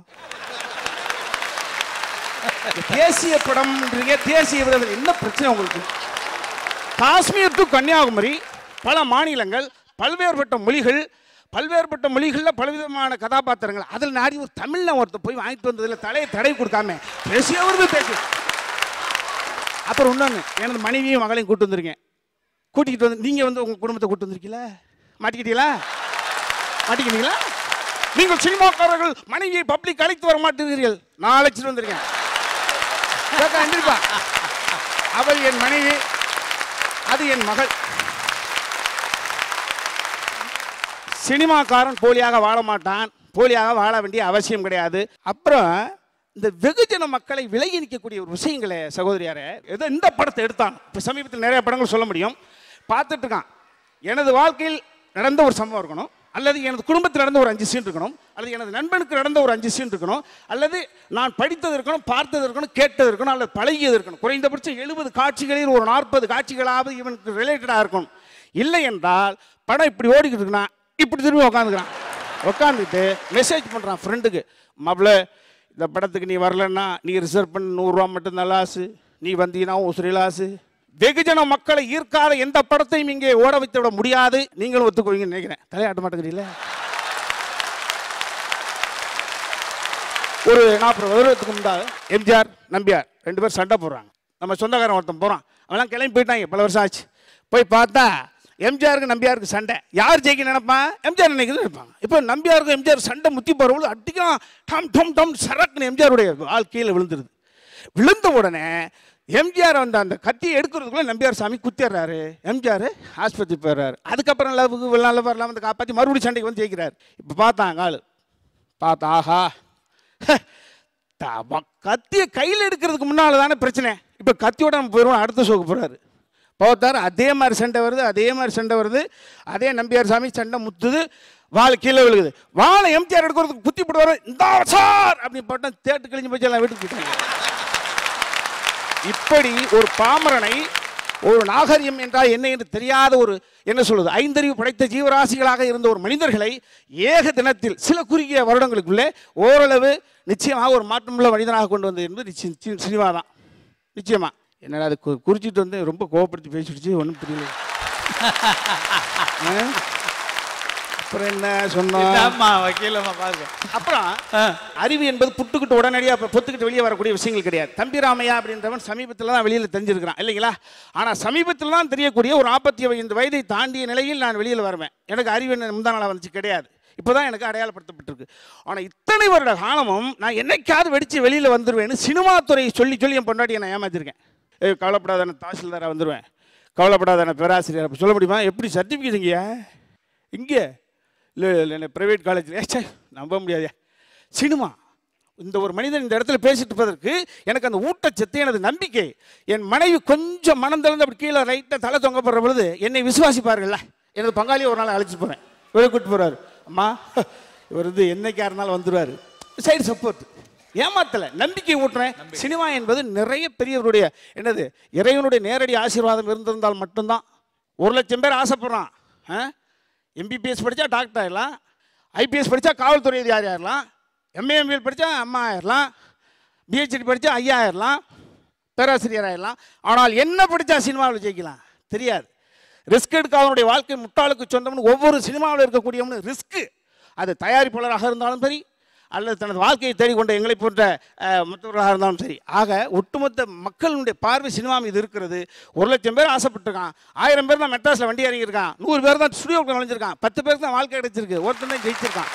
இந்த தேசிய படம்ன்றீங்க தேசிய விருது என்ன பிரச்சனை உங்களுக்கு காஷ்மீர் டு கன்னியாகுமரி பல மாநிலங்கள் பல்வேறுபட்ட மொழிகள் பல்வேறுபட்ட மொழிகளில் பலவிதமான கதாபாத்திரங்கள் அதில் நாடி ஒரு தமிழில் ஒருத்தர் போய் வாங்கிட்டு வந்ததில் தலையை தடை கொடுக்காம தேசிய விருது தேசிய அப்புறம் இன்னொன்று எனது மனைவியும் மகளையும் கூட்டு வந்திருக்கேன் கூட்டிகிட்டு வந்து நீங்கள் வந்து உங்கள் குடும்பத்தை கூட்டு வந்திருக்கீங்களா மாட்டிக்கிட்டீங்களா மாட்டிக்கிட்டீங்களா நீங்கள் சினிமாக்காரர்கள் மனைவியை பப்ளிக் அழைத்து வர மாட்டேங்கிறீர்கள் நான் அழைச்சிட்டு வந்திருக்கேன் கேட்க எந்திரிப்பா அவள் என் மனைவி அது என் மகள் சினிமாக்காரன் போலியாக வாழ மாட்டான் போலியாக வாழ வேண்டிய அவசியம் கிடையாது அப்புறம் இந்த வெகுஜன மக்களை விலகி நிற்கக்கூடிய ஒரு விஷயங்களே சகோதரியாரே ஏதோ இந்த படத்தை எடுத்தான் இப்போ சமீபத்தில் நிறைய படங்கள் சொல்ல முடியும் பார்த்துட்டு இருக்கான் எனது வாழ்க்கையில் நடந்த ஒரு சம்பவம் இருக்கணும் அல்லது எனது குடும்பத்தில் நடந்த ஒரு அஞ்சு சீன் இருக்கணும் அல்லது எனது நண்பனுக்கு நடந்த ஒரு அஞ்சு சீன் இருக்கணும் அல்லது நான் படித்தது இருக்கணும் பார்த்தது இருக்கணும் கேட்டது இருக்கணும் அல்லது பழகியது இருக்கணும் குறைந்தபட்சம் எழுபது காட்சிகளில் ஒரு நாற்பது காட்சிகளாவது இவனுக்கு ரிலேட்டடாக இருக்கணும் இல்லை என்றால் படம் இப்படி ஓடிக்கிட்டு இருக்குன்னா இப்படி திரும்பி உட்காந்துக்கிறான் உட்காந்துட்டு மெசேஜ் பண்ணுறான் ஃப்ரெண்டுக்கு மாப்பிள்ள இந்த படத்துக்கு நீ வரலன்னா நீ ரிசர்வ் பண்ண நூறுரூவா மட்டும் நல்லாசு நீ வந்தீங்கன்னா உசுரி லாசு வெகுஜன மக்களை ஈர்க்காத எந்த படத்தையும் இங்கே ஓட வைத்து விட முடியாது நீங்களும் ஒத்துக்குவீங்கன்னு நினைக்கிறேன் தலையாட்ட மாட்டேங்கிறீங்களே ஒரு நாற்பது வருடத்துக்கு முன்னால் எம்ஜிஆர் நம்பியார் ரெண்டு பேரும் சண்டை போடுறாங்க நம்ம சொந்தக்காரன் ஒருத்தன் போகிறான் அவெல்லாம் கிளம்பி போயிட்டாங்க பல வருஷம் ஆச்சு போய் பார்த்தா எம்ஜிஆருக்கு நம்பியாருக்கு சண்டை யார் ஜெயிக்க நினைப்பான் எம்ஜிஆர் நினைக்கிறது நினைப்பாங்க இப்போ நம்பியாருக்கு எம்ஜிஆர் சண்டை முத்தி போகிறவங்களும் அடிக்கும் டம் டம் டம் சரக்குன்னு எம்ஜிஆருடைய ஆள் கீழே விழுந்துருது விழுந்த உடனே எம்ஜிஆர் வந்து அந்த கத்தியை எடுக்கிறதுக்குள்ள நம்பியார் சாமி குத்திடுறாரு எம்ஜிஆர் ஆஸ்பத்திரி போயிடுறாரு அதுக்கப்புறம் லவ்வுக்கு நல்ல வரலாம் வந்து காப்பாற்றி மறுபடியும் சண்டைக்கு வந்து ஜெயிக்கிறார் இப்போ பார்த்தாங்க ஆள் பார்த்தா ஆஹா த- ம- கத்தியை கையில் எடுக்கிறதுக்கு முன்னால் தானே பிரச்சனை இப்போ கத்தியோட நம்ம போயிடுவோம் அடுத்த ஷோக்கு போகிறாரு பார்த்தாரு அதே மாதிரி சண்டை வருது அதே மாதிரி சண்டை வருது அதே நம்பியார் சாமி சண்டை முத்துது வாள் கீழே விழுகுது வாழை எம்ஜிஆர் எடுக்கிறதுக்கு குத்தி போடுவார் இந்த சார் அப்படி போட்டா தேட்டு கிழிஞ்சு போச்சு எல்லாம் வீட்டுக்கு போயிட்டாங்க இப்படி ஒரு பாமரனை ஒரு நாகரிகம் என்றால் என்ன என்று தெரியாத ஒரு என்ன சொல்வது ஐந்தறிவு படைத்த ஜீவராசிகளாக இருந்த ஒரு மனிதர்களை ஏக தினத்தில் சில குறுகிய வருடங்களுக்குள்ளே ஓரளவு நிச்சயமாக ஒரு மாற்றமுள்ள மனிதனாக கொண்டு வந்தது என்பது நிச்சயம் சி- சினிமா தான் நிச்சயமா என்னடா அது கு- குறிச்சிட்டு வந்து ரொம்ப கோவப்படுத்தி பேசிடுச்சு ஒன்றும் புரியல ஆ? அப்புறம் என்ன சொன்னோம் என்னம்மா வக்கீலம்மா பாருங்க அப்புறம் அறிவு என்பது புட்டுக்கிட்டு உடனடியாக இப்போ பொத்துக்கிட்டு வெளியே வரக்கூடிய விஷயங்கள் கிடையாது தம்பி ராமையா அப்படின்றவன் சமீபத்தில் தான் வெளியில் தெரிஞ்சிருக்கிறான் இல்லைங்களா ஆனால் சமீபத்தில் தான் தெரியக்கூடிய ஒரு நாற்பத்தி ஐந்து வயதை தாண்டிய நிலையில் நான் வெளியில் வருவேன் எனக்கு அறிவு என்ன முந்தா நாளாக வந்துச்சு கிடையாது இப்போ தான் எனக்கு அடையாளப்படுத்தப்பட்டிருக்கு ஆனால் இத்தனை வருட காலமும் நான் என்னைக்காவது வெடித்து வெளியில் வந்துடுவேன்னு சினிமா துறையை சொல்லி சொல்லி என் பொண்டாட்டியை நான் ஏமாத்திருக்கேன் ஏ கவலைப்படாத நான் தாசில்தாராக வந்துடுவேன் கவலைப்படாத நான் பேராசிரியர் அப்படி சொல்ல முடியுமா எப்படி சர்டிஃபிகேட் இங்கேயா இங்கே இல்லை இல்லை என்ன ப்ரைவேட் காலேஜில் ஏச்சே நம்ப முடியாதே சினிமா இந்த ஒரு மனிதன் இந்த இடத்துல பேசிட்டு இருப்பதற்கு எனக்கு அந்த ஊட்டச்சத்து எனது நம்பிக்கை என் மனைவி கொஞ்சம் மனம் திறந்து அப்படி கீழே ரைட்டாக தலை தொங்க போடுற பொழுது என்னை விசுவாசிப்பார்கள்ல எனது பங்காளியை ஒரு நாள் அழைச்சிட்டு போகிறேன் வெளியே கூட்டு போகிறாரு அம்மா இவர் வந்து என்னைக்கா இருந்தாலும் வந்துடுவார் சைடு சப்போர்ட் ஏமாத்தலை நம்பிக்கை ஊட்டுறேன் சினிமா என்பது நிறைய பெரியவருடைய என்னது இறைவனுடைய நேரடி ஆசீர்வாதம் இருந்திருந்தால் மட்டும்தான் ஒரு லட்சம் பேர் ஆசைப்படுறான் ஆ எம்பிபிஎஸ் படித்தா டாக்டர் ஆயிடலாம் ஐபிஎஸ் படித்தா காவல்துறை அதிகாரி ஆயிடலாம் எம்ஏஎம்பிஎல் படித்தா அம்மா ஆயிடலாம் பிஹெச்டி படித்தா ஐயா ஆயிடலாம் பேராசிரியர் ஆயிடலாம் ஆனால் என்ன படித்தா சினிமாவில் ஜெயிக்கலாம் தெரியாது ரிஸ்க் எடுக்காதவனுடைய வாழ்க்கை முட்டாளுக்கு சொந்தம்னு ஒவ்வொரு சினிமாவில் இருக்கக்கூடியவனு ரிஸ்க்கு அது தயாரிப்பாளராக இருந்தாலும் சரி அல்லது தனது வாழ்க்கையை தேடிக்கொண்ட எங்களை போன்ற அஹ், மற்றவர்களாக இருந்தாலும் சரி ஆக ஒட்டுமொத்த மக்களுடைய பார்வை சினிமா மீது இருக்கிறது ஒரு லட்சம் பேர் ஆசைப்பட்டிருக்கான் ஆயிரம் பேர் தான் மெட்ராஸில் வண்டி இறங்கியிருக்கான் நூறு பேர் தான் ஸ்டுடியோக்குள்ள நுழைஞ்சிருக்கான் பத்து பேருக்கு தான் வாழ்க்கை கிடைச்சிருக்கு ஒருத்தன் தான் ஜெயிச்சிருக்கான்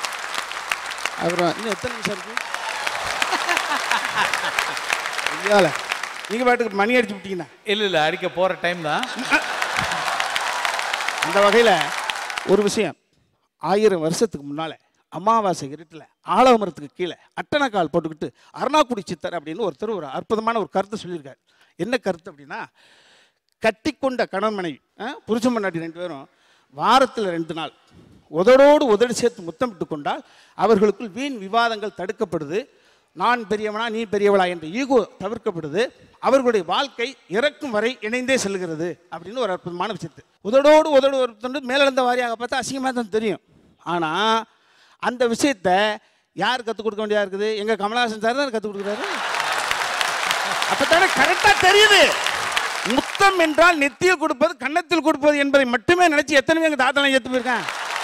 அப்புறம் இன்னும் எத்தனை நிமிஷம் இருக்கு ஐயால நீங்க பாட்டுக்கு மணி அடிச்சு விட்டீங்கன்னா இல்லை இல்லை அடிக்க போகிற டைம் தான் அந்த வகையில் ஒரு விஷயம் ஆயிரம் வருஷத்துக்கு முன்னால அமாவாசை இருட்டில் ஆலமரத்துக்கு கீழே அட்டனக்கால் போட்டுக்கிட்டு அருணாக்குடி சித்தர் அப்படின்னு ஒருத்தர் ஒரு அற்புதமான ஒரு கருத்தை சொல்லியிருக்காரு என்ன கருத்து அப்படின்னா கட்டிக்கொண்ட கணவன் மனைவி ஆ, புருஷன் பொண்டாட்டி ரெண்டு பேரும் வாரத்தில் ரெண்டு நாள் உதடோடு உதடு சேர்த்து முத்தமிட்டு கொண்டால் அவர்களுக்குள் வீண் விவாதங்கள் தடுக்கப்படுது நான் பெரியவனா நீ பெரியவளா என்ற ஈகோ தவிர்க்கப்படுது அவர்களுடைய வாழ்க்கை இறக்கும் வரை இணைந்தே செல்கிறது அப்படின்னு ஒரு அற்புதமான விஷயத்து உதடோடு உதடு ஒருத்தண்டு மேலிழந்த வாரியாக பார்த்தா அசிங்கமாக தான் தெரியும் ஆனால் அந்த விஷயத்தை யார் கற்றுக் கொடுக்க வேண்டியதா இருக்குது எங்கள் கமலஹாசன் சார் தான் கற்றுக் கொடுக்குறாரு அப்பதானே கரெக்டா தெரியுது முத்தம் என்றால் நெத்தியில் கொடுப்பது கன்னத்தில் கொடுப்பது என்பதை மட்டுமே நினைச்சு எத்தனை பேர் எங்க தாத்தா ஏத்து போயிருக்கான்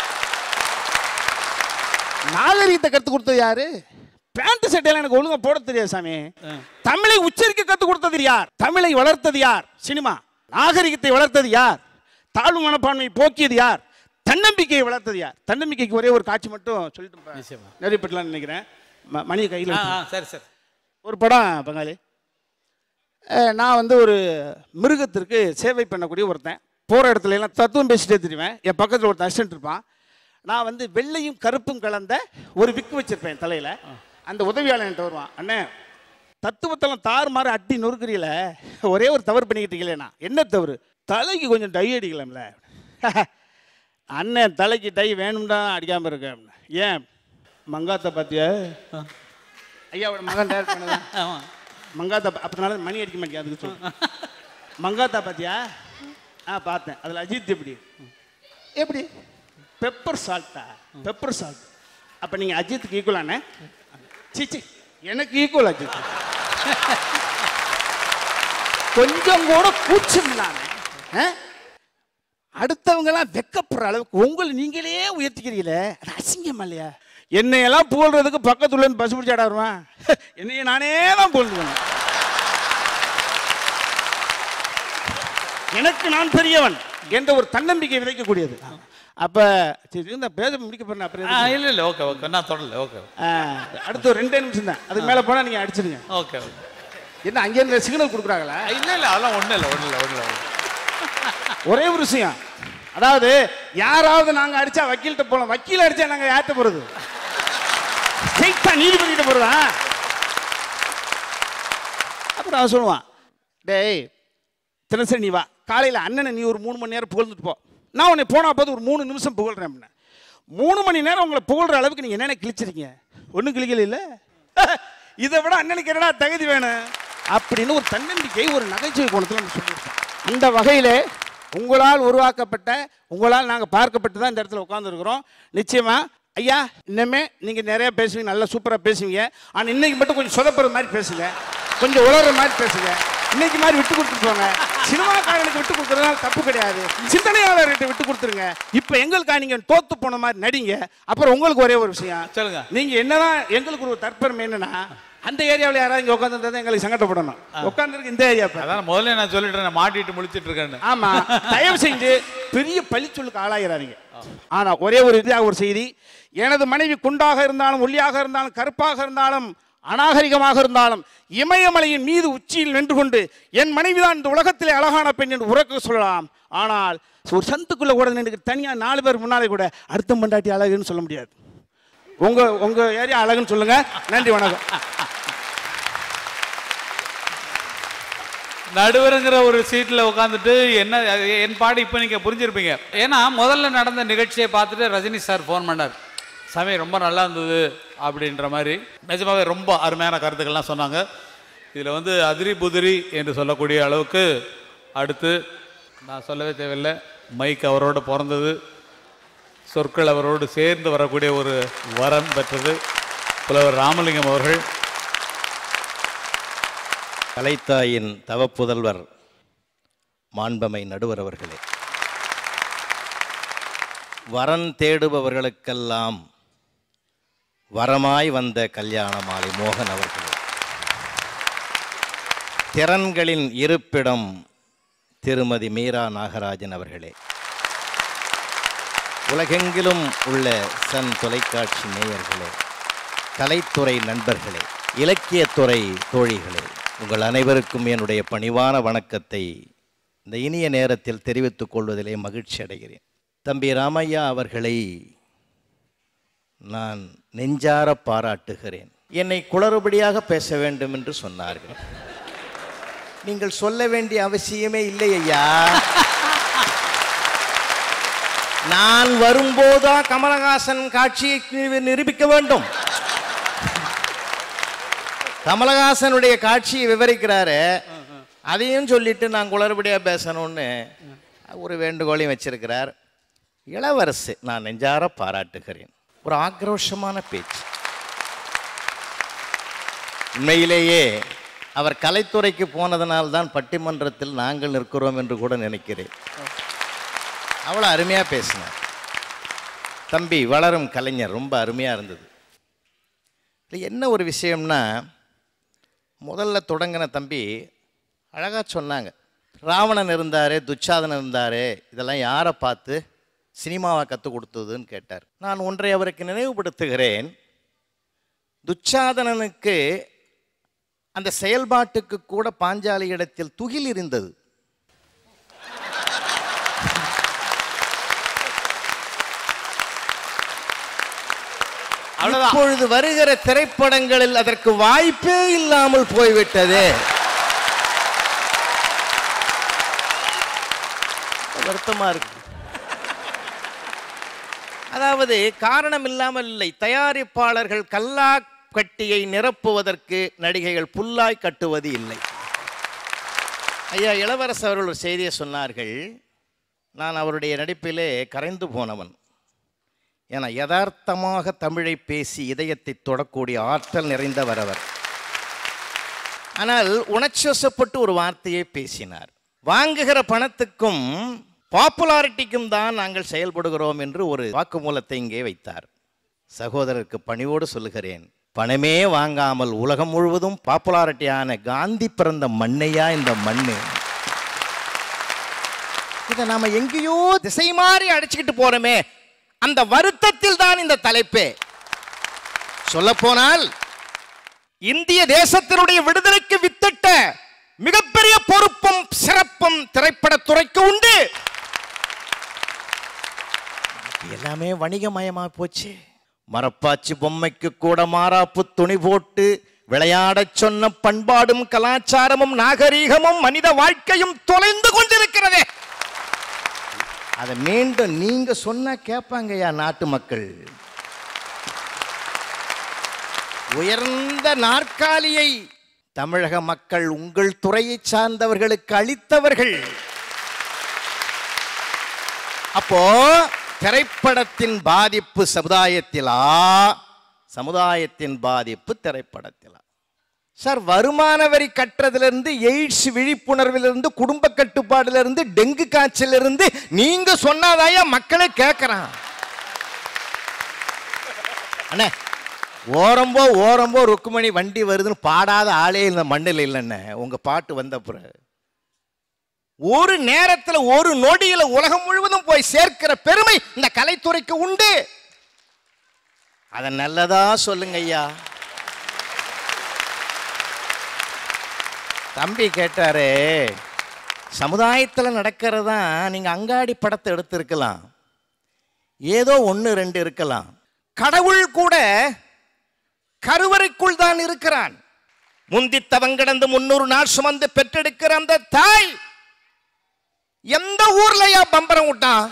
நாகரீகத்தை கத்து கொடுத்தது யாரு பேண்ட் சட்டையெல்லாம் எனக்கு ஒழுங்கா போட தெரியாது சாமி தமிழை உச்சரிக்க கத்து கொடுத்தது யார் தமிழை வளர்த்தது யார் சினிமா நாகரிகத்தை வளர்த்தது யார் தாழ்வு மனப்பான்மை போக்கியது யார் தன்னம்பிக்கையை வளர்த்தது யார் தன்னம்பிக்கைக்கு ஒரே ஒரு காட்சி மட்டும் சொல்லிட்டு நிச்சயமா. நிறைய பெற்றலாம்னு நினைக்கிறேன் ம- மணியை கையில் ஆ ஆ சரி சரி ஒரு படம் பங்காளி அஹ், நான் வந்து ஒரு மிருகத்திற்கு சேவை பண்ணக்கூடிய ஒருத்தன் போகிற இடத்துல எல்லாம் தத்துவம் பேசிட்டே தெரியுவேன் என் பக்கத்தில் ஒரு அசிஸ்டன்ட் இருப்பான் நான் வந்து வெள்ளையும் கருப்பும் கலந்த ஒரு விக்கு வச்சிருப்பேன் தலையில் அந்த உதவியாளன் என்கிட்ட வருவான் அண்ணே தத்துவத்தெல்லாம் தாறு மாறு அட்டி நொறுக்குறீல ஒரே ஒரு தவறு பண்ணிக்கிட்டு இருக்கீங்களேண்ணா என்ன தவறு தலைக்கு கொஞ்சம் டை அடிக்கலாம்ல அண்ணன் தலைக்கு டை வேணும்டா அடிக்காமல் இருக்கேன் அப்படின்னேன். ஏன் மங்காத்த பாத்தியா ஐயாவோட மகன் டேரக்ட் பண்ணதான் ஆமாம் மங்காத்தா பா- அப்பனால மணி அடிக்க மாட்டேன் அதுக்கு சொல்லு மங்காத்தா பாத்தியா ஆ பார்த்தேன் அதில் அஜித் எப்படி எப்படி பெப்பர் சால்ட்டா பெப்பர் சால்ட் அப்போ நீங்கள் அஜித்துக்கு ஈக்குவலானே சிச்சி எனக்கு ஈக்குவல் அஜித் கொஞ்சம் கூட கூச்சம் இல்லாம ஆ? அடுத்தவங்கெல்லாம் வெக்கப்படுற அளவுக்கு உங்களை நீங்களே உயர்த்திக்கிறீங்களே அது அசிங்கம் இல்லையா என்னையெல்லாம் புகழ்றதுக்கு பக்கத்துல இருந்து பஸ் பிடிச்சாடா வருவான் என்னைய நானே தான் புகழ்ந்துக்கணும் எனக்கு நான் பெரியவன் என்ற ஒரு தன்னம்பிக்கை விதைக்கக்கூடியது அப்ப சரி இந்த பேச முடிக்க போறேன் அப்புறம் ஆ எதுக்கு? இல்லை இல்லை ஓகே ஓகே நான் தொடரல ஓகே ஆ, அடுத்து ஒரு ரெண்டே நிமிஷம் தான் அதுக்கு மேல போனா நீங்க அடிச்சிருங்க ஓகே ஓகே என்ன அங்கே இருந்து சிக்னல் கொடுக்குறாங்களா இல்லை இல்லை அதெல்லாம் ஒன்றும் இல்லை ஒன்றும் இல்லை ஒன்றும் இல்லை ஒரே ஒரு விஷயம் அதாவது யாராவது நாங்க அடிச்சா வக்கீல்கிட்ட போலாம் வக்கீல் அடிச்சா நாங்க யார்கிட்ட போறது ஸ்ட்ரைட்டா நீதிபதிகிட்ட போறதா அப்புறம் அவன் சொல்லுவான் டேய் தினசரி நீ வா காலையில் அண்ணனை நீ ஒரு மூணு மணி நேரம் புகழ்ந்துட்டு போ நான் உன்னை போனா போது ஒரு மூணு நிமிஷம் புகழ்றேன் அப்படின்னேன். மூணு மணி நேரம் உங்களை புகழ்ற அளவுக்கு நீங்க என்னென்ன கிழிச்சிருக்கீங்க ஒன்றும் கிழிக்கல இல்ல இதை விட அண்ணனுக்கு என்னடா தகுதி வேணும் அப்படின்னு ஒரு தன்னம்பிக்கை ஒரு நகைச்சுவை கோணத்தில் நம்ம சொல்லியிருக்கோம் அந்த வகையிலே உங்களால் உருவாக்கப்பட்ட உங்களால் நாங்கள் பார்க்கப்பட்டு தான் இந்த இடத்துல உட்காந்துருக்குறோம் நிச்சயமா ஐயா இன்னமே நீங்கள் நிறைய பேசுவீங்க நல்லா சூப்பராக பேசுவீங்க ஆனால் இன்னைக்கு மட்டும் கொஞ்சம் சொதப்புற மாதிரி பேசுங்க கொஞ்சம் உளற மாதிரி பேசுங்க இன்னைக்கு மாதிரி விட்டு கொடுத்துட்டு போங்க சினிமாக்காரனுக்கு விட்டு கொடுக்கறதுனால தப்பு கிடையாது சிந்தனையாளர்கிட்ட விட்டு கொடுத்துருங்க இப்போ எங்களுக்கா நீங்க தோத்து போன மாதிரி நடிங்க அப்புறம் உங்களுக்கு ஒரே ஒரு விஷயம் சொல்லுங்க. நீங்க என்னதான் எங்களுக்கு ஒரு தற்பெருமை என்னன்னா அந்த ஏரியாவில் யாராவது இங்கே உட்காந்துருந்தா எங்களுக்கு சங்கடப்படணும் உட்காந்துருக்கு இந்த ஏரியா அதான் முதல்ல நான் சொல்லிட்டேன் நான் மாட்டிட்டு முழிச்சிட்டு இருக்கேன்னு ஆமா தயவு செஞ்சு பெரிய பழிச்சொல்லுக்கு ஆளாகிறாதீங்க ஆனா ஒரே ஒரு இதாக ஒரு செய்தி எனது மனைவி குண்டாக இருந்தாலும் ஒல்லியாக இருந்தாலும் கருப்பாக இருந்தாலும் அநாகரிகமாக இருந்தாலும் இமயமலையின் மீது உச்சியில் நின்று கொண்டு என் மனைவிதான் இந்த உலகத்திலே அழகான பெண் என்று உறக்க சொல்லலாம் ஆனால் ஒரு சந்துக்குள்ள கூட நின்று தனியா நாலு பேர் முன்னாலே கூட அடுத்த மண்டாட்டி அழகுன்னு சொல்ல முடியாது உங்க உங்க ஏரியா அழகுன்னு சொல்லுங்க நன்றி வணக்கம் நடுவருங்கிற ஒரு சீட்டில் உட்காந்துட்டு என்ன அது என் பாடு இப்போ நீங்கள் புரிஞ்சிருப்பீங்க ஏன்னா முதல்ல நடந்த நிகழ்ச்சியை பார்த்துட்டு ரஜினி சார் ஃபோன் பண்ணார் சாமி ரொம்ப நல்லா இருந்தது அப்படின்ற மாதிரி நிஜமாவே ரொம்ப அருமையான கருத்துக்கள்லாம் சொன்னாங்க இதில் வந்து அதிரி புதிரி என்று சொல்லக்கூடிய அளவுக்கு அடுத்து நான் சொல்லவே தேவையில்லை மைக் அவரோட பிறந்தது சொற்கள் அவரோடு சேர்ந்து வரக்கூடிய ஒரு வரம் பெற்றது புலவர் ராமலிங்கம் அவர்கள் கலைத்தாயின் தவப்புதல்வர் மாண்பமை நடுவர் அவர்களே வரன் தேடுபவர்களுக்கெல்லாம் வரமாய் வந்த கல்யாண மாலை மோகன் அவர்களே திறன்களின் இருப்பிடம் திருமதி மீரா நாகராஜன் அவர்களே உலகெங்கிலும் உள்ள சன் தொலைக்காட்சி நேயர்களே கலைத்துறை நண்பர்களே இலக்கியத்துறை தோழிகளே உங்கள் அனைவருக்கும் என்னுடைய பணிவான வணக்கத்தை இந்த இனிய நேரத்தில் தெரிவித்துக் கொள்வதிலே மகிழ்ச்சி அடைகிறேன் தம்பி ராமையா அவர்களை நான் நெஞ்சார பாராட்டுகிறேன் என்னை குளறுபடியாக பேச வேண்டும் என்று சொன்னார்கள் நீங்கள் சொல்ல வேண்டிய அவசியமே இல்லை ஐயா நான் வரும்போதுதான் கமலஹாசன் காட்சியை நி- நிரூபிக்க வேண்டும் கமலஹாசனுடைய காட்சியை விவரிக்கிறாரு அதையும் சொல்லிட்டு நான் குளறுபடியாக பேசணும்னு ஒரு வேண்டுகோளையும் வச்சிருக்கிறார் இளவரசு நான் நெஞ்சார பாராட்டுகிறேன் ஒரு ஆக்ரோஷமான பேச்சு உண்மையிலேயே அவர் கலைத்துறைக்கு போனதனால்தான் பட்டிமன்றத்தில் நாங்கள் நிற்கிறோம் என்று கூட நினைக்கிறேன் அவ்வளோ அருமையாக பேசினார் தம்பி வளரும் கலைஞர் ரொம்ப அருமையாக இருந்தது இதுல என்ன ஒரு விஷயம்னா முதல்ல தொடங்கின தம்பி அழகாக சொன்னாங்க ராவணன் இருந்தார் துச்சாதனன் இருந்தார் இதெல்லாம் யாரை பார்த்து சினிமாவை கற்றுக் கொடுத்ததுன்னு கேட்டார் நான் ஒன்றை அவருக்கு நினைவுபடுத்துகிறேன் துச்சாதனனுக்கு அந்த செயல்பாட்டுக்கு கூட பாஞ்சாலி இடத்தில் துகில் இருந்தது இப்பொழுது வருகிற திரைப்படங்களில் அதற்கு வாய்ப்பே இல்லாமல் போய்விட்டது வருத்தமா இருக்கு அதாவது காரணம் இல்லாமல் இல்லை தயாரிப்பாளர்கள் கல்லா கட்டியை நிரப்புவதற்கு நடிகைகள் புல்லாய் கட்டுவது இல்லை ஐயா இளவரசர் அவர்கள் ஒரு செய்தியை சொன்னார்கள் நான் அவருடைய நடிப்பிலே கரைந்து போனவன் என யதார்த்தமாக தமிழை பேசி இதயத்தை தொடக்கூடிய ஆற்றல் நிறைந்தவர் அவர் ஆனால் உணர்ச்சிவசப்பட்டு ஒரு வார்த்தையை பேசினார் வாங்குகிற பணத்துக்கும் பாப்புலாரிட்டிக்கும் தான் நாங்கள் செயல்படுகிறோம் என்று ஒரு வாக்குமூலத்தை இங்கே வைத்தார் சகோதரருக்கு பணிவோடு சொல்லுகிறேன் பணமே வாங்காமல் உலகம் முழுவதும் பாப்புலாரிட்டியான காந்தி பிறந்த மண்ணையா இந்த மண்ணு இதை நாம எங்கேயோ திசை மாறி அடிச்சுக்கிட்டு போறோமே அந்த வருத்தத்தில் தான் இந்த தலைப்பே சொல்ல போனால் இந்திய தேசத்தினுடைய விடுதலைக்கு வித்திட்ட மிகப்பெரிய பொறுப்பும் சிறப்பும் திரைப்படத்துறைக்கு உண்டு எல்லாமே வணிகமயமா போச்சு மரப்பாச்சி பொம்மைக்கு கூட மாறாப்பு துணி போட்டு விளையாடச் சொன்ன பண்பாடும் கலாச்சாரமும் நாகரீகமும் மனித வாழ்க்கையும் தொலைந்து கொண்டிருக்கிறதே அதை மீண்டும் நீங்க சொன்னா கேட்பாங்கய்யா நாட்டு மக்கள் உயர்ந்த நாற்காலியை தமிழக மக்கள் உங்கள் துறையை சார்ந்தவர்களுக்கு அளித்தவர்கள் அப்போ திரைப்படத்தின் பாதிப்பு சமுதாயத்திலா சமுதாயத்தின் பாதிப்பு திரைப்படத்திலா சார் வருமான வரி கட்டுறதுலேருந்து எய்ட்ஸ் விழிப்புணர்விலிருந்து குடும்ப கட்டுப்பாடுலேருந்து டெங்கு காய்ச்சலிருந்து நீங்க சொன்னாதாயா மக்களே கேட்குறான் அண்ணே ஓரம்போ ஓரம்போ ருக்குமணி வண்டி வருதுன்னு பாடாத ஆளே இந்த மண்ணில் இல்லைண்ணே உங்க பாட்டு வந்த பிறகு ஒரு நேரத்துல ஒரு நொடியில உலகம் முழுவதும் போய் சேர்க்கிற பெருமை இந்த கலைத்துறைக்கு உண்டு அத நல்லதா சொல்லுங்க ஐயா தம்பி கேட்டாரே சமுதாயத்தில் நடக்கிறதா நீங்க அங்காடி படத்தை எடுத்திருக்கலாம் ஏதோ ஒன்று ரெண்டு இருக்கலாம் கடவுள் கூட கருவறைக்குள் தான் இருக்கிறான் முந்தி தவங்கிடந்து முன்னூறு நாள் சுமந்து பெற்றெடுக்கிற அந்த தாய் எந்த ஊர்லயா பம்பரம் விட்டான்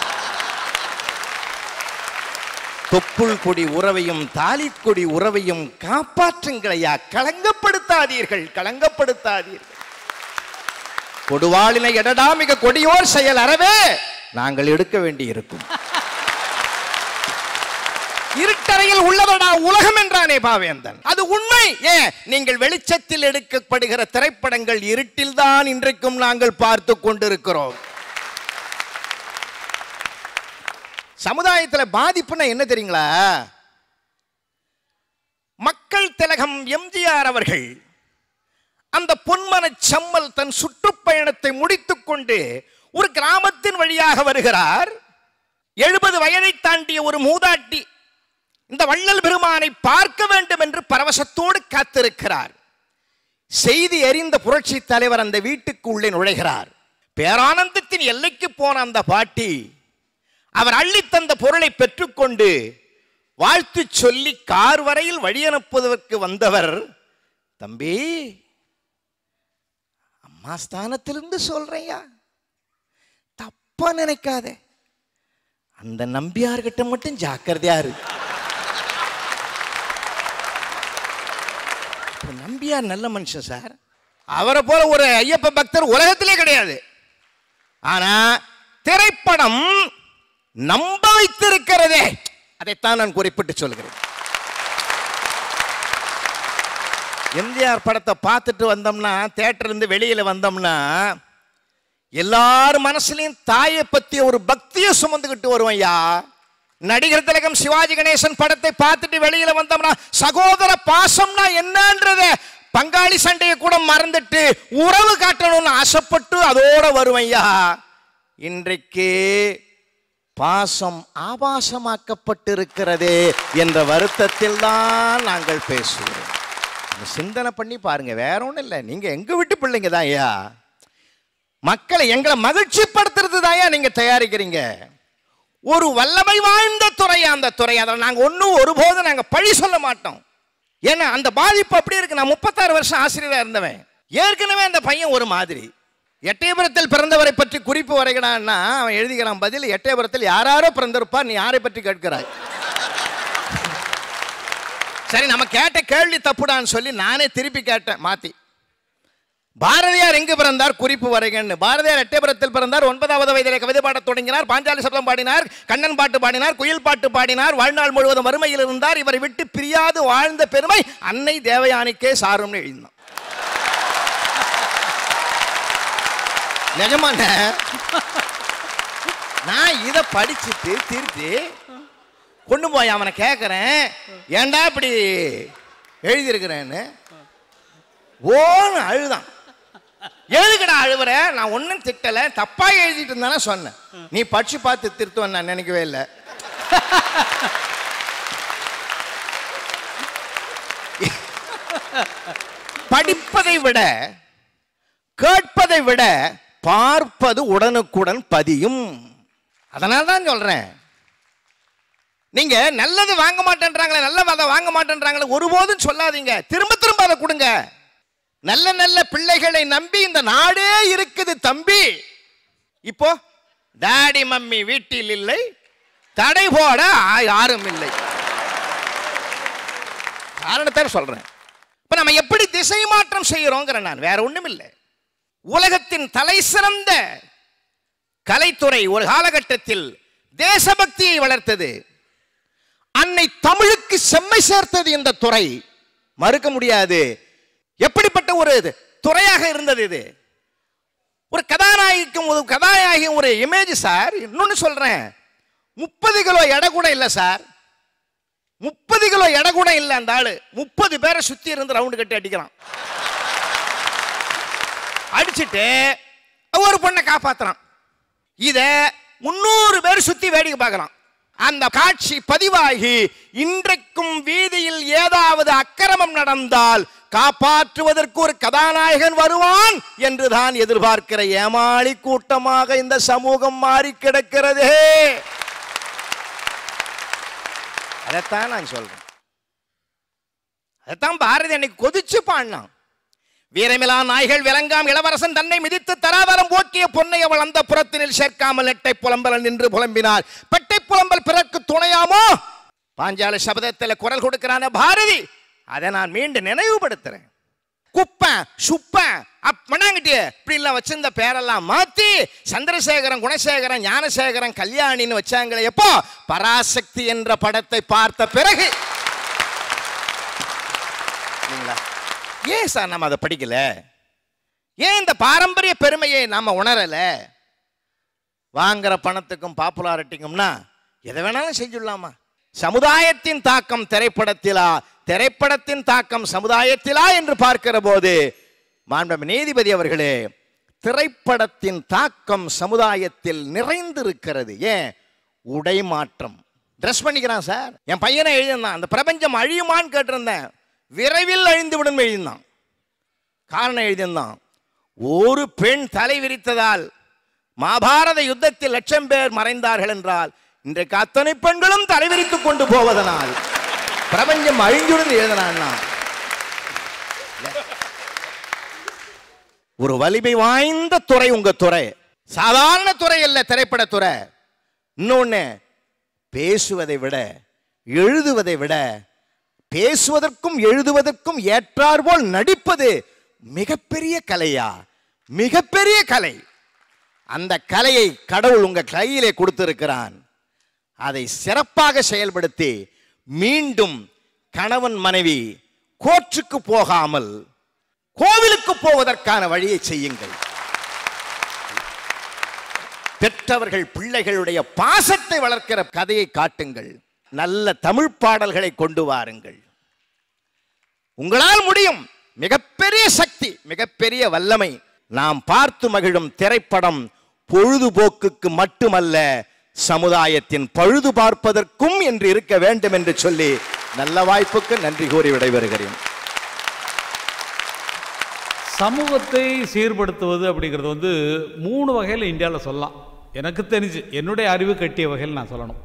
தொப்புள் கொடி உறவையும் தாலிக்கொடி உறவையும் காப்பாற்றுங்களையா களங்கப்படுத்தாதீர்கள் களங்கப்படுத்தாதீர்கள் கொடுவாளினை எடடா மிக கொடியோர் செயல் அறவே நாங்கள் எடுக்க வேண்டி இருக்கும் இருட்டறையில் உள்ளதடா உலகம் என்றானே பாவேந்தன் அது உண்மை ஏன் நீங்கள் வெளிச்சத்தில் எடுக்கப்படுகிற திரைப்படங்கள் இருட்டில் தான் இன்றைக்கும் நாங்கள் பார்த்து கொண்டிருக்கிறோம் சமுதாயத்தில் பாதிப்புன்னா என்ன தெரியுங்களா மக்கள் திலகம் எம்ஜிஆர் அவர்கள் அந்த பொன்மன செம்மல் தன் சுற்றுப்பயணத்தை முடித்துக்கொண்டு ஒரு கிராமத்தின் வழியாக வருகிறார் எழுபது வயதை தாண்டிய ஒரு மூதாட்டி இந்த வள்ளல் பெருமானை பார்க்க வேண்டும் என்று பரவசத்தோடு காத்திருக்கிறார் செய்தி அறிந்த புரட்சி தலைவர் அந்த வீட்டுக்கு உள்ளே நுழைகிறார் பேரானந்தத்தின் எல்லைக்கு போன அந்த பாட்டி அவர் அள்ளித்தந்த பொருளை பெற்றுக்கொண்டு வாழ்த்து சொல்லி கார் வரையில் வழி அனுப்புவதற்கு வந்தவர் தம்பி அம்மா ஸ்தானத்திலிருந்து சொல்றையா தப்பா நினைக்காதே அந்த நம்பியார்கிட்ட மட்டும் ஜாக்கிரதையா இரு இப்ப நம்பியார் நல்ல மனுஷன் சார் அவரை போல ஒரு ஐயப்ப பக்தர் உலகத்திலே கிடையாது ஆனா திரைப்படம் நம்ப வைத்திருக்கிறதே அதைத்தான் நான் குறிப்பிட்டு சொல்கிறேன் எம்ஜிஆர் படத்தை பார்த்துட்டு வந்தோம்னா தேட்டர் இருந்து வெளியில வந்தோம்னா எல்லார் மனசுலயும் தாயை பத்திய ஒரு பக்தியை சுமந்துக்கிட்டு வருவோம் ஐயா நடிகர் திலகம் சிவாஜி கணேசன் படத்தை பார்த்துட்டு வெளியில வந்தோம்னா சகோதர பாசம்னா என்னன்றத பங்காளி சண்டையை கூட மறந்துட்டு உறவு காட்டணும்னு ஆசைப்பட்டு அதோட வருவேன் ஐயா இன்றைக்கு பாசம் ஆபாசமாக்கப்பட்டிருக்கிறதே என்ற வருத்தத்தில் தான் நாங்கள் பேசுவோம் கொஞ்சம் சிந்தனை பண்ணி பாருங்க வேற ஒன்றும் இல்லை நீங்க எங்க வீட்டு பிள்ளைங்க தான் ஐயா மக்களை எங்களை மகிழ்ச்சிப்படுத்துறது தாயா நீங்க தயாரிக்கிறீங்க ஒரு வல்லமை வாய்ந்த துறை அந்த துறை அதில் நாங்கள் ஒன்றும் ஒருபோதும் நாங்கள் பழி சொல்ல மாட்டோம் ஏன்னா அந்த பாதிப்பு அப்படி இருக்கு நான் முப்பத்தாறு வருஷம் ஆசிரியராக இருந்தவன் ஏற்கனவே அந்த பையன் ஒரு மாதிரி எட்டயபுரத்தில் பிறந்தவரை பற்றி குறிப்பு வரைகிறான்னா அவன் எழுதிக்கிறான் பதில் எட்டயபுரத்தில் யாராரோ பிறந்திருப்பார் நீ யாரை பற்றி கேட்கிறாய் சரி நம்ம கேட்ட கேள்வி தப்புடான்னு சொல்லி நானே திருப்பி கேட்டேன் மாத்தி பாரதியார் எங்கு பிறந்தார் குறிப்பு வரைகன்னு பாரதியார் எட்டயபுரத்தில் பிறந்தார் ஒன்பதாவது வயதிலே கவிதை பாடத் தொடங்கினார் பாஞ்சாலி சபதம் பாடினார் கண்ணன் பாட்டு பாடினார் குயில் பாட்டு பாடினார் வாழ்நாள் முழுவதும் வறுமையில் இருந்தார் இவரை விட்டு பிரியாது வாழ்ந்த பெருமை அன்னை தேவயானிக்கே சாரும்னு எழுதினான் நிஜமான நான் இதை படிச்சுட்டு திருத்தி கொண்டு போய் அவனை கேட்குறேன் ஏன்டா இப்படி எழுதியிருக்கிறேன்னு ஓன்னு அழுதான் எதுக்குடா அழுவுற நான் ஒன்றும் திட்டலை தப்பா எழுதிட்டு இருந்தானே சொன்னேன் நீ படிச்சு பார்த்து திருத்துவன் நான் நினைக்கவே இல்லை படிப்பதை விட கேட்பதை விட பார்ப்பது உடனுக்குடன் பதியும் அதனால தான் சொல்றேன் நீங்க நல்லது வாங்க மாட்டேன்றாங்களே நல்ல அதை வாங்க மாட்டேன்றாங்களே ஒருபோதும் சொல்லாதீங்க திரும்ப திரும்ப அதை கொடுங்க நல்ல நல்ல பிள்ளைகளை நம்பி இந்த நாடே இருக்குது தம்பி இப்போ டாடி மம்மி வீட்டில் இல்லை தடை போட ஆ- யாரும் இல்லை காரணத்தை சொல்றேன் இப்ப நம்ம எப்படி திசை மாற்றம் செய்யறோங்கிற நான் வேற ஒண்ணும் இல்லை உலகத்தின் தலை சிறந்த கலைத்துறை ஒரு காலகட்டத்தில் தேசபக்தியை வளர்த்தது அன்னை தமிழுக்கு செம்மை சேர்த்தது இந்த துறை மறுக்க முடியாது எப்படிப்பட்ட ஒரு இது துறையாக இருந்தது இது ஒரு கதாநாயகிக்கும் ஒரு கதாநாயகியும் ஒரு இமேஜ் சார் இன்னொன்னு சொல்றேன் முப்பது கிலோ எடை கூட இல்லை சார் முப்பது கிலோ எடை கூட இல்லை அந்த ஆளு முப்பது பேரை சுத்தி இருந்து ரவுண்டு கட்டி அடிக்கிறான் அடிச்சிட்டு ஒரு பொண்ணை காப்பாத்துறான் இத முன்னூறு பேர் சுத்தி வேடிக்கை பார்க்கலாம் அந்த காட்சி பதிவாகி இன்றைக்கும் வீதியில் ஏதாவது அக்கிரமம் நடந்தால் காப்பாற்றுவதற்கு ஒரு கதாநாயகன் வருவான் என்றுதான் எதிர்பார்க்கிற ஏமாளி கூட்டமாக இந்த சமூகம் மாறி கிடக்கிறதே அதைத்தான் நான் சொல்றேன் அதைத்தான் பாரதி அன்னைக்கு கொதிச்சு பாடினான் வீரமிலா நாய்கள் விளங்காம் இளவரசன் தன்னை மிதித்து தராதரம் போக்கிய பொன்னை அவள் அந்த புறத்தினில் சேர்க்காமல் எட்டை புலம்பல் நின்று புலம்பினார் பெட்டை புலம்பல் பிறர்க்கு துணையாமோ பாஞ்சால சபதத்தில் குரல் கொடுக்கிறான பாரதி அதை நான் மீண்டும் நினைவுபடுத்துறேன் குப்பன் சுப்பன் மண்ணாங்கிட்டிய இப்படி எல்லாம் வச்சிருந்த பேரெல்லாம் மாத்தி சந்திரசேகரன் குணசேகரன் ஞானசேகரன் கல்யாணின்னு வச்சாங்களே எப்போ பராசக்தி என்ற படத்தை பார்த்த பிறகு இல்லைங்களா ஏன் சார் நம்ம அதை படிக்கல ஏன் இந்த பாரம்பரிய பெருமையை நாம உணரல வாங்குற பணத்துக்கும் பாப்புலாரிட்டிக்கும்னா எதை வேணாலும் செஞ்சுடலாமா சமுதாயத்தின் தாக்கம் திரைப்படத்திலா திரைப்படத்தின் தாக்கம் சமுதாயத்திலா என்று பார்க்கிற போது மாண்பு நீதிபதி அவர்களே திரைப்படத்தின் தாக்கம் சமுதாயத்தில் நிறைந்திருக்கிறது ஏன் உடை மாற்றம் ட்ரெஸ் பண்ணிக்கிறான் சார் என் பையனை எழுதியிருந்தான் அந்த பிரபஞ்சம் அழியுமான்னு கேட்டிருந்தேன் விரைவில் அழிந்து விடும் எழுதினான் காரணம் எழுதியிருந்தான் ஒரு பெண் தலை விரித்ததால் மாபாரத யுத்தத்தில் லட்சம் பேர் மறைந்தார்கள் என்றால் இன்றைக்கு அத்தனை பெண்களும் தலைவிரித்துக் கொண்டு போவதனால் பிரபஞ்சம் அழிஞ்சுடுன்னு எழுதினான்னா ஒரு வலிமை வாய்ந்த துறை உங்க துறை சாதாரண துறை அல்ல திரைப்படத்துறை இன்னொன்னு பேசுவதை விட எழுதுவதை விட பேசுவதற்கும் எழுதுவதற்கும் ஏற்றாற்போல் நடிப்பது மிகப்பெரிய கலையா மிகப்பெரிய கலை அந்த கலையை கடவுள் உங்க கையிலே கொடுத்திருக்கிறான் அதை சிறப்பாக செயல்படுத்தி மீண்டும் கணவன் மனைவி கோர்ட்டுக்கு போகாமல் கோவிலுக்கு போவதற்கான வழியை செய்யுங்கள் பெற்றவர்கள் பிள்ளைகளுடைய பாசத்தை வளர்க்கிற கதையை காட்டுங்கள் நல்ல தமிழ் பாடல்களை கொண்டு வாருங்கள் உங்களால் முடியும் மிகப்பெரிய சக்தி மிகப்பெரிய வல்லமை நாம் பார்த்து மகிழும் திரைப்படம் பொழுதுபோக்குக்கு மட்டுமல்ல சமுதாயத்தின் பழுது பார்ப்பதற்கும் என்று இருக்க வேண்டும் என்று சொல்லி நல்ல வாய்ப்புக்கு நன்றி கூறி விடைபெறுகிறேன் சமூகத்தை சீர்படுத்துவது அப்படிங்கிறது வந்து மூணு வகையில் இந்தியாவில் சொல்லலாம் எனக்கு தெரிஞ்சு என்னுடைய அறிவு கட்டிய வகையில் நான் சொல்லணும்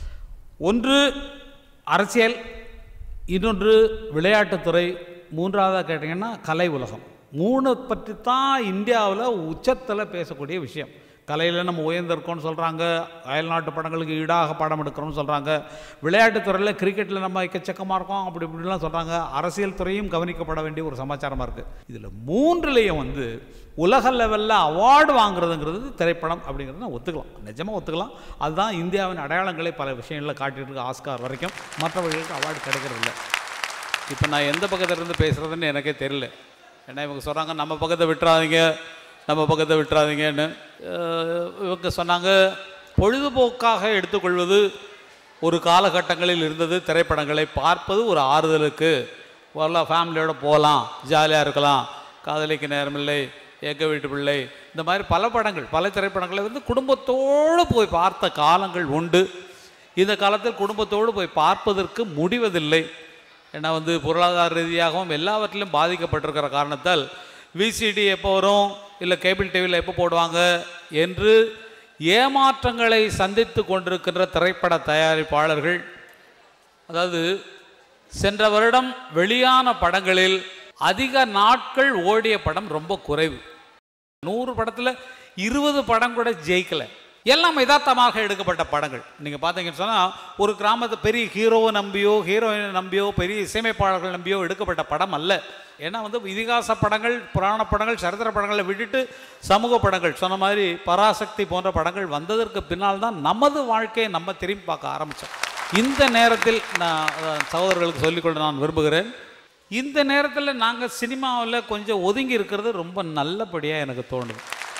ஒன்று அரசியல் இன்னொன்று விளையாட்டுத்துறை மூன்றாவதாக கேட்டிங்கன்னா கலை உலகம் மூணு பற்றி தான் இந்தியாவில் உச்சத்தில் பேசக்கூடிய விஷயம் கலையில் நம்ம உயர்ந்திருக்கோம்னு சொல்கிறாங்க அயல்நாட்டு படங்களுக்கு ஈடாக படம் எடுக்கிறோம்னு சொல்கிறாங்க விளையாட்டுத்துறையில் கிரிக்கெட்டில் நம்ம எக்கச்சக்கமாக இருக்கோம் அப்படி இப்படிலாம் சொல்கிறாங்க அரசியல் துறையும் கவனிக்கப்பட வேண்டிய ஒரு சமாச்சாரமாக இருக்குது இதில் மூன்றுலேயும் வந்து உலக லெவலில் அவார்டு வாங்குறதுங்கிறது திரைப்படம் அப்படிங்கிறத நான் ஒத்துக்கலாம் நிஜமாக ஒத்துக்கலாம் அதுதான் இந்தியாவின் அடையாளங்களை பல விஷயங்களில் காட்டிட்டு இருக்கு ஆஸ்கார் வரைக்கும் மற்றவர்களுக்கு அவார்டு கிடைக்கிறது இல்லை இப்போ நான் எந்த பக்கத்துல இருந்து பேசுகிறதுன்னு எனக்கே தெரியல ஏன்னா இவங்க சொல்கிறாங்க நம்ம பக்கத்தை விட்டுறாதீங்க நம்ம பக்கத்தை விட்டுறாதீங்கன்னு அஹ் இவங்க சொன்னாங்க பொழுதுபோக்காக எடுத்துக்கொள்வது ஒரு காலகட்டங்களில் இருந்தது திரைப்படங்களை பார்ப்பது ஒரு ஆறுதலுக்கு வரலாம் ஃபேமிலியோட போகலாம் ஜாலியாக இருக்கலாம் காதலிக்கு நேரமில்லை ஏக்க வீட்டு பிள்ளை இந்த மாதிரி பல படங்கள் பல திரைப்படங்களை வந்து குடும்பத்தோடு போய் பார்த்த காலங்கள் உண்டு இந்த காலத்தில் குடும்பத்தோடு போய் பார்ப்பதற்கு முடிவதில்லை ஏன்னா வந்து பொருளாதார ரீதியாகவும் எல்லாவற்றிலும் பாதிக்கப்பட்டிருக்கிற காரணத்தால் விசிடி எப்போ வரும் இல்லை கேபிள் டிவியில் எப்போ போடுவாங்க என்று ஏமாற்றங்களை சந்தித்து கொண்டிருக்கின்ற திரைப்பட தயாரிப்பாளர்கள் அதாவது சென்ற வருடம் வெளியான படங்களில் அதிக நாட்கள் ஓடிய படம் ரொம்ப குறைவு நூறு படத்தில் இருபது படம் கூட ஜெயிக்கலை எல்லாம் யதார்த்தமாக எடுக்கப்பட்ட படங்கள் நீங்கள் பார்த்தீங்கன்னு சொன்னால் ஒரு கிராமத்து பெரிய ஹீரோவை நம்பியோ ஹீரோயினை நம்பியோ பெரிய இசையமைப்பாளர்கள் நம்பியோ எடுக்கப்பட்ட படம் அல்ல ஏன்னா வந்து இதிகாச படங்கள் புராண படங்கள் சரித்திர படங்களை விட்டுட்டு சமூக படங்கள் சொன்ன மாதிரி பராசக்தி போன்ற படங்கள் வந்ததற்கு பின்னால் தான் நமது வாழ்க்கையை நம்ம திரும்பி பார்க்க ஆரம்பித்தோம் இந்த நேரத்தில் நான் அஹ், சகோதரர்களுக்கு சொல்லிக்கொள்ள நான் விரும்புகிறேன் இந்த நேரத்தில் நாங்கள் சினிமாவில் கொஞ்சம் ஒதுங்கி இருக்கிறது ரொம்ப நல்லபடியாக எனக்கு தோணுது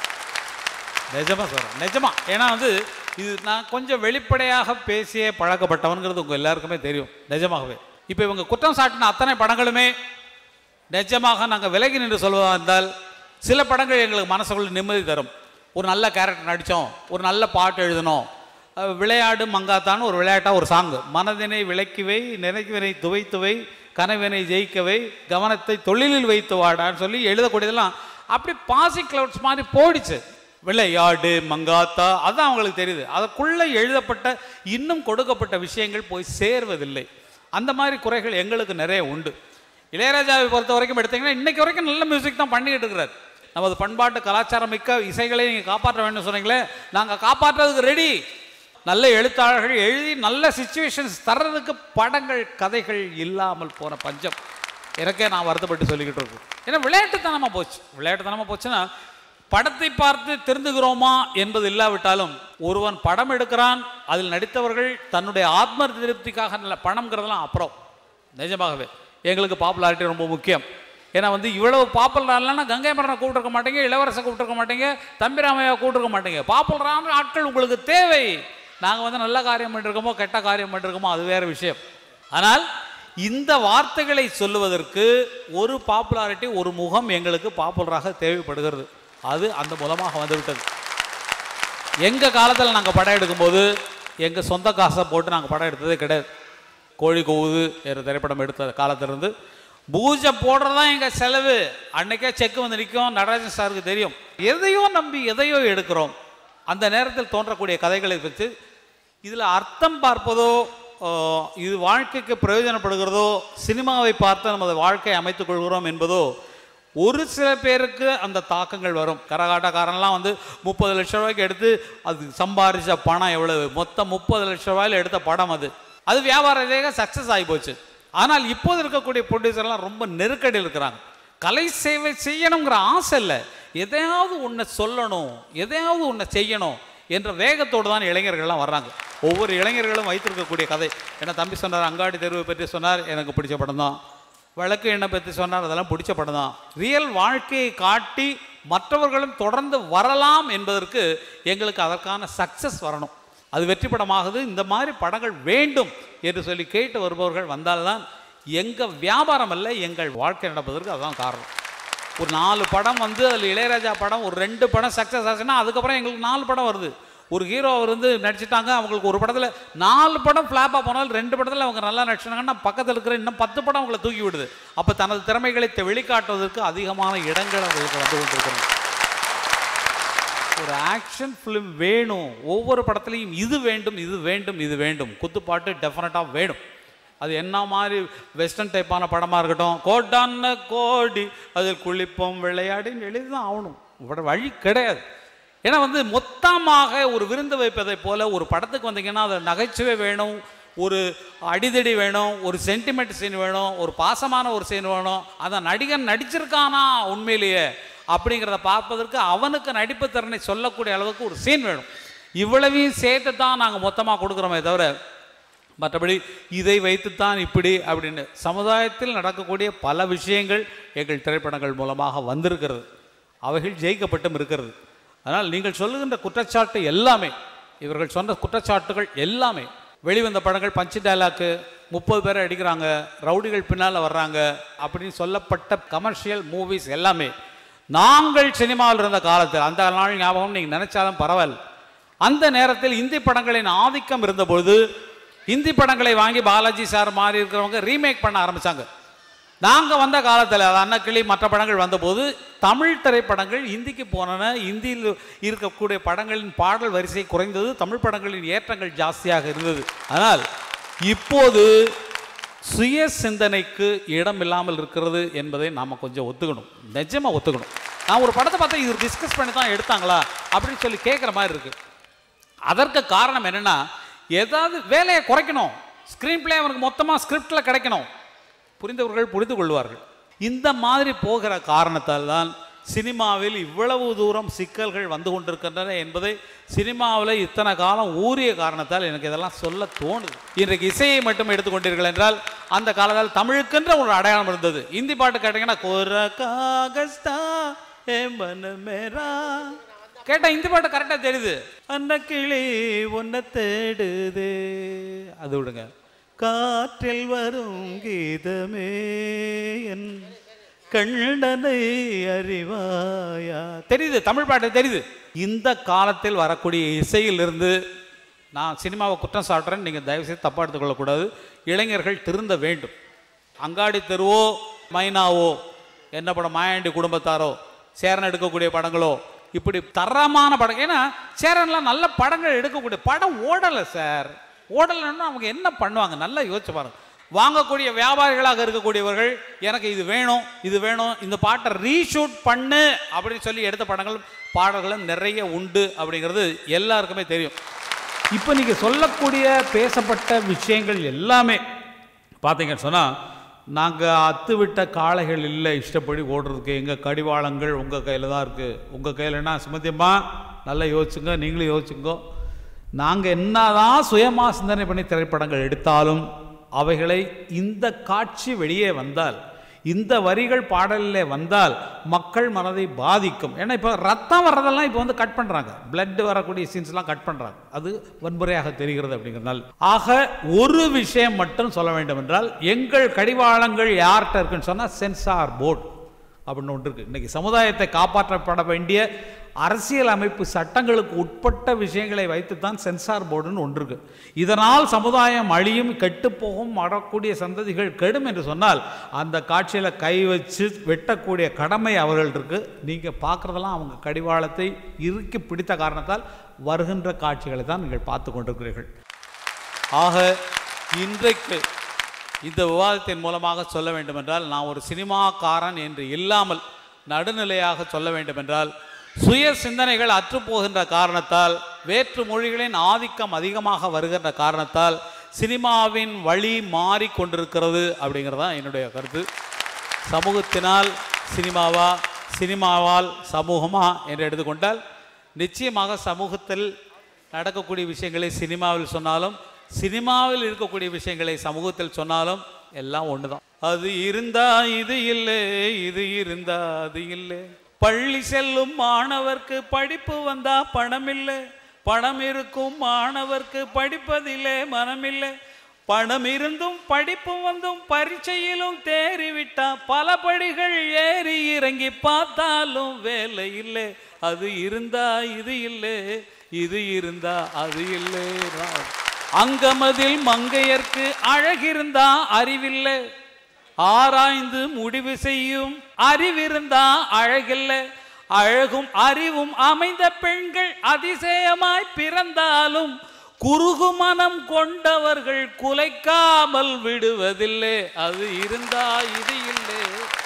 நிஜமா சொல்கிறேன் நிஜமா ஏன்னா வந்து இது நான் கொஞ்சம் வெளிப்படையாக பேசியே பழக்கப்பட்டவன்கிறது உங்கள் எல்லாருக்குமே தெரியும் நிஜமாகவே இப்போ இவங்க குற்றம் சாட்டின அத்தனை படங்களுமே நிஜமாக நாங்கள் விலகி நின்று சொல்வதாக இருந்தால் சில படங்கள் எங்களுக்கு மனசுக்குள்ள நிம்மதி தரும் ஒரு நல்ல கேரக்டர் நடித்தோம் ஒரு நல்ல பாட்டு எழுதினோம் அஹ் விளையாடு மங்காத்தான்னு ஒரு விளையாட்டாக ஒரு சாங்கு மனதினை விளக்கிவை நினைவினை துவைத்துவை கனவினை ஜெயிக்கவை கவனத்தை தொழிலில் வைத்து வாடான்னு சொல்லி எழுதக்கூடியதெல்லாம் அப்படி பாசி கிளவுட்ஸ் மாதிரி போயிடுச்சு விளையாடு மங்காத்தா அதான் அவங்களுக்கு தெரியுது அதற்குள்ளே எழுதப்பட்ட இன்னும் கொடுக்கப்பட்ட விஷயங்கள் போய் சேர்வதில்லை அந்த மாதிரி குறைகள் எங்களுக்கு நிறைய உண்டு இளையராஜாவை பொறுத்த வரைக்கும் எடுத்தீங்கன்னா இன்னைக்கு வரைக்கும் நல்ல மியூசிக் தான் பண்ணிக்கிட்டு இருக்கிறார் நமது பண்பாட்டு கலாச்சாரம் மிக்க இசைகளை நீங்கள் காப்பாற்ற வேண்டும் சொன்னீங்களே நாங்கள் காப்பாற்றுறதுக்கு ரெடி நல்ல எழுத்தாளர்கள் எழுதி நல்ல சுச்சுவேஷன்ஸ் தர்றதுக்கு படங்கள் கதைகள் இல்லாமல் போன பஞ்சம் எனக்கே நான் வருத்தப்பட்டு சொல்லிக்கிட்டு இருக்கேன் ஏன்னா விளையாட்டுத்தனமாக போச்சு விளையாட்டுத்தனமாக போச்சுன்னா படத்தை பார்த்து தெரிந்துகிறோமா என்பது இல்லாவிட்டாலும் ஒருவன் படம் எடுக்கிறான் அதில் நடித்தவர்கள் தன்னுடைய ஆத்ம திருப்திக்காக நல்ல பணம்ங்கிறதெல்லாம் அப்புறம் நிஜமாகவே எங்களுக்கு பாப்புலாரிட்டி ரொம்ப முக்கியம் ஏன்னா வந்து இவ்வளவு பாப்புலரானா கங்கை மரனை கூப்பிட்டுருக்க மாட்டீங்க இளவரசை கூப்பிட்டுருக்க மாட்டீங்க தம்பிராமையா கூப்பிட்டுருக்க மாட்டீங்க பாப்புலரான ஆட்கள் உங்களுக்கு தேவை நாங்கள் வந்து நல்ல காரியம் பண்ணிருக்கோமோ கெட்ட காரியம் பண்ணிருக்கோமோ அது வேற விஷயம் ஆனால் இந்த வார்த்தைகளை சொல்லுவதற்கு ஒரு பாப்புலாரிட்டி ஒரு முகம் எங்களுக்கு பாப்புலராக தேவைப்படுகிறது அது அந்த மூலமாக வந்துவிட்டது எங்கள் காலத்தில் நாங்கள் படம் எடுக்கும்போது எங்கள் சொந்த காசை போட்டு நாங்கள் படம் எடுத்ததே கிடையாது கோழி கூவுது என்ற திரைப்படம் எடுத்த காலத்திலிருந்து பூஜை போடுறது தான் எங்கள் செலவு அன்னைக்கே செக் வந்து நிற்கும் நடராஜன் சாருக்கு தெரியும் எதையோ நம்பி எதையோ எடுக்கிறோம் அந்த நேரத்தில் தோன்றக்கூடிய கதைகளை வச்சு இதில் அர்த்தம் பார்ப்பதோ ஆ, இது வாழ்க்கைக்கு பிரயோஜனப்படுகிறதோ சினிமாவை பார்த்து நமது வாழ்க்கையை அமைத்துக் கொள்கிறோம் என்பதோ ஒரு சில பேருக்கு அந்த தாக்கங்கள் வரும் கரகாட்டக்காரன்லாம் வந்து முப்பது லட்ச ரூபாய்க்கு எடுத்து அது சம்பாரிச்ச பணம் எவ்வளவு மொத்தம் முப்பது லட்ச ரூபாயில எடுத்த படம் அது அது வியாபார ரீதியாக சக்ஸஸ் ஆகி போச்சு ஆனால் இப்போது இருக்கக்கூடிய ப்ரொடியூசர்லாம் ரொம்ப நெருக்கடியில் இருக்கிறாங்க கலை சேவை செய்யணுங்கிற ஆசை இல்லை எதையாவது ஒன்றை சொல்லணும் எதையாவது ஒன்றை செய்யணும் என்ற வேகத்தோடு தான் இளைஞர்கள்லாம் வர்றாங்க ஒவ்வொரு இளைஞர்களும் வைத்திருக்கக்கூடிய கதை ஏன்னா தம்பி சொன்னார் அங்காடி தெருவை பற்றி சொன்னார் எனக்கு பிடிச்ச படம் தான் வழக்கு எண்ணை பற்றி சொன்னார் அதெல்லாம் பிடிச்ச படம் தான் ரியல் வாழ்க்கையை காட்டி மற்றவர்களும் தொடர்ந்து வரலாம் என்பதற்கு எங்களுக்கு அதற்கான சக்சஸ் வரணும் அது வெற்றி படமாகுது இந்த மாதிரி படங்கள் வேண்டும் என்று சொல்லி கேட்டு வருபவர்கள் வந்தால்தான் எங்கள் வியாபாரம் அல்ல எங்கள் வாழ்க்கை நடப்பதற்கு அதுதான் காரணம் ஒரு நாலு படம் வந்து அதில் இளையராஜா படம் ஒரு ரெண்டு படம் சக்ஸஸ் ஆச்சுன்னா அதுக்கப்புறம் எங்களுக்கு நாலு படம் வருது ஒரு ஹீரோ அவர் வந்து நடிச்சிட்டாங்க அவங்களுக்கு ஒரு படத்தில் நாலு படம் ஃப்ளாப்பாக போனால் ரெண்டு படத்தில் அவங்க நல்லா நடிச்சிட்டாங்கன்னா பக்கத்தில் இருக்கிற இன்னும் பத்து படம் அவங்களை தூக்கி விடுது அப்போ தனது திறமைகளை தெ- வெளிக்காட்டுவதற்கு அதிகமான இடங்கள் அவங்களுக்கு வந்து கொண்டிருக்கிறது ஒரு ஆக்ஷன் ஃபிலிம் வேணும் ஒவ்வொரு படத்துலையும் இது வேண்டும் இது வேண்டும் இது வேண்டும் குத்துப்பாட்டு டெஃபினட்டாக வேணும் அது என்ன மாதிரி வெஸ்டர்ன் டைப்பான படமாக இருக்கட்டும் கோட்டான கோடி அதில் குளிப்போம் விளையாடின்னு எழுதி தான் ஆகணும் வேற வழி கிடையாது ஏன்னா வந்து மொத்தமாக ஒரு விருந்து வைப்பதை போல ஒரு படத்துக்கு வந்தீங்கன்னா அது நகைச்சுவை வேணும் ஒரு அடிதடி வேணும் ஒரு சென்டிமெண்ட் சீன் வேணும் ஒரு பாசமான ஒரு சீன் வேணும் அந்த நடிகன் நடிச்சிருக்கானா உண்மையிலேயே அப்படிங்கிறத பார்ப்பதற்கு அவனுக்கு நடிப்பு திறனை சொல்லக்கூடிய அளவுக்கு ஒரு சீன் வேணும் இவ்வளவையும் சேர்த்து தான் நாங்கள் மொத்தமாக கொடுக்குறோமே தவிர மற்றபடி இதை வைத்துத்தான் இப்படி அப்படின்னு சமுதாயத்தில் நடக்கக்கூடிய பல விஷயங்கள் எங்கள் திரைப்படங்கள் மூலமாக வந்திருக்கிறது அவைகள் ஜெயிக்கப்பட்டும் இருக்கிறது அதனால் நீங்கள் சொல்லுகின்ற குற்றச்சாட்டு எல்லாமே இவர்கள் சொன்ன குற்றச்சாட்டுகள் எல்லாமே வெளிவந்த படங்கள் பஞ்சு டைலாக்கு முப்பது பேரை அடிக்கிறாங்க ரவுடிகள் பின்னால் வர்றாங்க அப்படின்னு சொல்லப்பட்ட கமர்ஷியல் மூவிஸ் எல்லாமே நாங்கள் சினிமாவில் இருந்த காலத்தில் அந்த நாள் ஞாபகம் நீங்கள் நினைச்சாலும் பரவாயில்ல அந்த நேரத்தில் இந்தி படங்களின் ஆதிக்கம் இருந்தபொழுது இந்தி படங்களை வாங்கி பாலாஜி சார் மாதிரி இருக்கிறவங்க ரீமேக் பண்ண ஆரம்பிச்சாங்க நாங்கள் வந்த காலத்தில் அது அன்னக்கிளி மற்ற படங்கள் வந்தபோது தமிழ் திரைப்படங்கள் இந்திக்கு போனன இந்தியில் இருக்கக்கூடிய படங்களின் பாடல் வரிசை குறைந்தது தமிழ் படங்களின் ஏற்றங்கள் ஜாஸ்தியாக இருந்தது ஆனால் இப்போது சுய சிந்தனைக்கு இடம் இல்லாமல் இருக்கிறது என்பதை நாம் கொஞ்சம் ஒத்துக்கணும் நிஜமாக ஒத்துக்கணும் நான் ஒரு படத்தை பார்த்தா இது டிஸ்கஸ் பண்ணி தான் எடுத்தாங்களா அப்படின்னு சொல்லி கேட்குற மாதிரி இருக்கு அதற்கு காரணம் என்னன்னா ஏதாவது வேலையை குறைக்கணும் ஸ்க்ரீன் பிளே அவனுக்கு மொத்தமாக ஸ்கிரிப்டில் கிடைக்கணும் புரிந்தவர்கள் புரிந்து கொள்வார்கள் இந்த மாதிரி போகிற காரணத்தால் தான் சினிமாவில் இவ்வளவு தூரம் சிக்கல்கள் வந்து கொண்டிருக்கின்றன என்பதை சினிமாவில் இத்தனை காலம் ஊறிய காரணத்தால் எனக்கு இதெல்லாம் சொல்ல தோணுது இன்றைக்கு இசையை மட்டும் எடுத்துக்கொண்டீர்கள் என்றால் அந்த காலத்தில் தமிழுக்கென்ற ஒரு அடையாளம் இருந்தது இந்தி பாட்டு கேட்டீங்கன்னா "கொர காகஸ்தா ஏ மனமேரா கேட்டா இந்த பாட்டு கரெக்டாக தெரியுது அன்ன கிளி உன்னை தேடுதே அது விடுங்க காற்றில் வரும் கீதமே என் கண்ணனை அறிவாயா தெரியுது தமிழ் பாட்டு தெரியுது இந்த காலத்தில் வரக்கூடிய இசையிலிருந்து நான் சினிமாவை குற்றம் சாட்டுறேன் நீங்கள் தயவுசெய்து தப்பாக எடுத்துக்கொள்ளக்கூடாது இளைஞர்கள் திருந்த வேண்டும் அங்காடி தெருவோ மைனாவோ என்ன படம் மாயாண்டி குடும்பத்தாரோ சேரன் எடுக்கக்கூடிய படங்களோ இப்படி தரமான படம் ஏன்னா சேரன்லாம் நல்ல படங்கள் எடுக்கக்கூடிய படம் ஓடலை சார் ஓடலைன்னா அவங்க என்ன பண்ணுவாங்க நல்லா யோசிச்சு பாருங்க வாங்கக்கூடிய வியாபாரிகளாக இருக்கக்கூடியவர்கள் எனக்கு இது வேணும் இது வேணும் இந்த பாட்டை ரீஷூட் பண்ணு அப்படின்னு சொல்லி எடுத்த படங்கள் பாடல்களும் நிறைய உண்டு அப்படிங்கிறது எல்லாருக்குமே தெரியும் இப்போ நீங்கள் சொல்லக்கூடிய பேசப்பட்ட விஷயங்கள் எல்லாமே பார்த்தீங்கன்னு சொன்னால் நாங்கள் அத்துவிட்ட காளைகள் இல்லை இஷ்டப்படி ஓடுறதுக்கு எங்கள் கடிவாளங்கள் உங்கள் கையில் தான் இருக்குது உங்கள் கையிலனா சுமத்தியம்மா நல்லா யோசிச்சுங்க நீங்களும் யோசிச்சுங்க நாங்கள் என்னதான் சுயமாக சிந்தனை பண்ணி திரைப்படங்கள் எடுத்தாலும் அவைகளை இந்த காட்சி வெளியே வந்தால் இந்த வரிகள் பாடலிலே வந்தால் மக்கள் மனதை பாதிக்கும் ஏன்னா இப்போ ரத்தம் வர்றதெல்லாம் இப்போ வந்து கட் பண்ணுறாங்க blood வரக்கூடிய சீன்ஸ்லாம் கட் பண்ணுறாங்க அது வன்முறையாக தெரிகிறது அப்படிங்கிறதுனால ஆக ஒரு விஷயம் மட்டும் சொல்ல வேண்டும் என்றால் எங்கள் கடிவாளங்கள் யார்கிட்ட இருக்குன்னு சொன்னால் சென்சார் போர்டு அப்படின்னு ஒன்று இருக்குது இன்றைக்கி சமுதாயத்தை காப்பாற்றப்பட வேண்டிய அரசியல் அமைப்பு சட்டங்களுக்கு உட்பட்ட விஷயங்களை வைத்துத்தான் சென்சார் போர்டுன்னு ஒன்று இருக்கு இதனால் சமுதாயம் அழியும் கெட்டுப்போகும் வரக்கூடிய சந்ததிகள் கெடும் என்று சொன்னால் அந்த காட்சியில் கை வச்சு வெட்டக்கூடிய கடமை அவர்கள் இருக்கு நீங்கள் பார்க்குறதெல்லாம் அவங்க கடிவாளத்தை இறுக்கி பிடித்த காரணத்தால் வருகின்ற காட்சிகளை தான் நீங்கள் பார்த்து கொண்டிருக்கிறீர்கள் ஆக இன்றைக்கு இந்த விவாதத்தின் மூலமாக சொல்ல வேண்டுமென்றால் நான் ஒரு சினிமாக்காரன் என்று இல்லாமல் நடுநிலையாக சொல்ல வேண்டுமென்றால் சுய சிந்தனைகள் அற்றுப்போகின்ற காரணத்தால் வேற்று மொழிகளின் ஆதிக்கம் அதிகமாக வருகின்ற காரணத்தால் சினிமாவின் வழி மாறிக்கொண்டிருக்கிறது அப்படிங்கிறது தான் என்னுடைய கருத்து சமூகத்தினால் சினிமாவா சினிமாவால் சமூகமா என்று எடுத்துக்கொண்டால் நிச்சயமாக சமூகத்தில் நடக்கக்கூடிய விஷயங்களை சினிமாவில் சொன்னாலும் சினிமாவில் இருக்கக்கூடிய விஷயங்களை சமூகத்தில் சொன்னாலும் எல்லாம் ஒன்று தான் அது இருந்தா இது இல்லை இது இருந்தா அது இல்லை பள்ளி செல்லும் மாணவர்க்கு படிப்பு வந்தா பணம் இல்லை பணம் இருக்கும் மாணவர்க்கு படிப்பதில்லை மனமில்லை பணம் இருந்தும் படிப்பும் வந்தும் பரீட்சையிலும் தேறிவிட்டா பல படிகள் ஏறி இறங்கி பார்த்தாலும் வேலை இல்லை அது இருந்தா இது இல்லை இது இருந்தா அது இல்லை அங்கமதில் மங்கையர்க்கு அழகிருந்தா அறிவில்லை ஆராய்ந்து முடிவு செய்யும் அறிவிருந்தா அழகில்லை அழகும் அறிவும் அமைந்த பெண்கள் அதிசயமாய் பிறந்தாலும் குறுகு மனம் கொண்டவர்கள் குலைக்காமல் விடுவதில்லை அது இருந்தா இது இல்லை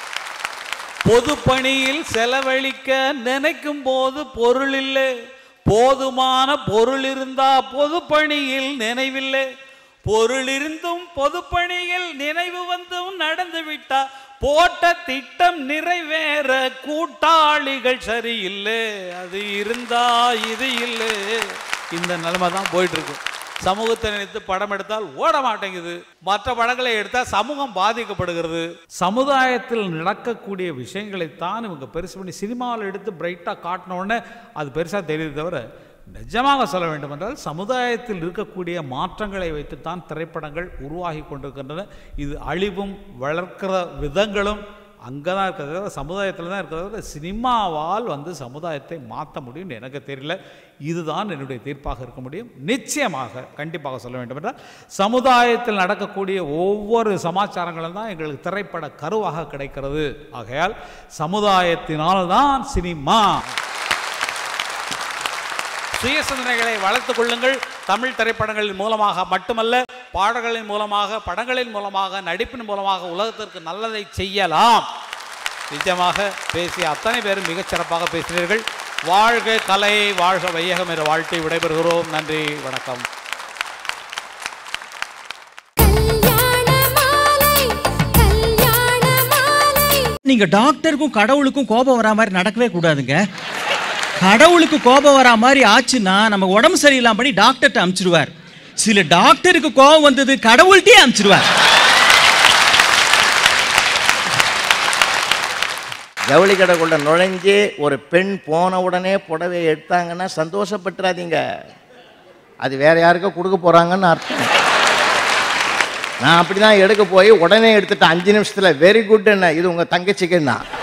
பொது பணியில் செலவழிக்க நினைக்கும் போது பொருள் இல்லை போதுமான பொருள் இருந்தா பொது பணியில் நினைவில்லை பொருள் இருந்தும் பொது பணியில் நினைவு வந்தும் நடந்து விட்டா போட்ட திட்டம் நிறைவேற கூட்டாளிகள் சரியில்லை அது இருந்தா இது இல்லை இந்த நிலைமை தான் போயிட்டு இருக்கு சமூகத்தை நினைத்து படம் எடுத்தால் ஓட மாட்டேங்குது மற்ற படங்களை எடுத்தால் சமூகம் பாதிக்கப்படுகிறது சமுதாயத்தில் நடக்கக்கூடிய விஷயங்களைத்தான் இவங்க பெருசு பண்ணி சினிமாவில் எடுத்து பிரைட்டாக காட்டின உடனே அது பெருசாக தெரியுது தவிர நிஜமாக சொல்ல வேண்டும் என்றால் சமுதாயத்தில் இருக்கக்கூடிய மாற்றங்களை வைத்துத்தான் திரைப்படங்கள் உருவாகி கொண்டிருக்கின்றன இது அழிவும் வளர்க்கிற விதங்களும் அங்கே தான் இருக்கிறது தவிர சமுதாயத்தில் தான் இருக்கிறது தவிர சினிமாவால் வந்து சமுதாயத்தை மாற்ற முடியும்னு எனக்கு தெரியல இதுதான் என்னுடைய தீர்ப்பாக இருக்க முடியும் நிச்சயமாக கண்டிப்பாக சொல்ல வேண்டும் என்றால் சமுதாயத்தில் நடக்கக்கூடிய ஒவ்வொரு சமாச்சாரங்களும் தான் எங்களுக்கு திரைப்பட கருவாக கிடைக்கிறது ஆகையால் சமுதாயத்தினால் தான் சினிமா சுய சிந்தனைகளை வளர்த்துக் கொள்ளுங்கள் தமிழ் திரைப்படங்களின் மூலமாக மட்டுமல்ல பாடல்களின் மூலமாக படங்களின் மூலமாக நடிப்பின் மூலமாக உலகத்திற்கு நல்லதை செய்யலாம் நிஜமாக பேசிய அத்தனை பேரும் மிகச் சிறப்பாக பேசினீர்கள் வாழ்க கலை வாழ்க வையகம் என்ற வாழ்க்கை விடைபெறுகிறோம் நன்றி வணக்கம் நீங்க டாக்டருக்கும் கடவுளுக்கும் கோபம் வரா மாதிரி நடக்கவே கூடாதுங்க கடவுளுக்கு கோபம் வரா மாதிரி ஆச்சுன்னா நம்ம உடம்பு சரியில்லாம பண்ணி டாக்டர்கிட்ட அனுப்பிச்சிடுவார் சில டாக்டருக்கு கோபம் வந்தது கடவுள்கிட்டயே அனுப்பிச்சிடுவார் ஜவுளி கடைக்குள்ள நுழைஞ்சு ஒரு பெண் போன உடனே புடவை எடுத்தாங்கன்னா சந்தோஷப்பட்டுறாதீங்க அது வேற யாருக்கோ கொடுக்க போறாங்கன்னு அர்த்தம் நான் அப்படி தான் எடுக்க போய் உடனே எடுத்துட்டேன் அஞ்சு நிமிஷத்தில் வெரி குட் என்ன இது உங்கள் தங்கச்சிக்கு தான்